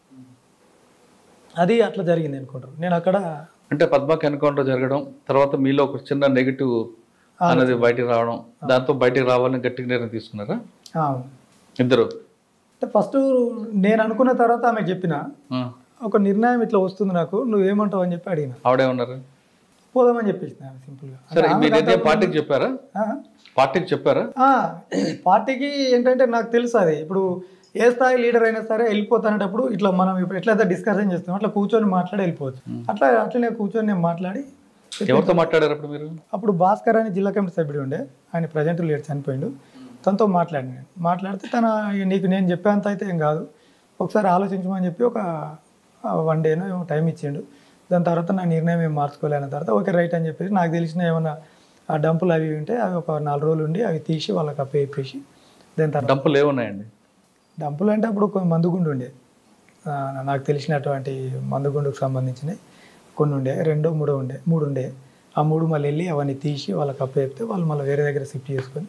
అది అట్లా జరిగింది ఎన్కౌంటర్ నేను అక్కడ అంటే పద్మకి ఎన్కౌంటర్ జరగడం తర్వాత మీలో ఒక చిన్న నెగిటివ్ అన్నది బయటికి రావడం దాంతో బయటికి రావాలని గట్టిగా నిర్ణయం తీసుకున్నారా అవును ఇద్దరు అంటే ఫస్ట్ నేను అనుకున్న తర్వాత ఆమె చెప్పిన ఆ. ఒక నిర్ణయం ఇట్లా వస్తుంది నాకు నువ్వు ఏమంటావు అని చెప్పి అడిగిన ఆవిడేమన్నారు పోదామని చెప్పేసింది ఆమె సింపుల్గా సరే మీరు అయితే పార్టీకి చెప్పారా పార్టీకి చెప్పారా పార్టీకి ఏంటంటే నాకు తెలుసు అది ఇప్పుడు ఏ స్థాయి లీడర్ అయినా సరే వెళ్ళిపోతానేటప్పుడు ఇట్లా మనం ఇప్పుడు ఎట్లయితే డిస్కషన్ చేస్తాం అట్లా కూర్చొని మాట్లాడి వెళ్ళిపోవచ్చు అట్లా అట్లనే కూర్చొని నేను మాట్లాడి ఎవరితో మాట్లాడారు అప్పుడు మీరు అప్పుడు భాస్కర్ అని జిల్లా కమిటీ సభ్యుడు ఉండే ఆయన ప్రజెంట్ లేడు చనిపోయిండు తనతో మాట్లాడిన నేను మాట్లాడితే తన "ఇక నీకు నేను చెప్పేంత అయితే ఏం కాదు ఒకసారి ఆలోచించమని చెప్పి ఒక వన్ డేనో ఏమో టైం ఇచ్చిండు దాని తర్వాత నా నిర్ణయం ఏం మార్చుకోలేని తర్వాత ఓకే రైట్ అని చెప్పేసి నాకు తెలిసిన ఏమైనా ఆ డంపులు అవి ఉంటే అవి ఒక నాలుగు రోజులు ఉండి అవి తీసి వాళ్ళకి అప్ప చెప్పేసి దాని తర్వాత డంపులు ఏమున్నాయండి డంపులు అంటే అప్పుడు ఒక మందుగుండు ఉండే ఆ, నాకు తెలిసినటువంటి మందుగుండుకు సంబంధించినవి కొన్ని ఉండే రెండో మూడో ఉండే మూడు ఉండే ఆ మూడు మళ్ళీ వెళ్ళి అవన్నీ తీసి వాళ్ళకి అప్ప చెప్తే వాళ్ళు మళ్ళీ వేరే దగ్గర షిఫ్ట్ చేసుకొని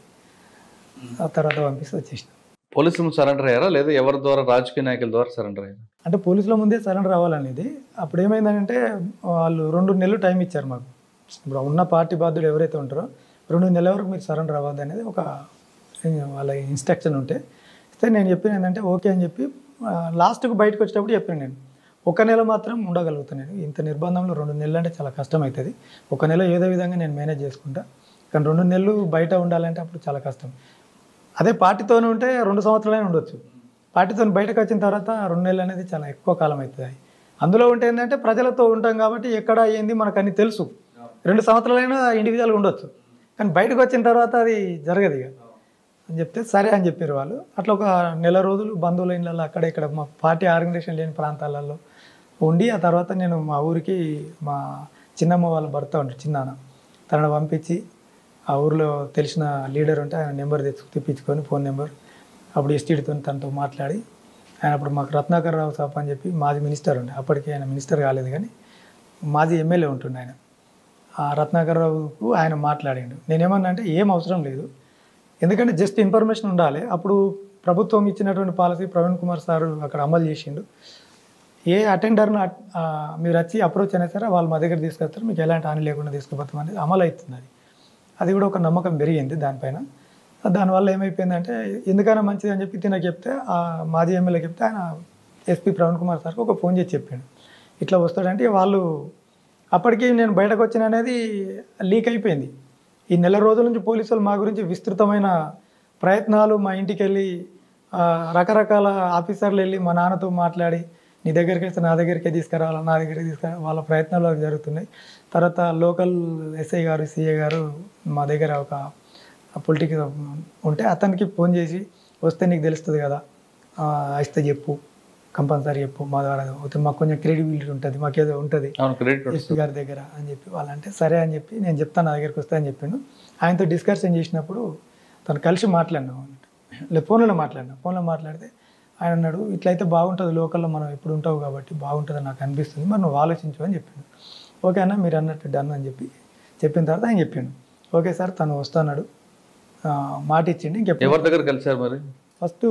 ఆ తర్వాత పంపిస్తే వచ్చేసిన పోలీసులు సరెండర్ అయ్యారా లేదా ఎవరి ద్వారా రాజకీయ నాయకుల ద్వారా సరెండర్ అయ్యారా అంటే పోలీసుల ముందే సరెండర్ రావాలనేది అప్పుడు ఏమైందంటే వాళ్ళు రెండు నెలలు టైం ఇచ్చారు మాకు ఇప్పుడు ఉన్న పార్టీ బాధ్యులు ఎవరైతే ఉంటారో రెండు నెలల వరకు మీరు సరెండర్ అవ్వద్దు అనేది ఒక వాళ్ళ ఇన్స్ట్రక్షన్ ఉంటే అయితే నేను చెప్పిన ఏంటంటే ఓకే అని చెప్పి లాస్ట్కి బయటకు వచ్చేటప్పుడు చెప్పాను నేను ఒక నెల మాత్రం ఉండగలుగుతాను నేను ఇంత నిర్బంధంలో రెండు నెలలు అంటే చాలా కష్టం అవుతుంది ఒక నెల ఏదో విధంగా నేను మేనేజ్ చేసుకుంటా కానీ రెండు నెలలు బయట ఉండాలంటే అప్పుడు చాలా కష్టం అదే పార్టీతోనే ఉంటే రెండు సంవత్సరాలైనా ఉండొచ్చు పార్టీతో బయటకు వచ్చిన తర్వాత రెండు నెలలు అనేది చాలా ఎక్కువ కాలం అవుతుంది అందులో ఉంటే ఏంటంటే ప్రజలతో ఉంటాం కాబట్టి ఎక్కడ ఏంది మనకు అన్ని తెలుసు రెండు సంవత్సరాలైనా ఇండివిజువల్గా ఉండొచ్చు కానీ బయటకు వచ్చిన తర్వాత అది జరగదు ఇక అని చెప్తే సరే అని చెప్పారు వాళ్ళు అట్లా ఒక నెల రోజులు బంధువుల ఇళ్ళల్లో అక్కడ ఇక్కడ మా పార్టీ ఆర్గనైజేషన్ లేని ప్రాంతాలలో ఉండి ఆ తర్వాత నేను మా ఊరికి మా చిన్నమ్మ వాళ్ళ భర్త ఉంటారు చిన్నాన్న తనను పంపించి ఆ ఊర్లో తెలిసిన లీడర్ ఉంటే ఆయన నెంబర్ తెచ్చు తెప్పించుకొని ఫోన్ నెంబర్ అప్పుడు ఎస్టీడీతో తనతో మాట్లాడి ఆయన అప్పుడు మాకు రత్నాకర్ రావు సాప్ అని చెప్పి మాజీ మినిస్టర్ ఉండే అప్పటికి ఆయన మినిస్టర్ కాలేదు కానీ మాజీ ఎమ్మెల్యే ఉంటుండే ఆయన ఆ రత్నాకర్ రావుకు ఆయన మాట్లాడిండు నేనేమన్నా అంటే ఏం అవసరం లేదు ఎందుకంటే జస్ట్ ఇన్ఫర్మేషన్ ఉండాలి అప్పుడు ప్రభుత్వం ఇచ్చినటువంటి పాలసీ ప్రవీణ్ కుమార్ సార్ అక్కడ అమలు చేసిండు ఏ అటెండర్ను అట్- ఆ, మీరు వచ్చి అప్రోచ్ అయినా సరే వాళ్ళు మా దగ్గర తీసుకొస్తారు మీకు ఎలాంటి హాని లేకుండా తీసుకుపోతాం అనేది అమలు అవుతుంది అది అది కూడా ఒక నమ్మకం పెరిగింది దానిపైన దానివల్ల ఏమైపోయిందంటే ఎందుకైనా మంచిది అని చెప్పి తినకు చెప్తే ఆ మాజీ ఎమ్మెల్యే చెప్తే ఆయన ఎస్పీ ప్రవీణ్ కుమార్ సార్కి ఒక ఫోన్ చేసి చెప్పాడు ఇట్లా వస్తాడంటే వాళ్ళు అప్పటికి నేను బయటకు వచ్చిన అనేది లీక్ అయిపోయింది ఈ నెల రోజుల నుంచి పోలీసులు మా గురించి విస్తృతమైన ప్రయత్నాలు మా ఇంటికి వెళ్ళి ఆ, రకరకాల ఆఫీసర్లు వెళ్ళి మా నాన్నతో మాట్లాడి నీ దగ్గరికి వస్తే నా దగ్గరికే తీసుకురావాలి నా దగ్గరికి తీసుకురా వాళ్ళ ప్రయత్నాలు అవి జరుగుతున్నాయి తర్వాత లోకల్ ఎస్ఐ గారు సిఏ గారు మా దగ్గర ఒక పొలిటికల్ ఉంటే అతనికి ఫోన్ చేసి వస్తే నీకు తెలుస్తుంది కదా ఆ, వస్తే చెప్పు కంపల్సరీ చెప్పు మా ద్వారా పోతే మాకు కొంచెం క్రెడిబిలిటీ ఉంటుంది మాకేదో ఉంటుంది ఉంటుంది అవును క్రెడిట్ ఎస్పీ గారి దగ్గర అని చెప్పి వాళ్ళంటే సరే అని చెప్పి నేను చెప్తాను నా దగ్గరికి వస్తా అని చెప్పిండు ఆయనతో డిస్కషన్ చేసినప్పుడు తను కలిసి మాట్లాడినాం లే ఫోన్లో మాట్లాడినా ఫోన్లో మాట్లాడితే ఆయన అన్నాడు ఇట్లయితే బాగుంటుంది లోకల్లో మనం ఎప్పుడు ఉంటావు కాబట్టి బాగుంటుందని నాకు అనిపిస్తుంది మరి నువ్వు ఆలోచించు అని చెప్పిండు ఓకే అన్న మీరు అన్నట్టు డన్ అని చెప్పి చెప్పిన తర్వాత ఆయన చెప్పిండు ఓకే సార్ తను వస్తున్నాడు ఆ, మాట ఇచ్చిండి ఇంకెప్పుడు ఎవరి దగ్గర కలిసారు మరి ఫస్ట్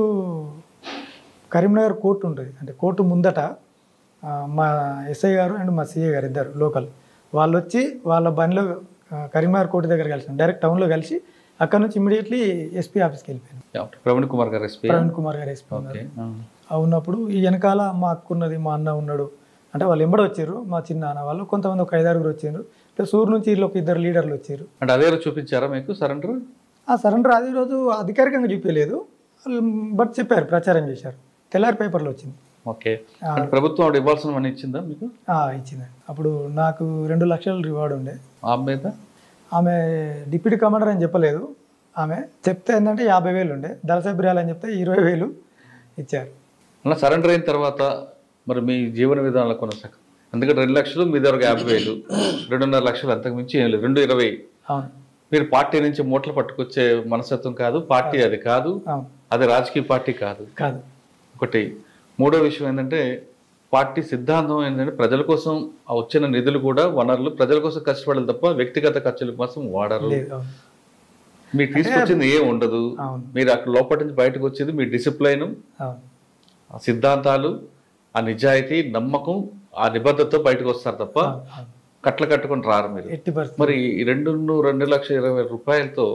కరీంనగర్ కోర్టు ఉంటుంది అంటే కోర్టు ముందట ఆ, మా ఎస్ఐ గారు అండ్ మా సిఏ గారు ఇద్దరు లోకల్ వాళ్ళు వచ్చి వాళ్ళ బండిలో ఆ, కరీంనగర్ కోర్టు దగ్గర కలిసాం డైరెక్ట్ టౌన్లో కలిసి అక్కడ నుంచి ఇమీడియట్లీ ఎస్పీ ఆఫీస్కి వెళ్ళిపోయాను ప్రవీణ్ కుమార్ గారు ఎస్పీ ప్రవీణ్ కుమార్ గారు ఎస్పీ ఉన్నారు ఓకే ఆ ఉన్నప్పుడు ఈ వెనకాల మా అక్క ఉన్నది మా అన్న ఉన్నాడు అంటే వాళ్ళు ఎంబడి వచ్చారు మా చిన్న అన్న వాళ్ళు కొంతమంది ఒక ఐదారుగురు వచ్చారు ప్లస్ ఊరు నుంచి వీళ్ళు ఒక ఇద్దరు లీడర్లు వచ్చారు అంటే అదే రోజు చూపించారా మీకు సరెండర్ ఆ సరెండర్ అదే రోజు అధికారికంగా చూపించలేదు బట్ చెప్పారు ప్రచారం చేశారు తెల్లారి పేపర్లో వచ్చింది ఓకే అంటే ప్రభుత్వం ఆవిడ ఇవ్వాల్సిన మనీ ఇచ్చిందా మీకు ఆ, ఇచ్చింది అప్పుడు నాకు రెండు లక్షల రివార్డ్ ఉండే ఆ మీద ఆమె డిప్యూటీ కమాండర్ అని చెప్పలేదు ఆమె చెప్తే ఏంటంటే యాభై వేలు ఉండే దళసభ్యురాలు అని చెప్తే ఇరవై వేలు ఇచ్చారు అలా సరెండర్ అయిన తర్వాత మరి మీ జీవన విధానాలు కొనసాగ ఎందుకంటే రెండు లక్షలు మీ దగ్గర ఒక యాభై వేలు రెండున్నర లక్షలు అంతకు మించి ఏం లేదు రెండు ఇరవై అవును మీరు పార్టీ నుంచి మూటలు పట్టుకొచ్చే మనస్తత్వం కాదు పార్టీ అది కాదు అవును అది రాజకీయ పార్టీ కాదు కాదు ఒకటి మూడో విషయం ఏంటంటే పార్టీ సిద్ధాంతం ఏంటంటే ప్రజల కోసం ఆ వచ్చిన నిధులు కూడా వనరులు ప్రజల కోసం కష్టపడాలి తప్ప వ్యక్తిగత ఖర్చుల కోసం వాడరు లేదు అవును మీరు తీసుకొచ్చింది ఏం ఉండదు అవును మీరు అక్కడ లోపల నుంచి బయటకు వచ్చేది మీ డిసిప్లైన్ అవును ఆ సిద్ధాంతాలు ఆ నిజాయితీ నమ్మకం ఆ నిబద్ధతతో బయటకు వస్తారు తప్ప అవును, అవును. కట్టలు కట్టుకొని రారు మీరు ఎట్టి పరిస్థితి మరి ఈ రెండు రెండు లక్షల ఇరవై వేల రూపాయలతో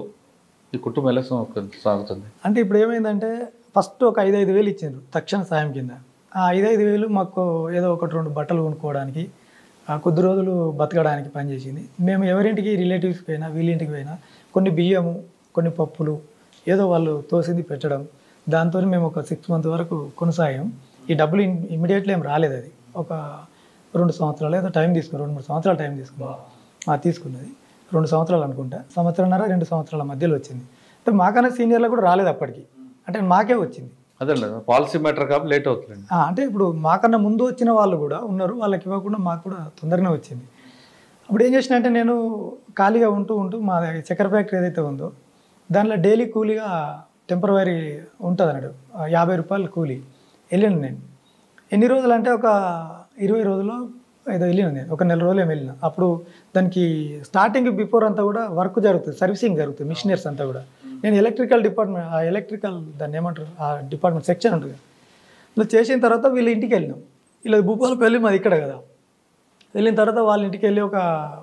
ఈ కుటుంబం ఎలా సాగు- సాగుతుంది అంటే ఇప్పుడు ఏమైందంటే ఫస్ట్ ఒక ఐదు ఐదు వేలు ఇచ్చిండ్రు తక్షణ సాయం కింద ఆ ఐదు ఐదు వేలు మాకు ఏదో ఒకటి రెండు బట్టలు కొనుక్కోవడానికి ఆ కొద్ది రోజులు బతకడానికి పనిచేసింది మేము ఎవరింటికి రిలేటివ్స్కి పోయినా వీళ్ళింటికి పోయినా కొన్ని బియ్యము కొన్ని పప్పులు ఏదో వాళ్ళు తోసింది పెట్టడం దాంతో మేము ఒక సిక్స్ మంత్ వరకు కొనసాగాం ఈ డబ్బులు ఇమీడియట్లీ ఏం రాలేదు అది ఒక రెండు సంవత్సరాలు ఏదో టైం తీసుకున్నాం రెండు మూడు సంవత్సరాలు టైం తీసుకున్నాం ఆ తీసుకున్నది రెండు సంవత్సరాలు అనుకుంటా సంవత్సరంన్నర రెండు సంవత్సరాల మధ్యలో వచ్చింది అంటే మాకన్నా సీనియర్లకు కూడా రాలేదు అప్పటికి అంటే మాకే వచ్చింది అదే పాలసీ మ్యాటర్ కాబట్టి లేట్ అవుతుంది ఆ, అంటే ఇప్పుడు మాకన్నా ముందు వచ్చిన వాళ్ళు కూడా ఉన్నారు వాళ్ళకి ఇవ్వకుండా మాకు కూడా తొందరగానే వచ్చింది అప్పుడు ఏం చేసిన అంటే నేను ఖాళీగా ఉంటూ ఉంటూ మా చక్కెర ఫ్యాక్టరీ ఏదైతే ఉందో దాంట్లో డైలీ కూలీగా టెంపరవరీ ఉంటుంది అన్నాడు ఆ, యాభై రూపాయలు కూలీ వెళ్ళాను నేను ఎన్ని రోజులు అంటే ఒక ఇరవై రోజులు ఏదో వెళ్ళిన నేను ఒక నెల రోజులు ఏమి వెళ్ళిన అప్పుడు దానికి స్టార్టింగ్ బిఫోర్ అంతా కూడా వర్క్ జరుగుతుంది సర్వీసింగ్ జరుగుతుంది మిషనరీస్ అంతా కూడా నేను ఎలక్ట్రికల్ డిపార్ట్మెంట్ ఆ ఎలక్ట్రికల్ దాన్ని ఏమంటారు ఆ డిపార్ట్మెంట్ సెక్షన్ ఉంటుంది ఇలా చేసిన తర్వాత వీళ్ళ ఇంటికి వెళ్ళినాం ఇలా భూపాలపల్లి మాది ఇక్కడ కదా వెళ్ళిన తర్వాత వాళ్ళ ఇంటికి వెళ్ళి ఒక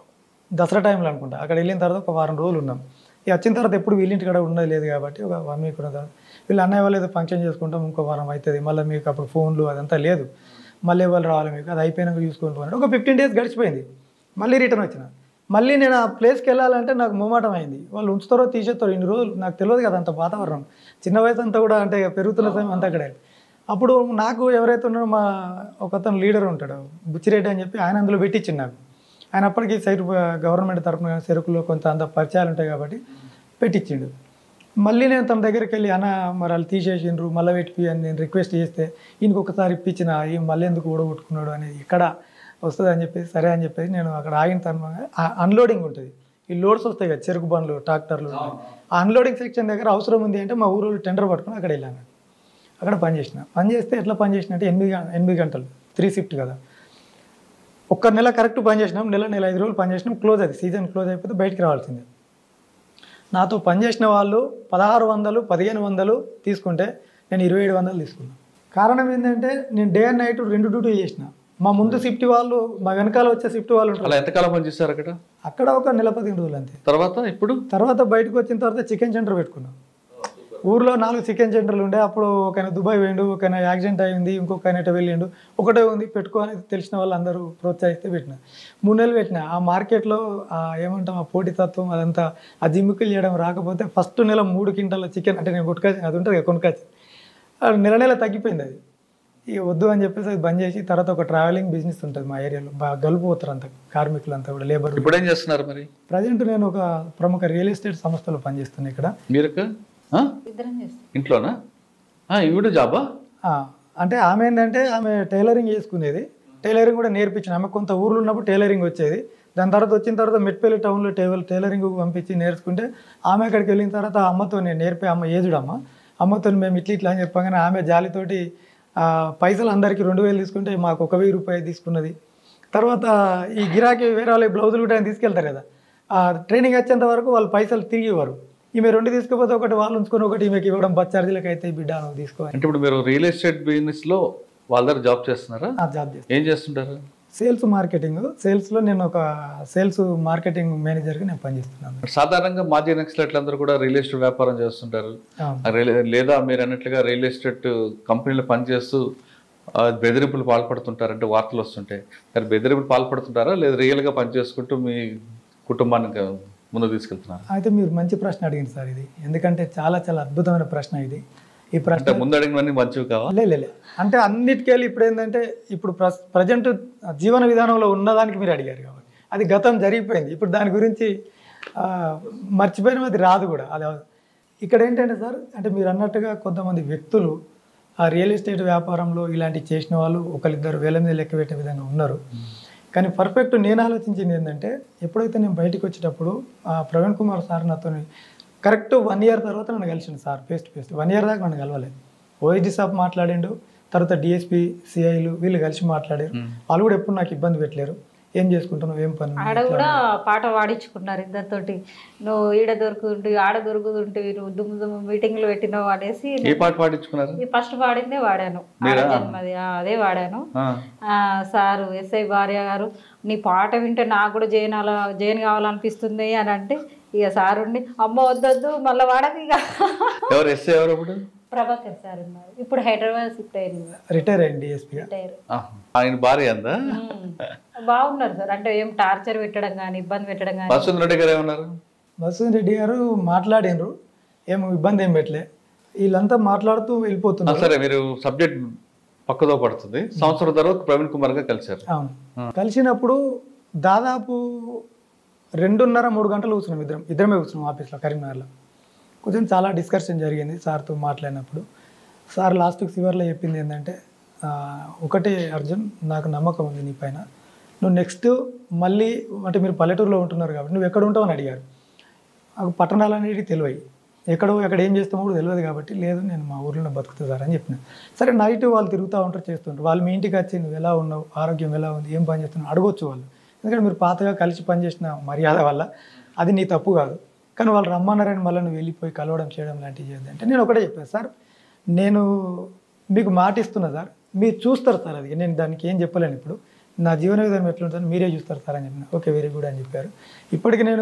దసరా టైంలో అనుకుంటా అక్కడ వెళ్ళిన తర్వాత ఒక వారం రోజులు ఉన్నాం ఇక వచ్చిన తర్వాత ఎప్పుడు వీళ్ళ ఇంటి కూడా ఉన్నది లేదు కాబట్టి ఒక వన్ వీక్ ఉన్న తర్వాత వీళ్ళు అన్నయ్య వాళ్ళు ఏదో ఫంక్షన్ చేసుకుంటాం ఇంకో వారం అవుతుంది మళ్ళీ మీకు అప్పుడు ఫోన్లు అదంతా లేదు మళ్ళీ వాళ్ళు రావాలి మీకు అది అయిపోయినాక చూసుకుంటూ అన్నాడు. ఒక ఫిఫ్టీన్ డేస్ గడిచిపోయింది మళ్ళీ రిటర్న్ వచ్చిన మళ్ళీ నేను ఆ ప్లేస్కి వెళ్ళాలంటే నాకు మొమాటం అయింది వాళ్ళు ఉంచుతారో తీసేస్తారో ఇన్ని రోజులు నాకు తెలియదు కదా అంత వాతావరణం చిన్న వయసు అంతా కూడా అంటే పెరుగుతున్న సమయం అంతా అక్కడే అప్పుడు నాకు ఎవరైతే ఉన్నారో మా ఒకతను లీడర్ ఉంటాడు బుచ్చిరెడ్డి అని చెప్పి ఆయన అందులో పెట్టించిండు నాకు ఆయన అప్పటికి సైట్ గవర్నమెంట్ తరఫున చెరుకులో కొంత అంత పరిచయాలు ఉంటాయి కాబట్టి పెట్టించిండు మళ్ళీ నేను తన దగ్గరికి వెళ్ళి అన్న మరి వాళ్ళు తీసేసిండ్రు మళ్ళీ పెట్టిపి అని నేను రిక్వెస్ట్ చేస్తే ఈయనకి ఒకసారి ఇప్పించిన ఈ మళ్ళీ ఎందుకు ఊడగొట్టుకున్నాడు అనేది ఇక్కడ వస్తుంది అని చెప్పేసి సరే అని చెప్పేసి నేను అక్కడ ఆగిన తర్వాత అన్లోడింగ్ ఉంటుంది ఈ లోడ్స్ వస్తాయి కదా చెరుకు బండ్లు ట్రాక్టర్లు ఆ అన్లోడింగ్ సెక్షన్ దగ్గర అవసరం ఉంది అంటే మా ఊరు టెండర్ పట్టుకుని అక్కడ వెళ్ళాను అక్కడ పని చేసిన పని చేస్తే ఎట్లా పని చేసిన అంటే ఎనిమిది గం- ఎనిమిది గంటలు త్రీ షిఫ్ట్ కదా ఒక్క నెల కరెక్ట్ పని చేసినాం నెల నెల ఐదు రోజులు పని చేసినాం క్లోజ్ అది సీజన్ క్లోజ్ అయిపోతే బయటికి రావాల్సిందే నాతో పనిచేసిన వాళ్ళు పదహారు వందలు పదిహేను వందలు తీసుకుంటే నేను ఇరవై ఏడు వందలు తీసుకున్నాను కారణం ఏంటంటే నేను డే అండ్ నైట్ రెండు డ్యూటీ చేసిన మా ముందు షిఫ్ట్ వాళ్ళు మా వెనకాల వచ్చే షిఫ్ట్ వాళ్ళు ఉంటారు అలా ఎంతకాలం పనిచేస్తారు అక్కడ అక్కడ ఒక నెల పదిహేను రోజులు అంతే తర్వాత ఇప్పుడు తర్వాత బయటకు వచ్చిన తర్వాత చికెన్ సెంటర్ పెట్టుకున్నాం ఊర్లో నాలుగు చికెన్ సెంటర్లు ఉండే అప్పుడు ఒక ఆయన దుబాయ్ పోయిండు ఒక ఆయన యాక్సిడెంట్ అయింది ఇంకొక ఆయన ఇటు వెళ్ళిండు ఒకటే ఉంది పెట్టుకో అని తెలిసిన వాళ్ళు అందరూ ప్రోత్సహిస్తే పెట్టిన మూడు నెలలు పెట్టిన ఆ మార్కెట్లో ఆ ఏమంటాం ఆ పోటీతత్వం అదంతా ఆ జిమ్ముకులు చేయడం రాకపోతే ఫస్ట్ నెల మూడు క్వింటాల చికెన్ అంటే నేను కొట్టుకొచ్చి అది ఉంటుంది కదా కొనుక్కొచ్చి అది నెల నెల తగ్గిపోయింది అది ఇక వద్దు అని చెప్పేసి అది బంద్ చేసి తర్వాత ఒక ట్రావెలింగ్ బిజినెస్ ఉంటుంది మా ఏరియాలో బాగా గలుపుపోతారు అంత కార్మికులు అంతా కూడా లేబర్ ఇప్పుడు ఏం చేస్తున్నారు మరి ప్రజెంట్ నేను ఒక ప్రముఖ రియల్ ఎస్టేట్ సంస్థలో పనిచేస్తున్నాను ఇక్కడ మీరక ఆ? ఇద్దరం చేస్తాం ఇంట్లోనా ఆ, ఈవిడ జాబా ఆ, అంటే ఆమె ఏంటంటే ఆమె టైలరింగ్ చేసుకునేది టైలరింగ్ కూడా నేర్పించిన ఆమె కొంత ఊర్లో ఉన్నప్పుడు టైలరింగ్ వచ్చేది దాని తర్వాత వచ్చిన తర్వాత మెట్పల్లి టౌన్లో టైలర్ టైలరింగ్ పంపించి నేర్చుకుంటే ఆమె అక్కడికి వెళ్ళిన తర్వాత ఆ అమ్మతో నేను నేర్పే అమ్మ ఏజుడు అమ్మ అమ్మతో మేము ఇట్లా ఇట్లా అని చెప్పగానే ఆమె జాలితోటి ఆ, పైసలు అందరికీ రెండు వేలు తీసుకుంటే మాకు ఒక వెయ్యి రూపాయలు తీసుకున్నది తర్వాత ఈ గిరాకీ వేరే వాళ్ళ బ్లౌజులు కూడా ఆయన తీసుకెళ్తారు కదా ఆ ట్రైనింగ్ వచ్చేంత వరకు వాళ్ళు పైసలు తిరిగి ఇవ్వరు ఈమె రెండు తీసుకుపోతే ఒకటి వాళ్ళు ఉంచుకొని ఒకటి ఈమెకి ఇవ్వడం బస్ ఛార్జీలకు అయితే బిడ్డ నువ్వు తీసుకో అని అంటే ఇప్పుడు మీరు రియల్ ఎస్టేట్ బిజినెస్ లో వాళ్ళ దగ్గర జాబ్ చేస్తున్నారా ఆ జాబ్ చేస్తాను ఏం చేస్తుంటారు సేల్స్ మార్కెటింగ్ సేల్స్లో నేను ఒక సేల్స్ మార్కెటింగ్ మేనేజర్గా నేను పనిచేస్తున్నాను సాధారణంగా మాజీ నక్సలైట్లు అందరూ కూడా రియల్ ఎస్టేట్ వ్యాపారం చేస్తుంటారు అవును. ఆ రియల్- లేదా మీరు అన్నట్లుగా రియల్ ఎస్టేట్ కంపెనీలో పనిచేస్తూ ఆ, బెదిరింపులు పాల్పడుతుంటారు అంటే వార్తలు వస్తుంటాయి మరి బెదిరింపులు పాల్పడుతుంటారా లేదా రియల్గా పనిచేసుకుంటూ మీ కుటుంబాన్ని ఇంకా ముందుకు తీసుకెళ్తున్నారు అయితే మీరు మంచి ప్రశ్న అడిగింది సార్ ఇది ఎందుకంటే చాలా చాలా అద్భుతమైన ప్రశ్న ఇది ఈ ప్రశ్న అంటే ముందు అడిగినవన్నీ మంచివి కావా లే లే, లే. అంటే అన్నిటికెళ్ళి ఇప్పుడు ఏంటంటే ఇప్పుడు ప్రజెంట్ జీవన విధానంలో ఉన్నదానికి మీరు అడిగారు కాబట్టి అది గతం జరిగిపోయింది ఇప్పుడు దాని గురించి ఆ, మర్చిపోయిన అది రాదు కూడా అది ఇక్కడ ఏంటంటే సార్ అంటే మీరు అన్నట్టుగా కొంతమంది వ్యక్తులు ఆ రియల్ ఎస్టేట్ వ్యాపారంలో ఇలాంటివి చేసిన వాళ్ళు ఒకరిద్దరు వేల మీద లెక్క పెట్టే విధంగా ఉన్నారు కానీ పర్ఫెక్ట్ నేను ఆలోచించింది ఏంటంటే ఎప్పుడైతే నేను బయటికి వచ్చేటప్పుడు ఆ ప్రవీణ్ కుమార్ సార్ నాతో కరెక్ట్ వన్ ఇయర్ తర్వాత నన్ను కలిసిండు sir face to face one year దాకా నన్ను కలవలేదు ఓఎస్డి సాబ్ మాట్లాడిండు తర్వాత డిఎస్పి సిఐలు వీళ్ళు కలిసి మాట్లాడారు వాళ్ళు కూడా ఎప్పుడు నాకు ఇబ్బంది పెట్టలేరు ఏం చేసుకుంటున్నావు ఏం పని ఉంది? ఆడ కూడా పాట పాడించుకున్నారు ఇద్దరితోటి నువ్వు ఈడ దొరుకుతుంటే ఆడ దొరుకుతుంటే నువ్వు దుమ్ము దుమ్ము మీటింగ్లు పెట్టినావు అనేసి ఏ పాట పాడించుకున్నారు ఈ ఫస్ట్ పాడిందే వాడాను ఆడ జన్మది ఆ, అదే వాడాను ఆ, ఆ, సారు ఎస్ఐ భార్య గారు నీ పాట వింటే నాకు కూడా జైన్ అలా జైన్ కావాలనిపిస్తుంది అని అంటే ఇక సార్ ఉండి అమ్మ వద్దొద్దు మళ్ళీ వాడకు ఇక ఎవరు ఎస్ఏ ఎవరు అప్పుడు ప్రభాకర్ సార్ ఉన్నారు ఇప్పుడు హైదరాబాద్ షిఫ్ట్ అయింది రిటైర్ అయ్యింది డిఎస్పీగా రిటైర్ ఆహా. ఆయన భార్య అందా బాగున్నారు సార్ అంటే ఏం టార్చర్ పెట్టడం కానీ ఇబ్బంది పెట్టడం కానీ వసుంధ్ రెడ్డి గారు ఏమన్నారు బసు రెడ్డి గారు మాట్లాడినరు ఏం ఇబ్బంది ఏం పెట్టలే వీళ్ళంతా మాట్లాడుతూ ఆ, వెళ్ళిపోతున్నారు సరే మీరు సబ్జెక్ట్ పక్కదో పడుతుంది సంవత్సరం తర్వాత ప్రవీణ్ కుమార్ గారు కలిశారు అవును కలిసినప్పుడు దాదాపు రెండున్నర మూడు గంటలు కూర్చున్నాం ఇద్దరం ఇద్దరమే కూర్చున్నాం ఆఫీస్లో కరీంనగర్లో కూర్చొని చాలా డిస్కషన్ జరిగింది సార్తో మాట్లాడినప్పుడు సార్ లాస్ట్కి చివరిలో చెప్పింది ఏంటంటే ఆ, ఒకటే అర్జున్ నాకు నమ్మకం ఉంది నీ పైన నువ్వు నెక్స్ట్ మళ్ళీ అంటే మీరు పల్లెటూరులో ఉంటున్నారు కాబట్టి నువ్వు ఎక్కడ ఉంటావు అని అడిగారు నాకు పట్టణాలు అనేవి తెలివాయి ఎక్కడో ఎక్కడ ఏం చేస్తామో కూడా తెలియదు కాబట్టి లేదు నేను మా ఊర్లో బతుకుతా సార్ అని చెప్పిన సరే నైట్ వాళ్ళు తిరుగుతూ ఉంటారు చేస్తుంటారు వాళ్ళు మీ ఇంటికి వచ్చి నువ్వు ఎలా ఉన్నావు ఆరోగ్యం ఎలా ఉంది ఏం పని చేస్తున్నావు అడగొచ్చు వాళ్ళు ఎందుకంటే మీరు పాతగా కలిసి పనిచేసిన మర్యాద వల్ల అది నీ తప్పు కాదు కానీ వాళ్ళు రమ్మన్నారని మళ్ళీ నువ్వు వెళ్ళిపోయి కలవడం చేయడం లాంటివి చేయద్దు అంటే నేను ఒకటే చెప్పాను సార్ నేను మీకు మాట ఇస్తున్నా సార్ మీరు చూస్తారు సార్ అది నేను దానికి ఏం చెప్పలేను ఇప్పుడు నా జీవన విధానం ఎట్లుంటుందో మీరే చూస్తారు సార్ అని చెప్పిన ఓకే వెరీ గుడ్ అని చెప్పారు ఇప్పటికి నేను